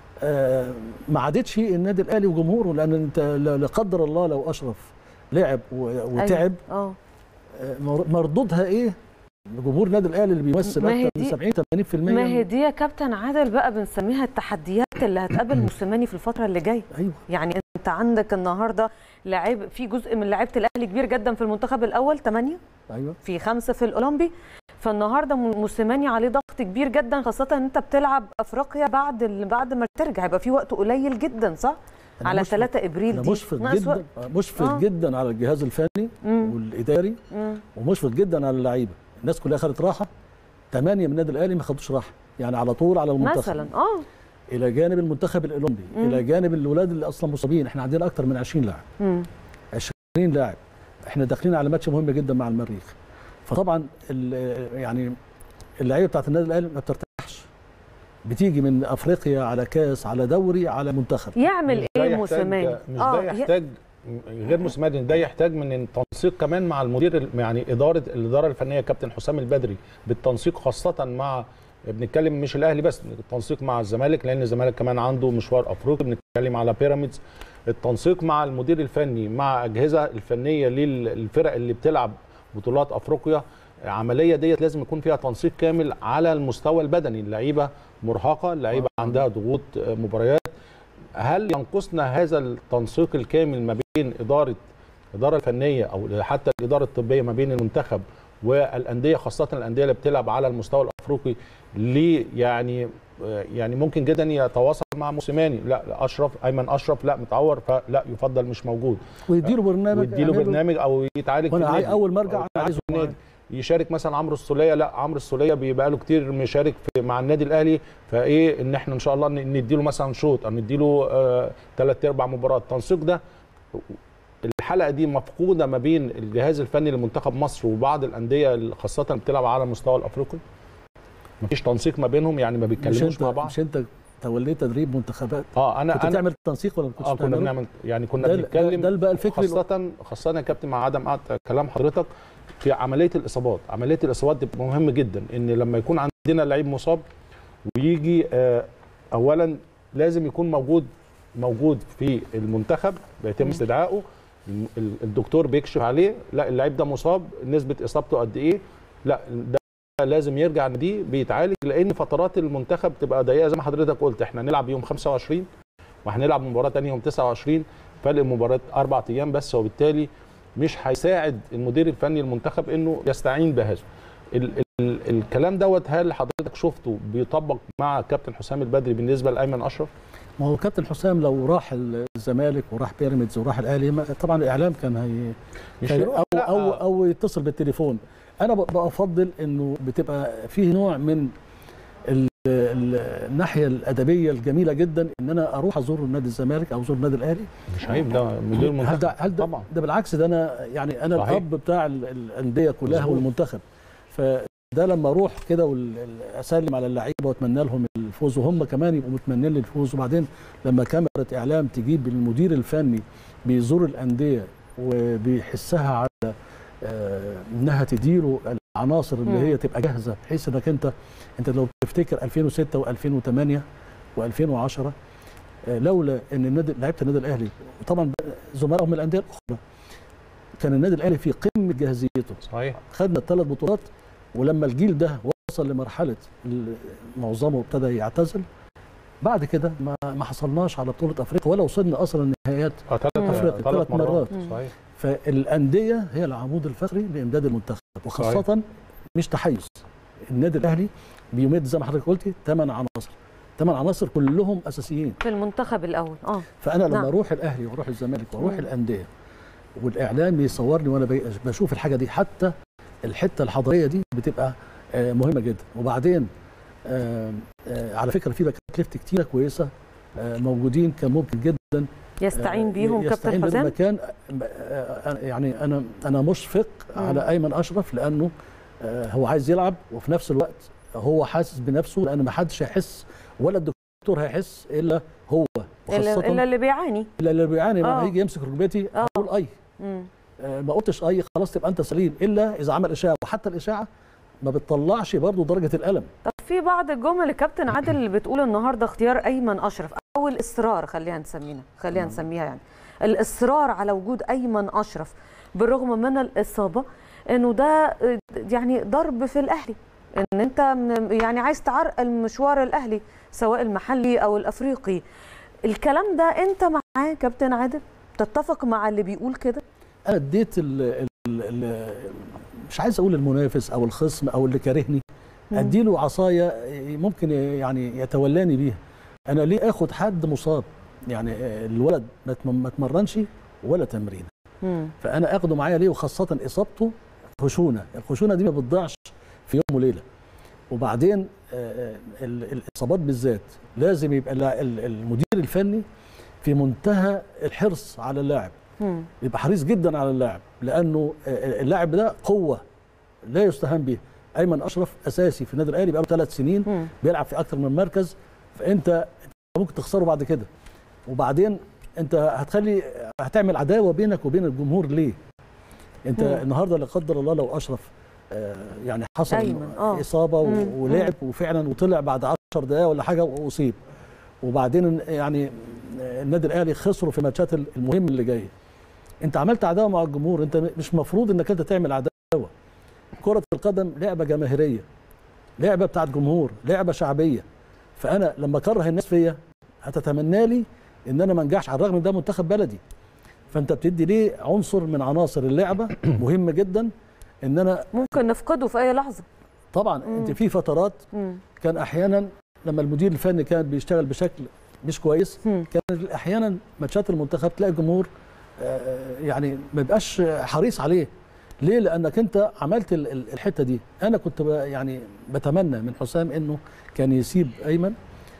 آه، ما عادتش النادي الاهلي وجمهوره لان انت لا لا قدر الله لو اشرف لعب و- وتعب اه آه، مر- مردودها ايه؟ جمهور النادي الاهلي اللي بيمثل ما هي اكتر من دي- 70 80% ما هي دي يا كابتن عادل بقى بنسميها التحديات اللي هتقابل موسيماني في الفتره اللي جايه ايوه يعني انت عندك النهارده لاعب في جزء من لعيبه الاهلي كبير جدا في المنتخب الاول 8 ايوه في خمسه في الاولمبي فالنهارده م- موسيماني عليه ضغط كبير جدا خاصه ان انت بتلعب افريقيا بعد ال... بعد ما ترجع هيبقى في وقت قليل جدا صح أنا على مشفق- 3 ابريل انا دي مشفق ناقص جدا وقت. آه، مشفق آه. جدا على الجهاز الفني مم. والاداري مم. ومشفق جدا على اللعيبه الناس كلها خدت راحه ثمانيه من النادي الاهلي ما خدوش راحه يعني على طول على المنتخب مثلا اه الى جانب المنتخب الاولمبي مم. الى جانب الاولاد اللي اصلا مصابين احنا عندنا اكتر من 20 لاعب مم. 20 لاعب احنا داخلين على ماتش مهم جدا مع المريخ فطبعا ال- يعني اللعيبه بتاعت النادي الاهلي ما بترتاحش بتيجي من افريقيا على كاس على دوري على منتخب يعمل مش ده ايه يحتاج- موسيماني مش ده ي- يحتاج غير موسيماني ده يحتاج من التنسيق كمان مع المدير ال- يعني اداره الاداره الفنيه كابتن حسام البدري بالتنسيق خاصه مع بنتكلم مش الاهلي بس التنسيق مع الزمالك لان الزمالك كمان عنده مشوار افريقي بنتكلم على بيراميدز التنسيق مع المدير الفني مع اجهزه الفنيه للفرق اللي بتلعب بطولات افريقيا العمليه ديت لازم يكون فيها تنسيق كامل على المستوى البدني اللعيبه مرهقه اللعيبه عندها ضغوط آه، مباريات هل ينقصنا هذا التنسيق الكامل ما بين اداره الاداره الفنيه او حتى الاداره الطبيه ما بين المنتخب والانديه خاصه الانديه اللي بتلعب على المستوى الافريقي ليه يعني يعني ممكن جدا يتواصل مع موسيماني لا لا، اشرف ايمن اشرف لا متعور فلا يفضل مش موجود ويديله برنامج ويديله يعمله. برنامج او يتعالج في وانا عاي- النادي. اول ما أو ارجع انا يتعالج عايزه في النادي يشارك مثلا عمرو السوليه لا عمرو السوليه بيبقى له كتير مشارك في مع النادي الاهلي فايه ان احنا ان شاء الله ن- نديله مثلا شوط او نديله ثلاث ارباع مباراه التنسيق ده الحلقه دي مفقوده ما بين الجهاز الفني لمنتخب مصر وبعض الانديه خاصه اللي بتلعب على المستوى الافريقي مفيش تنسيق ما بينهم يعني ما مش بيتكلموش انت مع بعض مش انت توليت تدريب منتخبات اه انا كنت انا بتعمل تنسيق ولا ما كنتش اه كنا بتعمله؟ بنعمل يعني كنا ده بنتكلم ده, ده بقى الفكر الأ- خاصة خاصة يا كابتن مع عدم قطع كلام حضرتك في عملية الإصابات، عملية الإصابات دي مهم جدا إن لما يكون عندنا لعيب مصاب ويجي آه أولا لازم يكون موجود موجود في المنتخب بيتم استدعائه الم- ال- الدكتور بيكشف عليه لا اللعيب ده مصاب نسبة إصابته قد إيه لا ده لازم يرجع دي بيتعالج لأن فترات المنتخب تبقى ضيقة زي ما حضرتك قلت احنا هنلعب يوم 25 وهنلعب مباراة تانية يوم 29 فرق المباراة أربع أيام بس وبالتالي مش هيساعد المدير الفني المنتخب انه يستعين بهذا ال ال الكلام دوت هل حضرتك شفته بيطبق مع كابتن حسام البدري بالنسبه لايمن اشرف ما هو كابتن حسام لو راح الزمالك وراح بيراميدز وراح الاهلي ما- طبعا الاعلام كان هي مش كان يروح، او لا. او او يتصل بالتليفون انا ب- بفضل انه بتبقى فيه نوع من ال- ال- الناحيه الادبيه الجميله جدا ان انا اروح ازور نادي الزمالك او ازور النادي الاهلي مش عيب ده مدير هل المنتخب ده هل ده, طبعا ده بالعكس ده انا يعني انا صحيح. الاب بتاع ال- الانديه كلها مظبوط. والمنتخب فده لما اروح كده واسلم على اللعيبه واتمنى لهم الفوز وهم كمان يبقوا متمنين لي الفوز وبعدين لما كاميرا اعلام تجيب المدير الفني بيزور الانديه وبيحسها على آه، انها تديره العناصر اللي مم. هي تبقى جاهزه بحيث انك انت انت لو تفتكر 2006 و2008 و2010 لولا ان النادي لعيبه النادي الاهلي وطبعا زملائهم من الانديه الاخرى كان النادي الاهلي في قمه جاهزيته صحيح خدنا الثلاث بطولات ولما الجيل ده وصل لمرحله ال- معظمه ابتدى يعتزل بعد كده ما ما حصلناش على بطوله افريقيا ولا وصلنا اصلا النهائيات اه ثلاث أفريقيا، ثلاث ثلاث مرات مرات. مم. صحيح فالانديه هي العمود الفقري لامداد المنتخب وخاصه مش تحيز النادي الاهلي بيمد زي ما حضرتك قلتي ثمان عناصر ثمان عناصر كلهم اساسيين في المنتخب الاول اه فانا لما نعم. اروح الاهلي واروح الزمالك واروح مم. الانديه والاعلام يصورني وانا بي- بشوف الحاجه دي حتى الحته الحضاريه دي بتبقى آه، مهمه جدا وبعدين آه، آه، على فكره في باكات ليفت كتيره كويسه آه، موجودين كان ممكن جدا يستعين آه، بيهم يستعين كابتن بهم حسام مكان آه، آه، يعني انا انا مشفق مم. على ايمن اشرف لانه آه، هو عايز يلعب وفي نفس الوقت هو حاسس بنفسه لان ما حدش هيحس ولا الدكتور هيحس الا هو الا وخاصه إلا اللي بيعاني الا اللي بيعاني لما آه. هيجي يمسك ركبتي آه. اقول اي مم. آه، ما قلتش اي خلاص تبقى انت سليم الا اذا عمل اشاعه وحتى الاشاعه ما بتطلعش برضه درجه الالم طب في بعض الجمل الكابتن عادل اللي بتقول النهارده اختيار ايمن اشرف او الاصرار خلينا نسمينا خلينا نسميها يعني الاصرار على وجود ايمن اشرف بالرغم من الاصابه انه ده آه، يعني ضرب في الاهلي ان انت من- يعني عايز تعرقل مشوار الاهلي سواء المحلي او الافريقي الكلام ده انت معاه كابتن عادل تتفق مع اللي بيقول كده انا اديت ال ال ال مش عايز اقول المنافس او الخصم او اللي كارهني مم. اديله عصايه ممكن يعني يتولاني بيها انا ليه اخد حد مصاب يعني الولد ما اتم- ما اتمرنش ولا تمرين مم. فانا اخده معايا ليه وخاصه اصابته خشونه الخشونه دي ما بتضيعش في يوم وليله وبعدين آه، ال- الاصابات بالذات لازم يبقى اللا- ال- المدير الفني في منتهى الحرص على اللاعب مم. يبقى حريص جدا على اللاعب لانه آه، اللاعب ده قوه لا يستهان به ايمن اشرف اساسي في النادي الاهلي بقاله ثلاث سنين مم. بيلعب في اكتر من مركز فانت ممكن تخسره بعد كده وبعدين انت هتخلي هتعمل عداوه بينك وبين الجمهور ليه انت مم. النهارده لا قدر الله لو اشرف آه، يعني حصل أيمن، آه. اصابه و- مم. ولعب وفعلا وطلع بعد 10 دقائق ولا حاجه واصيب وبعدين يعني النادي الاهلي خسروا في الماتشات المهمه اللي جايه انت عملت عداوه مع الجمهور انت مش مفروض انك انت تعمل عداوه كره القدم لعبه جماهيريه لعبه بتاعت جمهور لعبه شعبيه فانا لما اكره الناس فيا هتتمنى لي ان انا ما انجحش على الرغم ان ده منتخب بلدي فانت بتدي ليه عنصر من عناصر اللعبه مهم جدا ان انا ممكن نفقده في اي لحظه طبعا مم. انت في فترات مم. كان احيانا لما المدير الفني كان بيشتغل بشكل مش كويس مم. كان احيانا ماتشات المنتخب تلاقي الجمهور آه، يعني ما بيبقاش حريص عليه ليه لانك انت عملت ال- ال- الحته دي انا كنت ب- يعني بتمنى من حسام انه كان يسيب ايمن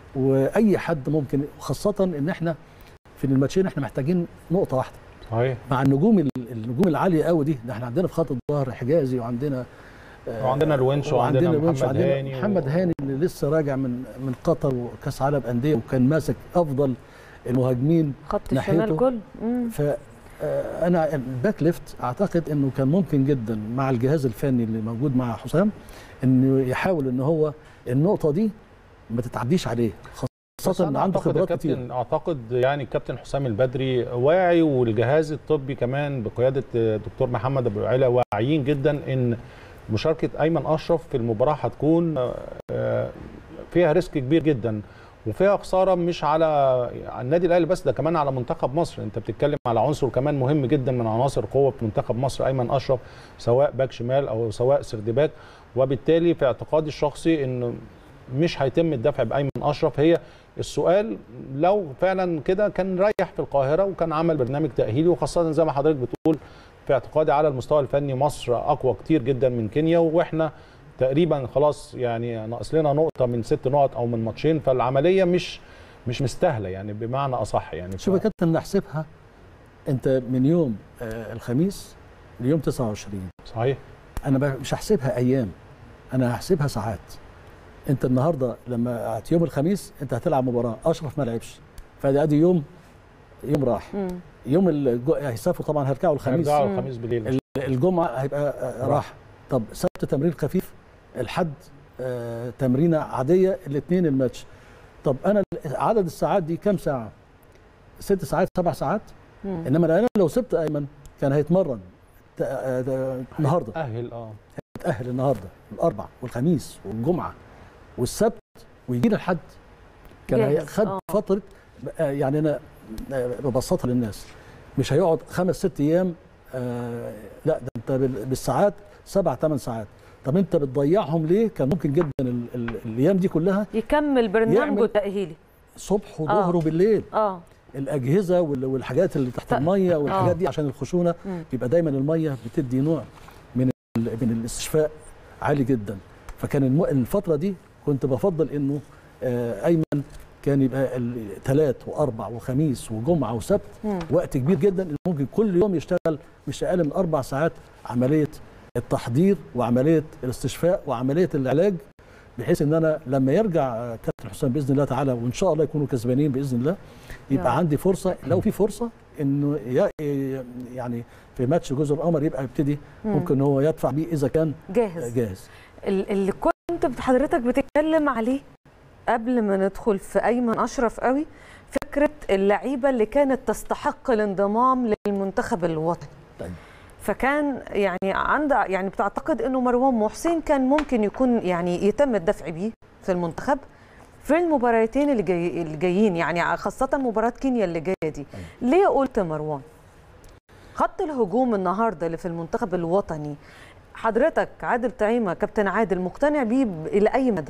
واي حد ممكن خاصه ان احنا في الماتشين احنا محتاجين نقطه واحده صحيح مع النجوم ال- النجوم العاليه قوي دي ده احنا عندنا في خط الظهر حجازي وعندنا آه، وعندنا الونش وعندنا الونش محمد وعندنا هاني و- محمد هاني اللي لسه راجع من من قطر وكاس عالم انديه وكان ماسك افضل المهاجمين خط ناحيته. الشمال كله مم. ف آه، انا الباك ليفت اعتقد انه كان ممكن جدا مع الجهاز الفني اللي موجود مع حسام انه يحاول ان هو النقطه دي ما تتعديش عليه بس خاصه ان أنا عنده أعتقد خبرات الكابتن- كتير اعتقد يعني الكابتن حسام البدري واعي والجهاز الطبي كمان بقياده دكتور محمد ابو العلا واعيين جدا ان مشاركه ايمن اشرف في المباراه هتكون آه، فيها ريسك كبير جدا وفيها خساره مش على على النادي الاهلي بس ده كمان على منتخب مصر انت بتتكلم على عنصر كمان مهم جدا من عناصر قوه في منتخب مصر ايمن اشرف سواء باك شمال او سواء سردباك وبالتالي في اعتقادي الشخصي انه مش هيتم الدفع بايمن اشرف هي السؤال لو فعلا كده كان ريح في القاهره وكان عمل برنامج تاهيلي وخاصه زي ما حضرتك بتقول في اعتقادي على المستوى الفني مصر اقوى كتير جدا من كينيا واحنا تقريبا خلاص يعني ناقص لنا نقطه من ست نقط او من ماتشين فالعمليه مش مش مستاهله يعني بمعنى اصح يعني شوف يا كابتن نحسبها انت من يوم آه، الخميس ليوم 29 صحيح انا ب- مش هحسبها ايام انا هحسبها ساعات انت النهارده لما يوم الخميس انت هتلعب مباراه اشرف ما لعبش فادي ادي يوم يوم راح مم. يوم الجو... هيسافروا طبعا هيرجعوا الخميس هيرجعوا مم. الخميس بالليل ال- الجمعه هيبقى آه، راح. راح طب سبت تمرين خفيف الحد آه، تمرينه عاديه الاثنين الماتش طب انا عدد الساعات دي كام ساعه ست ساعات سبع ساعات مم. انما انا لو سبت ايمن كان هيتمرن ت- آه، آه، النهارده اهل اه يتأهل النهارده الاربع والخميس والجمعه والسبت ويجي الحد كان جاهز، هياخد آه. فتره آه، يعني انا آه، ببسطها للناس مش هيقعد خمس ست ايام آه، لا ده انت بال- بالساعات سبع ثمان ساعات طب انت بتضيعهم ليه كان ممكن جدا ال ال الايام دي كلها يكمل برنامجه يعمل- التاهيلي صبح وظهر آه. وبالليل اه الاجهزه وال- والحاجات اللي تحت ط- الميه والحاجات آه. دي عشان الخشونه مم. بيبقى دايما الميه بتدي نوع من ال- من الاستشفاء عالي جدا فكان الم- الفتره دي كنت بفضل انه آه، ايمن كان يبقى ثلاث واربع وخميس وجمعه وسبت مم. وقت كبير جدا إنه ممكن كل يوم يشتغل مش اقل من اربع ساعات عمليه التحضير وعمليه الاستشفاء وعمليه العلاج بحيث ان انا لما يرجع آه، كابتن حسام باذن الله تعالى وان شاء الله يكونوا كسبانين باذن الله يا يبقى رب. عندي فرصه لو في فرصه انه ي- يعني في ماتش جزر القمر يبقى يبتدي مم. ممكن هو يدفع بيه اذا كان جاهز جاهز ال- اللي كنت حضرتك بتتكلم عليه قبل ما ندخل في ايمن اشرف قوي فكره اللعيبه اللي كانت تستحق الانضمام للمنتخب الوطني طيب. فكان يعني عند يعني بتعتقد انه مروان محسن كان ممكن يكون يعني يتم الدفع بيه في المنتخب في المباراتين اللي, جاي اللي جايين يعني خاصه مباراه كينيا اللي جايه دي ليه قلت مروان خط الهجوم النهارده اللي في المنتخب الوطني حضرتك عادل طعيمه كابتن عادل مقتنع بيه ب- الى اي مدى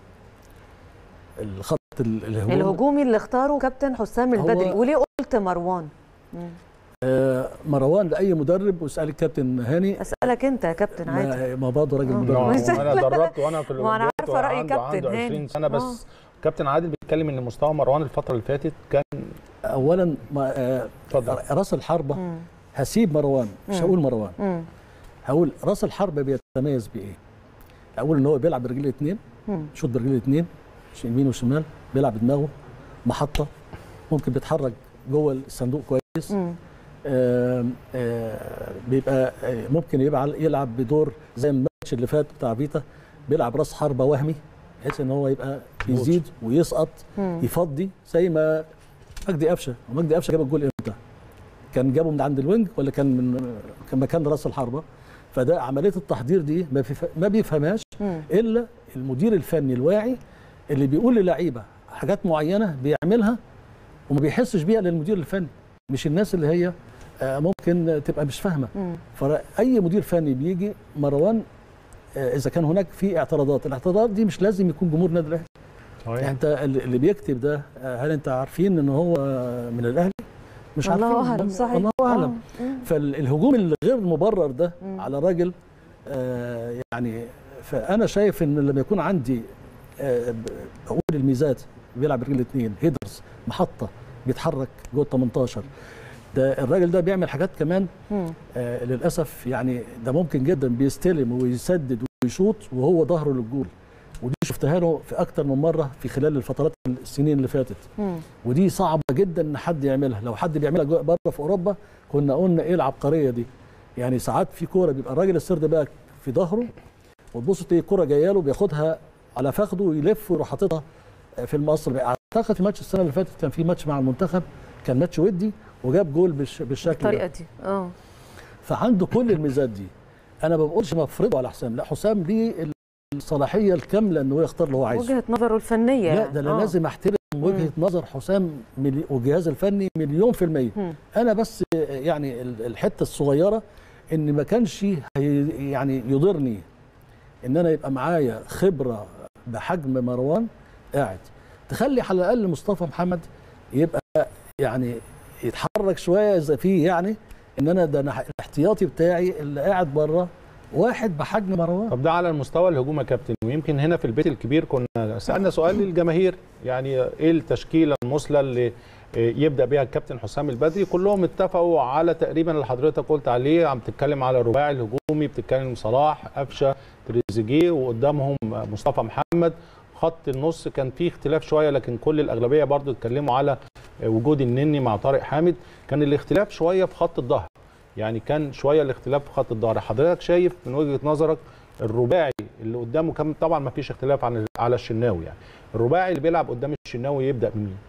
الخط ال- الهجوم الهجومي اللي اختاره كابتن حسام هو- البدري وليه قلت مروان مم. آه مروان لاي مدرب واسال الكابتن هاني اسالك انت يا كابتن عادل ما, ما برضه راجل آه. مدرب مش- انا دربت وانا في ما أنا الأولمبياد عارفة رأي وعنده- كابتن عنده هاني. 20 سنه بس كابتن عادل بيتكلم ان مستوى مروان الفتره اللي فاتت كان اولا ما آه اتفضل راس الحربه مم. هسيب مروان مش مم. هقول مروان مم. هقول راس الحربه بيتميز بايه؟ اقول ان هو بيلعب برجليه الاثنين مم. شوط برجليه الاثنين يمين وشمال بيلعب بدماغه محطه ممكن بيتحرك جوه الصندوق كويس مم. آم، آه، بيبقى آه، ممكن يبقى يلعب بدور زي الماتش اللي فات بتاع فيتا بيلعب راس حربه وهمي بحيث ان هو يبقى يزيد ويسقط مم. يفضي زي ما مجدي قفشه ومجدي قفشه جاب الجول امتى؟ كان جابه من عند الوينج ولا كان من كان مكان راس الحربه فده عمليه التحضير دي ما, في ما بيفهمهاش مم. الا المدير الفني الواعي اللي بيقول للعيبه حاجات معينه بيعملها وما بيحسش بيها للمدير الفني مش الناس اللي هي آه، ممكن تبقى مش فاهمه مم. فاي مدير فني بيجي مروان آه، اذا كان هناك في اعتراضات الاعتراضات دي مش لازم يكون جمهور النادي الاهلي يعني انت اللي اللي بيكتب ده آه، هل انت عارفين ان هو من الاهلي مش عارفين الله اعلم صحيح الله اعلم آه. مم. فالهجوم الغير مبرر ده مم. على راجل آه، يعني فانا شايف ان لما يكون عندي آه، ب- بقول الميزات بيلعب رجل اثنين هيدرز محطه بيتحرك جوه ال 18 ده الراجل ده بيعمل حاجات كمان مم. آه للاسف يعني ده ممكن جدا بيستلم ويسدد ويشوط وهو ظهره للجول ودي شفتها له في اكتر من مره في خلال الفترات السنين اللي فاتت مم. ودي صعبه جدا ان حد يعملها لو حد بيعملها جوه- بره في اوروبا كنا قلنا ايه العبقريه دي يعني ساعات في كوره بيبقى الراجل السرد باك في ظهره وتبص تلاقي الكوره جايه له بياخدها على فخده ويلف ويروح حاططها في المقص اعتقد في ماتش السنه اللي فاتت كان في ماتش مع المنتخب كان ماتش ودي وجاب جول بالش- بالشكل ده الطريقه دي اه فعنده كل الميزات دي انا ما بقولش مفرضه على حسام لا حسام ليه الصلاحيه الكامله ان هو يختار اللي هو عايزه وجهه نظره الفنيه لا يعني. ده انا آه. لازم احترم وجهه نظر حسام ملي- والجهاز الفني مليون في الميه مم. انا بس يعني ال- الحته الصغيره ان ما كانش هي- يعني يضرني ان انا يبقى معايا خبره بحجم مروان قاعد تخلي على الاقل مصطفى محمد يبقى يعني يتحرك شويه اذا فيه يعني ان انا ده أنا الاحتياطي بتاعي اللي قاعد بره واحد بحجم مروان طب ده على المستوى الهجوم يا كابتن ويمكن هنا في البيت الكبير كنا سالنا سؤال للجماهير يعني ايه التشكيله المثلى اللي يبدا بها الكابتن حسام البدري كلهم اتفقوا على تقريبا اللي حضرتك قلت عليه عم تتكلم على الرباعي الهجومي بتتكلم صلاح قفشه تريزيجيه وقدامهم مصطفى محمد خط النص كان فيه اختلاف شويه لكن كل الاغلبيه برضو اتكلموا على وجود النني مع طارق حامد كان الاختلاف شويه في خط الظهر يعني كان شويه الاختلاف في خط الظهر حضرتك شايف من وجهه نظرك الرباعي اللي قدامه كان طبعا ما فيش اختلاف عن على الشناوي يعني الرباعي اللي بيلعب قدام الشناوي يبدا بمين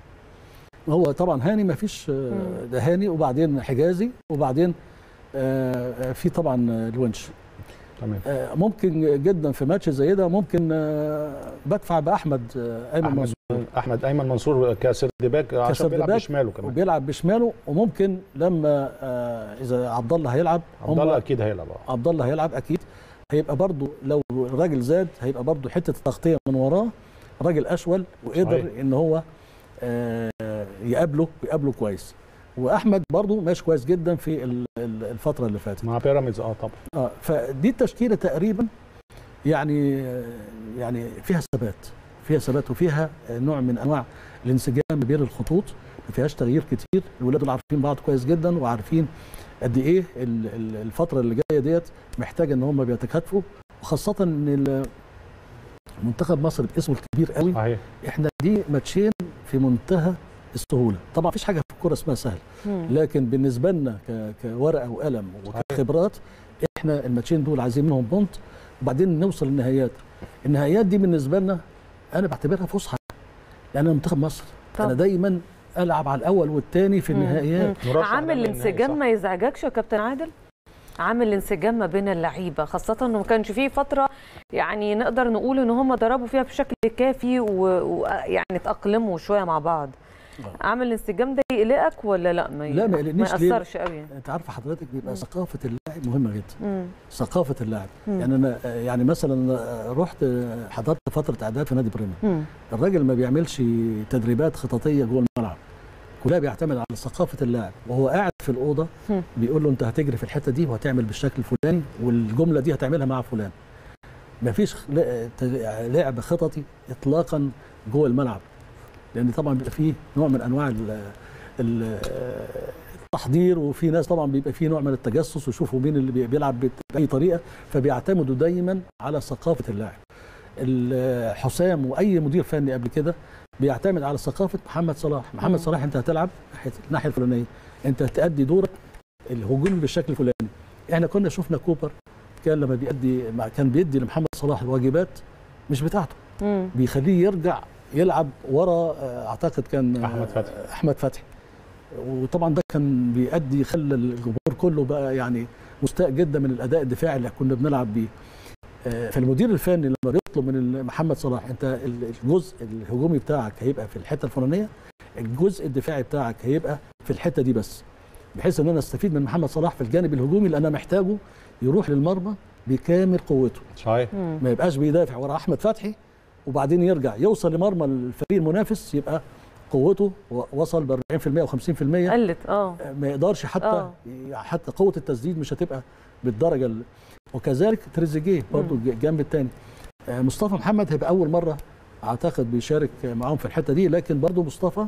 هو طبعا هاني ما فيش ده هاني وبعدين حجازي وبعدين آه، آه، في طبعا آه، الونش تمام آه، ممكن جدا في ماتش زي ده ممكن آه، بدفع باحمد آه، ايمن احمد منصور احمد ايمن منصور كسرد باك عشان كسرد بيلعب باك بشماله كمان وبيلعب بشماله وممكن لما آه، اذا عبد الله هيلعب عبد هم- الله اكيد هيلعب اه عبد الله هيلعب اكيد هيبقى برضو لو الراجل زاد هيبقى برضو حته التغطيه من وراه راجل اشول وقدر صحيح. ان هو آه، يقابله ويقابله كويس واحمد برضو ماشي كويس جدا في ال- ال- الفتره اللي فاتت مع بيراميدز اه طبعا اه فدي التشكيله تقريبا يعني يعني فيها ثبات فيها ثبات وفيها نوع من انواع الانسجام بين الخطوط ما فيهاش تغيير كتير الولاد دول عارفين بعض كويس جدا وعارفين قد ايه ال- ال- الفتره اللي جايه ديت محتاجه ان هم بيتكاتفوا وخاصه ان ال- منتخب مصر باسمه الكبير قوي صحيح احنا دي ماتشين في منتهى السهوله طبعا مفيش حاجه في الكوره اسمها سهل مم. لكن بالنسبه لنا ك- كورقه وقلم وكخبرات احنا الماتشين دول عايزين منهم بونت وبعدين نوصل للنهائيات النهائيات دي بالنسبه لنا انا بعتبرها فسحه لان انا منتخب مصر طب. انا دايما العب على الاول والثاني في مم. النهائيات مم. مرشح عامل دايماً للنهائي، الانسجام صح. ما يزعجكش يا كابتن عادل عامل الانسجام ما بين اللعيبه خاصه انه ما كانش فيه فتره يعني نقدر نقول ان هم ضربوا فيها بشكل كافي ويعني تاقلموا شويه مع بعض عامل الانسجام ده يقلقك ولا لا ما ي- لا، ما يقلقنيش ما ليه؟ ياثرش قوي انت عارفه حضرتك بيبقى ثقافه اللاعب مهمه جدا مم. ثقافه اللاعب مم. يعني انا آه، يعني مثلا آه، رحت آه، حضرت فتره اعداد في نادي بريمة مم. الراجل ما بيعملش تدريبات خططيه جوه الملعب كلها بيعتمد على ثقافه اللاعب وهو قاعد في الاوضه هم. بيقول له انت هتجري في الحته دي وهتعمل بالشكل الفلاني والجمله دي هتعملها مع فلان مفيش ل- ت- لعب خططي اطلاقا جوه الملعب لان طبعا بيبقى فيه نوع من انواع ال- ال- التحضير وفي ناس طبعا بيبقى فيه نوع من التجسس ويشوفوا مين اللي بي- بيلعب بت- باي طريقه فبيعتمدوا دايما على ثقافه اللاعب ال- حسام واي مدير فني قبل كده بيعتمد على ثقافه محمد صلاح محمد مم. صلاح انت هتلعب ناحيه الناحيه الفلانيه انت هتأدي دورك الهجومي بالشكل الفلاني احنا كنا شفنا كوبر كان لما بيأدي مع- كان بيدي لمحمد صلاح الواجبات مش بتاعته مم. بيخليه يرجع يلعب ورا آه، اعتقد كان آه، أحمد فتحي. احمد فتحي وطبعا ده كان بيأدي خلى الجمهور كله بقى يعني مستاء جدا من الاداء الدفاعي اللي كنا بنلعب بيه آه، فالمدير الفني لما بيطلب من محمد صلاح انت ال- الجزء الهجومي بتاعك هيبقى في الحته الفلانيه الجزء الدفاعي بتاعك هيبقى في الحته دي بس بحيث ان انا استفيد من محمد صلاح في الجانب الهجومي اللي انا محتاجه يروح للمرمى بكامل قوته صحيح ما يبقاش بيدافع ورا احمد فتحي وبعدين يرجع يوصل لمرمى الفريق المنافس يبقى قوته و- وصل ب 40% و50% قلت اه ما يقدرش حتى آه. حتى قوه التسديد مش هتبقى بالدرجه ال... وكذلك تريزيجيه برضه الجنب الثاني مصطفى محمد هيبقى اول مره اعتقد بيشارك معاهم في الحته دي لكن برضه مصطفى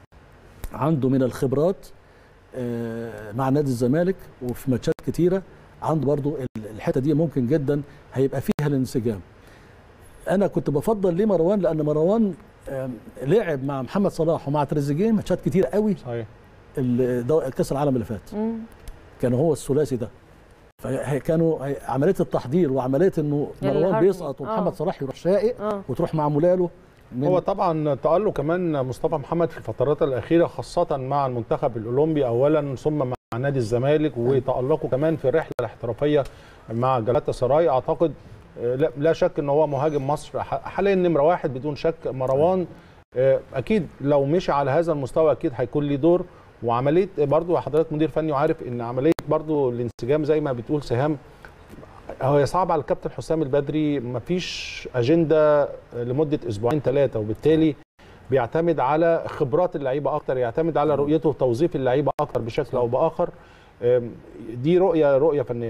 عنده من الخبرات آه، مع نادي الزمالك وفي ماتشات كتيره عنده برضه ال- الحته دي ممكن جدا هيبقى فيها الانسجام انا كنت بفضل ليه مروان لان مروان آم، لعب مع محمد صلاح ومع تريزيجيه ماتشات كتير قوي صحيح ال- دو- كاس العالم اللي فات مم. كان هو الثلاثي ده فكانوا هي- عمليه التحضير وعمليه انه مروان الهارموني. بيسقط ومحمد آه. صلاح يروح شائق اه وتروح معموله له من هو طبعا تألق كمان مصطفى محمد في الفترات الأخيرة خاصة مع المنتخب الأولمبي أولا ثم مع نادي الزمالك وتألقه كمان في الرحلة الاحترافية مع جلاتا سراي أعتقد آه، لا, لا شك ان هو مهاجم مصر ح- حاليا نمرة واحد بدون شك مروان آه، أكيد لو مشي على هذا المستوى أكيد هيكون ليه دور وعملية برضو حضرتك مدير فني وعارف ان عملية برضو الانسجام زي ما بتقول سهام هو صعب على الكابتن حسام البدري مفيش اجنده لمده اسبوعين ثلاثه وبالتالي بيعتمد على خبرات اللعيبه اكتر يعتمد على رؤيته وتوظيف اللعيبه اكتر بشكل او باخر أم، دي رؤيه رؤيه فنيه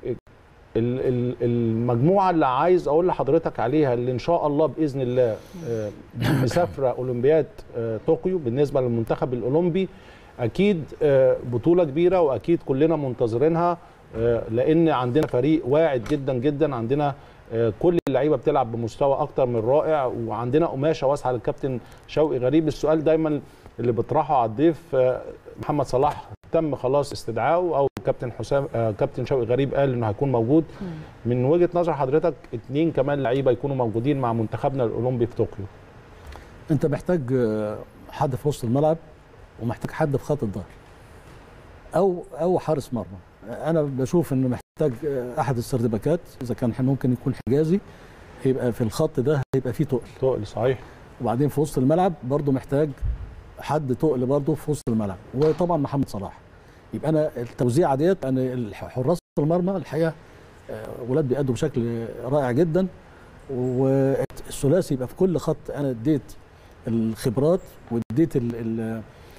ال- ال- المجموعه اللي عايز اقول لحضرتك عليها اللي ان شاء الله باذن الله أه، مسافره اولمبياد أه، طوكيو بالنسبه للمنتخب الاولمبي اكيد أه، بطوله كبيره واكيد كلنا منتظرينها أه، لان عندنا فريق واعد جدا جدا عندنا أه، كل اللعيبه بتلعب بمستوى اكتر من رائع وعندنا قماشه واسعه للكابتن شوقي غريب السؤال دايما اللي بيطرحه على الضيف أه، محمد صلاح تم خلاص استدعائه او كابتن حسام أه، كابتن شوقي غريب قال انه هيكون موجود من وجهه نظر حضرتك اتنين كمان لعيبه يكونوا موجودين مع منتخبنا الاولمبي في طوكيو انت محتاج آه، حد في وسط الملعب ومحتاج حد في خط الظهر او او حارس مرمى انا بشوف انه محتاج آه، احد السردباكات اذا كان ممكن يكون حجازي هيبقى في الخط ده هيبقى فيه تقل تقل صحيح وبعدين في وسط الملعب برضه محتاج حد تقل برضه في وسط الملعب وطبعا محمد صلاح يبقى انا التوزيعه ديت انا حراس المرمى الحقيقه آه، ولاد بيأدوا بشكل رائع جدا والثلاثي يبقى في كل خط انا اديت الخبرات واديت ال ال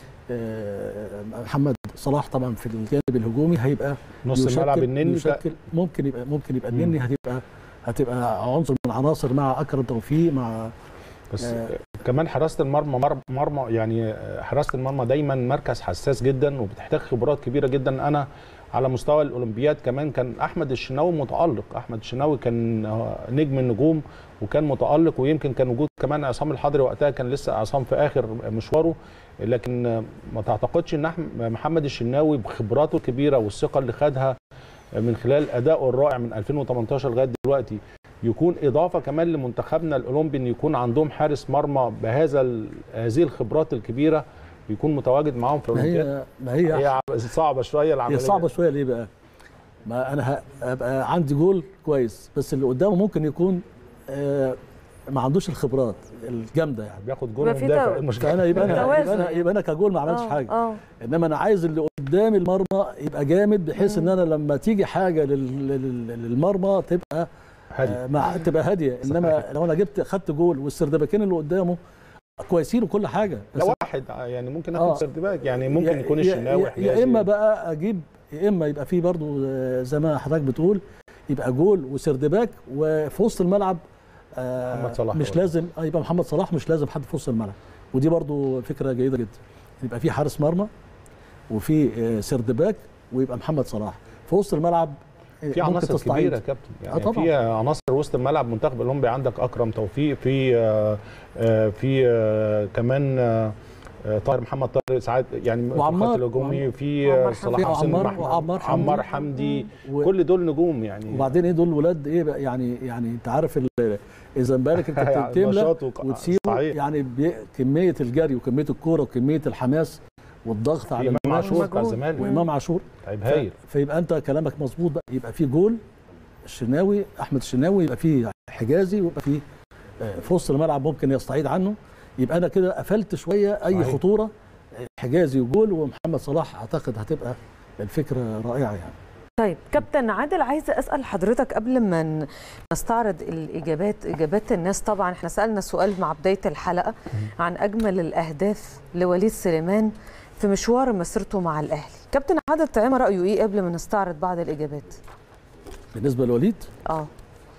آه، محمد صلاح طبعا في الجانب الهجومي هيبقى نص يشكل- الملعب النني يشكل ممكن يبقى ممكن يبقى مم. النني هتبقى هتبقى عنصر من عناصر مع اكرم توفيق مع بس آه. كمان حراسه المرمى مر- مرمى يعني آه، حراسه المرمى دايما مركز حساس جدا وبتحتاج خبرات كبيره جدا انا على مستوى الاولمبياد كمان كان احمد الشناوي متالق احمد الشناوي كان آه، نجم النجوم وكان متالق ويمكن كان وجود كمان عصام الحضري وقتها كان لسه عصام في اخر مشواره لكن آه، ما تعتقدش ان أحم- محمد الشناوي بخبراته الكبيره والثقه اللي خدها من خلال ادائه الرائع من 2018 لغايه دلوقتي يكون اضافه كمان لمنتخبنا الاولمبي ان يكون عندهم حارس مرمى بهذا ال- هذه الخبرات الكبيره يكون متواجد معاهم في ما الاولمبياد هي ما هي هي عب- صعبه شويه العمليه هي صعبه شويه ليه بقى؟ ما انا ه- هبقى عندي جول كويس بس اللي قدامه ممكن يكون آه، ما عندوش الخبرات الجامده يعني بياخد جول يبقى في ومدافع تو- إيه المشكله فانا يبقى انا توازن يبقى انا, يعني. يبقى أنا كجول ما عملتش آه، حاجه اه انما انا عايز اللي قدام المرمى يبقى جامد بحيث ان انا لما تيجي حاجه لل- لل- للمرمى تبقى هادي آه، مع تبقى هاديه انما لو انا جبت خدت جول والسردباكين اللي قدامه كويسين وكل حاجه بس لا واحد يعني ممكن آه. اخد سردباك يعني ممكن يا- يكون يا- الشناوي يا- حجازي يا اما بقى اجيب يا اما يبقى في برضو آه، زي ما حضرتك بتقول يبقى جول وسردباك وفي وسط الملعب آه، محمد صلاح مش برضو. لازم آه، يبقى محمد صلاح مش لازم حد في وسط الملعب ودي برضو فكره جيده جدا يبقى في حارس مرمى وفي آه، سردباك ويبقى محمد صلاح في وسط الملعب آه، في ممكن عناصر تستعيد. كبيره يا كابتن يعني آه طبعاً. في عناصر وسط الملعب منتخب الاولمبي عندك اكرم توفيق في آه، آه، في آه، كمان آه، آه، طاهر محمد طاهر ساعات يعني في وعمار- الخط الهجومي وعمار- في وعمار آه، صلاح حمدي. حسين عمار- محمد وعمار حمدي. عمار حمدي و- كل دول نجوم يعني وبعدين ايه دول ولاد ايه بقى يعني يعني انت عارف ال- اذا بالك انت يعني بتملى نشاط وك- وتسيبه صحيح. يعني بي- كميه الجري وكميه الكوره وكميه الحماس والضغط على امام المنافس عاشور بتاع مجهود. الزمالك وامام عاشور لعيب ف- هايل فيبقى انت كلامك مظبوط بقى يبقى في جول الشناوي احمد الشناوي يبقى في حجازي ويبقى في آه، في وسط الملعب ممكن يستعيد عنه يبقى انا كده قفلت شويه اي صحيح. خطوره آه، حجازي وجول ومحمد صلاح اعتقد هتبقى الفكره رائعه يعني طيب كابتن عادل عايزه اسال حضرتك قبل ما ن- نستعرض الاجابات اجابات الناس طبعا احنا سالنا سؤال مع بدايه الحلقه عن اجمل الاهداف لوليد سليمان في مشوار مسيرته مع الاهلي كابتن عادل طعيمه رايه ايه قبل ما نستعرض بعض الاجابات بالنسبه لوليد اه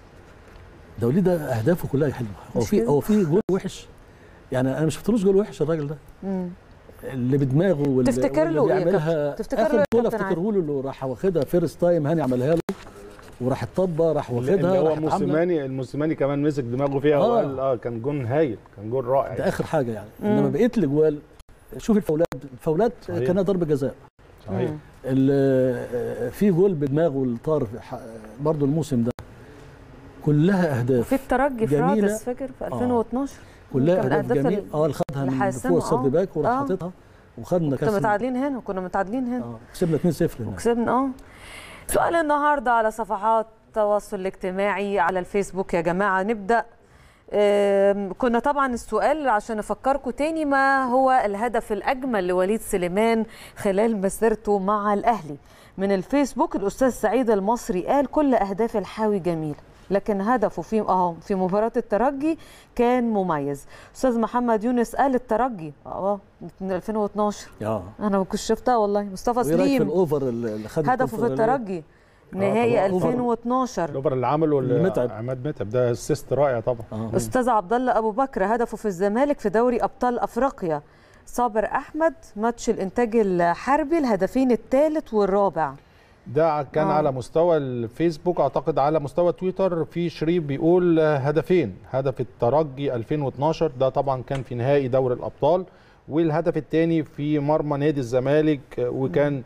ده وليد ده اهدافه كلها حلوه هو مش في كده؟ هو في جول وحش يعني انا مش شفتلوش جول وحش الراجل ده مم. اللي بدماغه واللي تفتكر واللي له إيه يا بيعملها كابتن؟ تفتكر له إيه اخر يا جول كابتن افتكره له اللي راح واخدها فيرست تايم هاني عملها له وراح الطبه راح اللي واخدها هو راحت عاملة- موسيماني الموسيماني كمان مسك دماغه فيها آه. وقال اه كان جون هايل كان جون رائع ده اخر حاجه يعني مم. انما بقيت الاجوال شوف الفاولات الفاولات صحيح. كانها ضربه جزاء صحيح مم. ال- في جول بدماغه اللي طار في ح- برضه الموسم ده كلها اهداف وفي الترجي في جميلة. رادس فاكر في 2012 كلها كان اهداف الأهداف جميل ال- اه اللي خدها من الحاسمة، فوق السرد آه. باك وراح آه. حاططها وخدنا كنا كاس متعادلين هنا كنا متعادلين هنا اه كسبنا 2-0 هناك وكسبنا اه سؤال النهارده على صفحات التواصل الاجتماعي على الفيسبوك يا جماعه نبدا آم، كنا طبعا السؤال عشان افكركم تاني ما هو الهدف الاجمل لوليد سليمان خلال مسيرته مع الاهلي من الفيسبوك الاستاذ سعيد المصري قال كل اهداف الحاوي جميله لكن هدفه في اهو في مباراه الترجي كان مميز استاذ محمد يونس قال الترجي اه من 2012 اه انا ما كنتش شفتها والله مصطفى وايه رايك في سليم الاوفر اللي اللي خد هدفه في الكونفدرالية؟ الترجي نهائي طبعاً. 2012 الاوفر اللي عمله المتعب. عماد متعب ده اسيست رائع طبعا اه استاذ عبد الله ابو بكر هدفه في الزمالك في دوري ابطال افريقيا صابر احمد ماتش الانتاج الحربي الهدفين الثالث والرابع ده كان آه. آه. على مستوى الفيسبوك اعتقد على مستوى تويتر في شريف بيقول آه، هدفين هدف الترجي 2012 ده طبعا كان في نهائي دوري الابطال والهدف الثاني في مرمى نادي الزمالك آه، وكان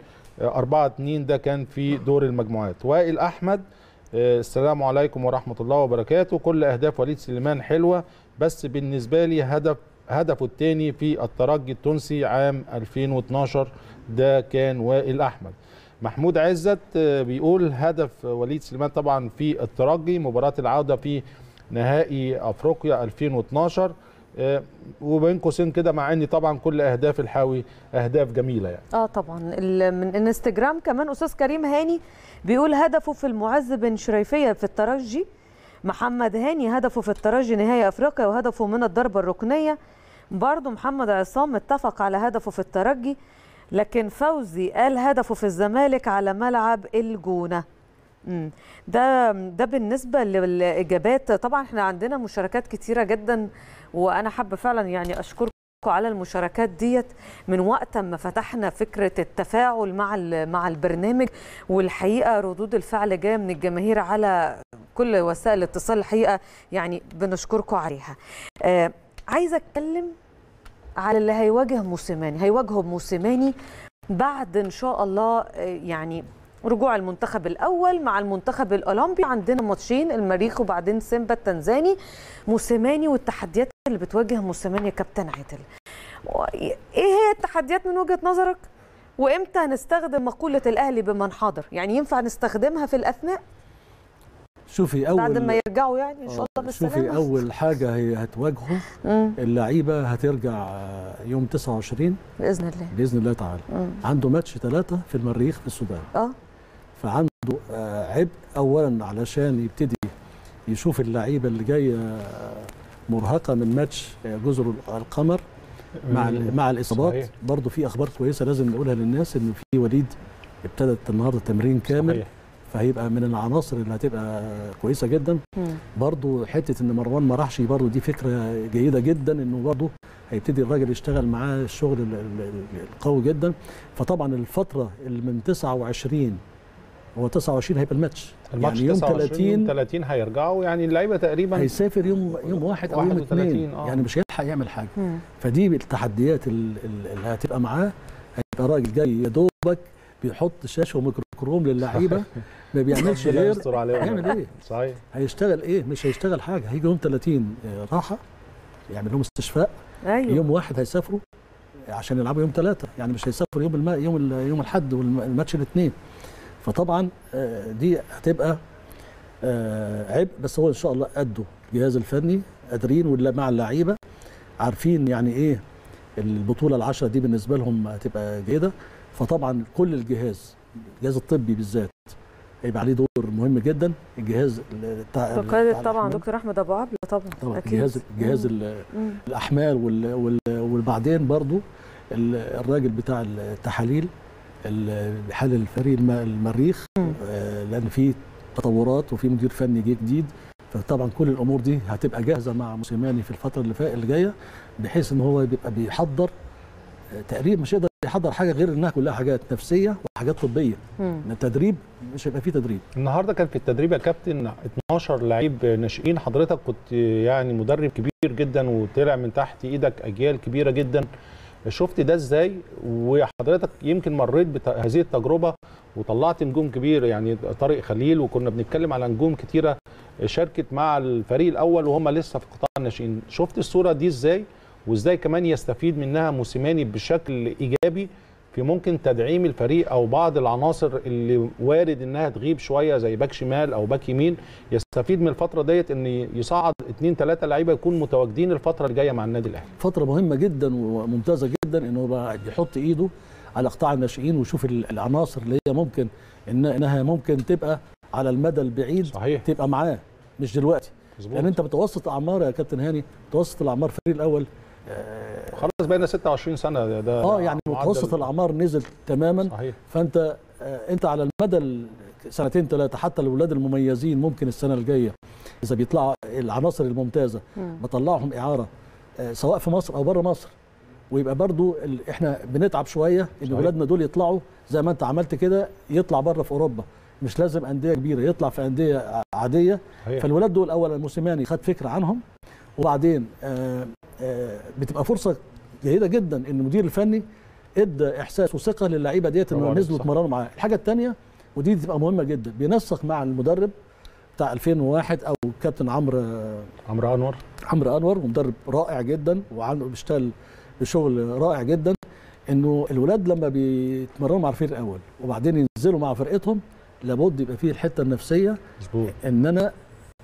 4 2 ده كان في دور المجموعات وائل احمد آه، السلام عليكم ورحمه الله وبركاته كل اهداف وليد سليمان حلوه بس بالنسبه لي هدف هدفه الثاني في الترجي التونسي عام 2012 ده كان وائل احمد محمود عزت آه، بيقول هدف وليد سليمان طبعا في الترجي مباراة العودة في نهائي افريقيا 2012 آه، وبين قوسين كده مع ان طبعا كل اهداف الحاوي اهداف جميله يعني اه طبعا ال- من انستجرام كمان استاذ كريم هاني بيقول هدفه في المعز بن شريفيه في الترجي محمد هاني هدفه في الترجي نهائي افريقيا وهدفه من الضربه الركنيه برضه محمد عصام اتفق على هدفه في الترجي لكن فوزي قال هدفه في الزمالك على ملعب الجونه مم. ده ده بالنسبه للاجابات طبعا احنا عندنا مشاركات كتيره جدا وانا حابه فعلا يعني اشكركم على المشاركات ديت من وقت ما فتحنا فكره التفاعل مع ال- مع البرنامج والحقيقه ردود الفعل جايه من الجماهير على كل وسائل الاتصال الحقيقه يعني بنشكركم عليها. آه عايزه اتكلم على اللي هيواجه موسيماني هيواجهه موسيماني بعد ان شاء الله آه، يعني رجوع المنتخب الاول مع المنتخب الاولمبي عندنا ماتشين المريخ وبعدين سيمبا التنزاني موسيماني والتحديات اللي بتواجه موسيماني يا كابتن عادل و- ايه هي التحديات من وجهه نظرك وامتى هنستخدم مقوله الاهلي بمن حضر يعني ينفع نستخدمها في الاثناء شوفي اول بعد ما يرجعوا يعني ان شاء الله آه، شوفي بالسلامه اول حاجه هي هتواجهه مم. اللعيبه هترجع آه، يوم 29 باذن الله باذن الله تعالى مم. عنده ماتش ثلاثه في المريخ في السودان اه فعنده آه، عبء اولا علشان يبتدي يشوف اللعيبه اللي جايه آه، مرهقه من ماتش آه، جزر القمر مع ال- مع الاصابات صحيح. برضه في اخبار كويسه لازم نقولها للناس ان في وليد ابتدت النهارده تمرين كامل صحيح. فهيبقى من العناصر اللي هتبقى كويسه جدا مم. برضه حته ان مروان ما راحش برضه دي فكره جيده جدا انه برضه هيبتدي الراجل يشتغل معاه الشغل ال- ال- ال- القوي جدا فطبعا الفتره اللي من 29 هو 29 هيبقى الماتش الماتش يعني يوم 29 يوم 30 30 هيرجعوا يعني اللعيبه تقريبا هيسافر يوم يوم واحد او يوم 31 اثنين آه. يعني مش هيلحق يعمل حاجه مم. فدي التحديات ال- ال- اللي هتبقى معاه هيبقى راجل جاي يا دوبك بيحط شاشه وميكروكروم للعيبه ما بيعملش ربنا غير يستر عليهم هيعمل ايه؟ صحيح هيشتغل ايه؟ مش هيشتغل حاجه هيجي يوم 30 آه، راحه يعمل لهم استشفاء ايوه يوم واحد هيسافروا عشان يلعبوا يوم ثلاثة يعني مش هيسافروا يوم الم... يوم ال... يوم الاحد والماتش الاثنين فطبعا آه، دي هتبقى آه، عبء بس هو ان شاء الله قدوا الجهاز الفني قادرين ولا مع اللعيبه عارفين يعني ايه البطوله العشرة دي بالنسبه لهم هتبقى جيده فطبعا كل الجهاز الجهاز الطبي بالذات هيبقى عليه دور مهم جدا الجهاز بتاع بقيادة بتاع طبعا الأحمال. دكتور احمد ابو عبله طبعا طبعا اكيد جهاز جهاز ال- مم. الاحمال وال- وال- وبعدين برضو ال- الراجل بتاع التحاليل اللي بيحلل الفريق الم- المريخ مم. آه، لان في تطورات وفي مدير فني جه جديد فطبعا كل الامور دي هتبقى جاهزه مع موسيماني في الفتره اللي فا- اللي جايه بحيث ان هو بيبقى بيحضر آه، تقريبا مش يقدر يحضر حاجه غير انها كلها حاجات نفسيه وحاجات طبيه مم. إن التدريب مش هيبقى فيه تدريب النهارده كان في التدريب يا كابتن 12 لعيب ناشئين حضرتك كنت يعني مدرب كبير جدا وطلع من تحت ايدك اجيال كبيره جدا شفت ده ازاي وحضرتك يمكن مريت بهذه التجربه وطلعت نجوم كبير يعني طارق خليل وكنا بنتكلم على نجوم كتيره شاركت مع الفريق الاول وهم لسه في قطاع الناشئين شفت الصوره دي ازاي وازاي كمان يستفيد منها موسيماني بشكل ايجابي في ممكن تدعيم الفريق او بعض العناصر اللي وارد انها تغيب شويه زي باك شمال او باك يمين يستفيد من الفتره ديت ان يصعد اثنين ثلاثه لعيبه يكونوا متواجدين الفتره الجايه مع النادي الاهلي فتره مهمه جدا وممتازه جدا انه بقى يحط ايده على قطاع الناشئين ويشوف ال- العناصر اللي هي ممكن إن انها ممكن تبقى على المدى البعيد صحيح تبقى معاه مش دلوقتي مظبوط يعني انت متوسط اعمار يا كابتن هاني متوسط الاعمار الفريق الاول اه, خلاص بقينا 26 سنه ده, ده آه يعني معدل- متوسط الاعمار نزل تماما صحيح فانت آه انت على المدى ال- سنتين ثلاثه حتى الاولاد المميزين ممكن السنه الجايه اذا بيطلعوا العناصر الممتازه مم. بطلعهم اعاره آه، سواء في مصر او بره مصر ويبقى برضو ال- احنا بنتعب شويه ان صحيح. اولادنا دول يطلعوا زي ما انت عملت كده يطلع بره في اوروبا مش لازم انديه كبيره يطلع في انديه ع- عاديه صحيح فالولاد دول اولا موسيماني خد فكره عنهم وبعدين آه، آه، بتبقى فرصه جيده جدا ان المدير الفني ادى احساس وثقه للعيبه ديت برافو انهم عليك، نزلوا صح. يتمرنوا معاه الحاجه الثانيه ودي بتبقى مهمه جدا بينسق مع المدرب بتاع 2001 او كابتن عمرو آه، عمرو انور عمرو انور ومدرب رائع جدا وعنده بيشتغل بشغل رائع جدا انه الولاد لما بيتمرنوا مع الفريق الاول وبعدين ينزلوا مع فرقتهم لابد يبقى فيه الحته النفسيه مظبوط ان انا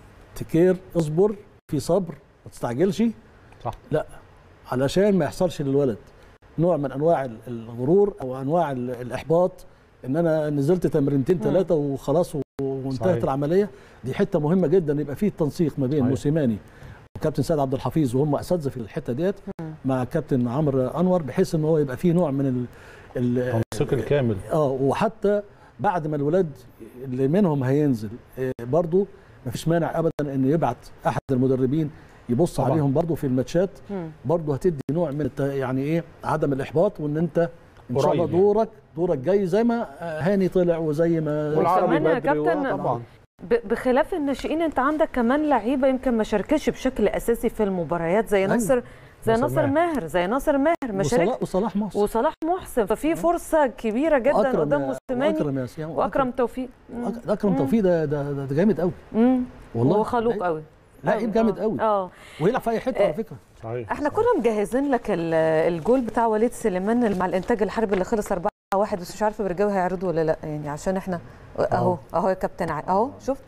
تكير اصبر في صبر ما تستعجلش صح. لا علشان ما يحصلش للولد نوع من انواع ال- الغرور او انواع ال- الاحباط ان انا نزلت تمرينتين مم. ثلاثه وخلاص و- وانتهت صحيح. العمليه دي حته مهمه جدا يبقى فيه التنسيق ما بين صحيح. موسيماني وكابتن سيد عبد الحفيظ وهم اساتذه في الحته ديت مم. مع كابتن عمرو انور بحيث ان هو يبقى فيه نوع من ال ال التنسيق الكامل اه وحتى بعد ما الولاد اللي منهم هينزل آه، برضو ما فيش مانع ابدا ان يبعت احد المدربين يبص طبعاً. عليهم برضو في الماتشات مم. برضو هتدي نوع من الت... يعني ايه عدم الاحباط وان انت ان شاء الله قريب يعني. دورك دورك جاي زي ما آه، هاني طلع وزي ما والعربي كمان يا بدري كابتن طبعا ب- بخلاف الناشئين انت عندك كمان لعيبه يمكن ما شاركش بشكل اساسي في المباريات زي أيوة. ناصر زي ناصر ناصر ماهر. ماهر زي ناصر ماهر ما شارك وصلاح وصلاح مصر وصلاح محسن ففي فرصه كبيره جدا وأكرم قدام يا- موسيماني واكرم يا سيام واكرم توفيق مم. أك- اكرم مم. توفيق ده ده, ده, ده جامد قوي مم. والله هو خلوق قوي لعيب جامد قوي اه ويلعب في اي حته على فكره صحيح احنا كنا مجهزين لك ال- الجول بتاع وليد سليمان اللي مع الانتاج الحربي اللي خلص 4 1 بس مش عارفه برجاوي هيعرضوا ولا لا يعني عشان احنا اهو اهو يا كابتن ع- اهو شفت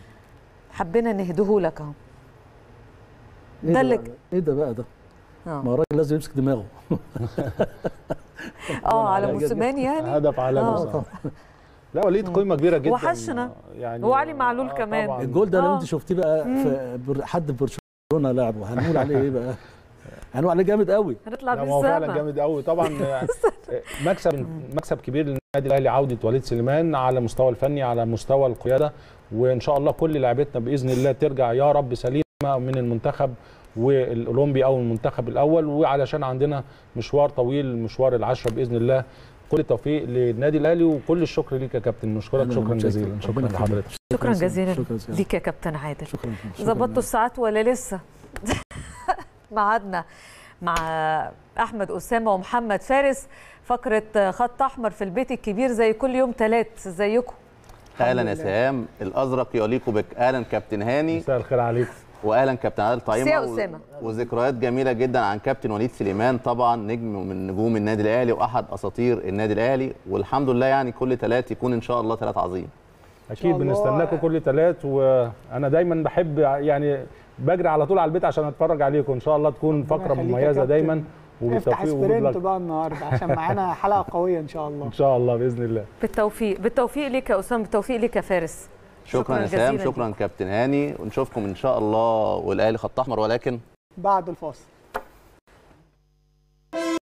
حبينا نهديه لك اهو ايه ده ده اللي بقى- ايه ده بقى ده اه ما هو الراجل لازم يمسك دماغه اه على على جد. موسيماني يعني هدف عالمي آه. صح. لا وليد قيمه كبيره جدا وحشنا. يعني وعلي معلول كمان. طبعاً. الجول ده لو آه. انت شفتيه بقى في بر- حد في برشلونه لعبه هنقول عليه ايه بقى؟ هنقول عليه جامد قوي هنطلع لا ما هو فعلا بالسما جامد قوي طبعا مكسب مكسب كبير للنادي الاهلي عوده وليد سليمان على المستوى الفني على مستوى القياده وان شاء الله كل لعيبتنا باذن الله ترجع يا رب سليمه من المنتخب والاولمبي او المنتخب الاول وعلشان عندنا مشوار طويل مشوار العشره باذن الله كل التوفيق للنادي الاهلي وكل الشكر ليك يا كابتن نشكرك أنا شكرا متشكر. جزيلا شكرا ربنا يخليك. لحضرتك شكرا جزيلا شكرا جزيلا ليك يا كابتن عادل شكرا شكراً. ظبطتوا الساعات ولا لسه ميعادنا مع احمد اسامه ومحمد فارس فقره خط احمر في البيت الكبير زي كل يوم ثلاث ازيكم اهلا يا سهام الازرق يليق بك اهلا كابتن هاني مساء الخير عليك واهلا كابتن عادل طعيمه يا و- أسامة. وذكريات جميله جدا عن كابتن وليد سليمان طبعا نجم من نجوم النادي الاهلي واحد اساطير النادي الاهلي والحمد لله يعني كل ثلاث يكون ان شاء الله ثلاث عظيم اكيد بنستناكم كل ثلاث وانا دايما بحب يعني بجري على طول على البيت عشان اتفرج عليكم ان شاء الله تكون فقره يخليك يا مميزه كابتن. دايما افتح وبالتوفيق سبرنت وجود لك. بقى النهارده عشان معانا حلقه قويه ان شاء الله ان شاء الله باذن الله بالتوفيق بالتوفيق ليك يا اسامه بالتوفيق ليك يا فارس شكرا يا سام جزيلا شكرا ليك. كابتن هاني ونشوفكم ان شاء الله والاهلي خط احمر ولكن بعد الفاصل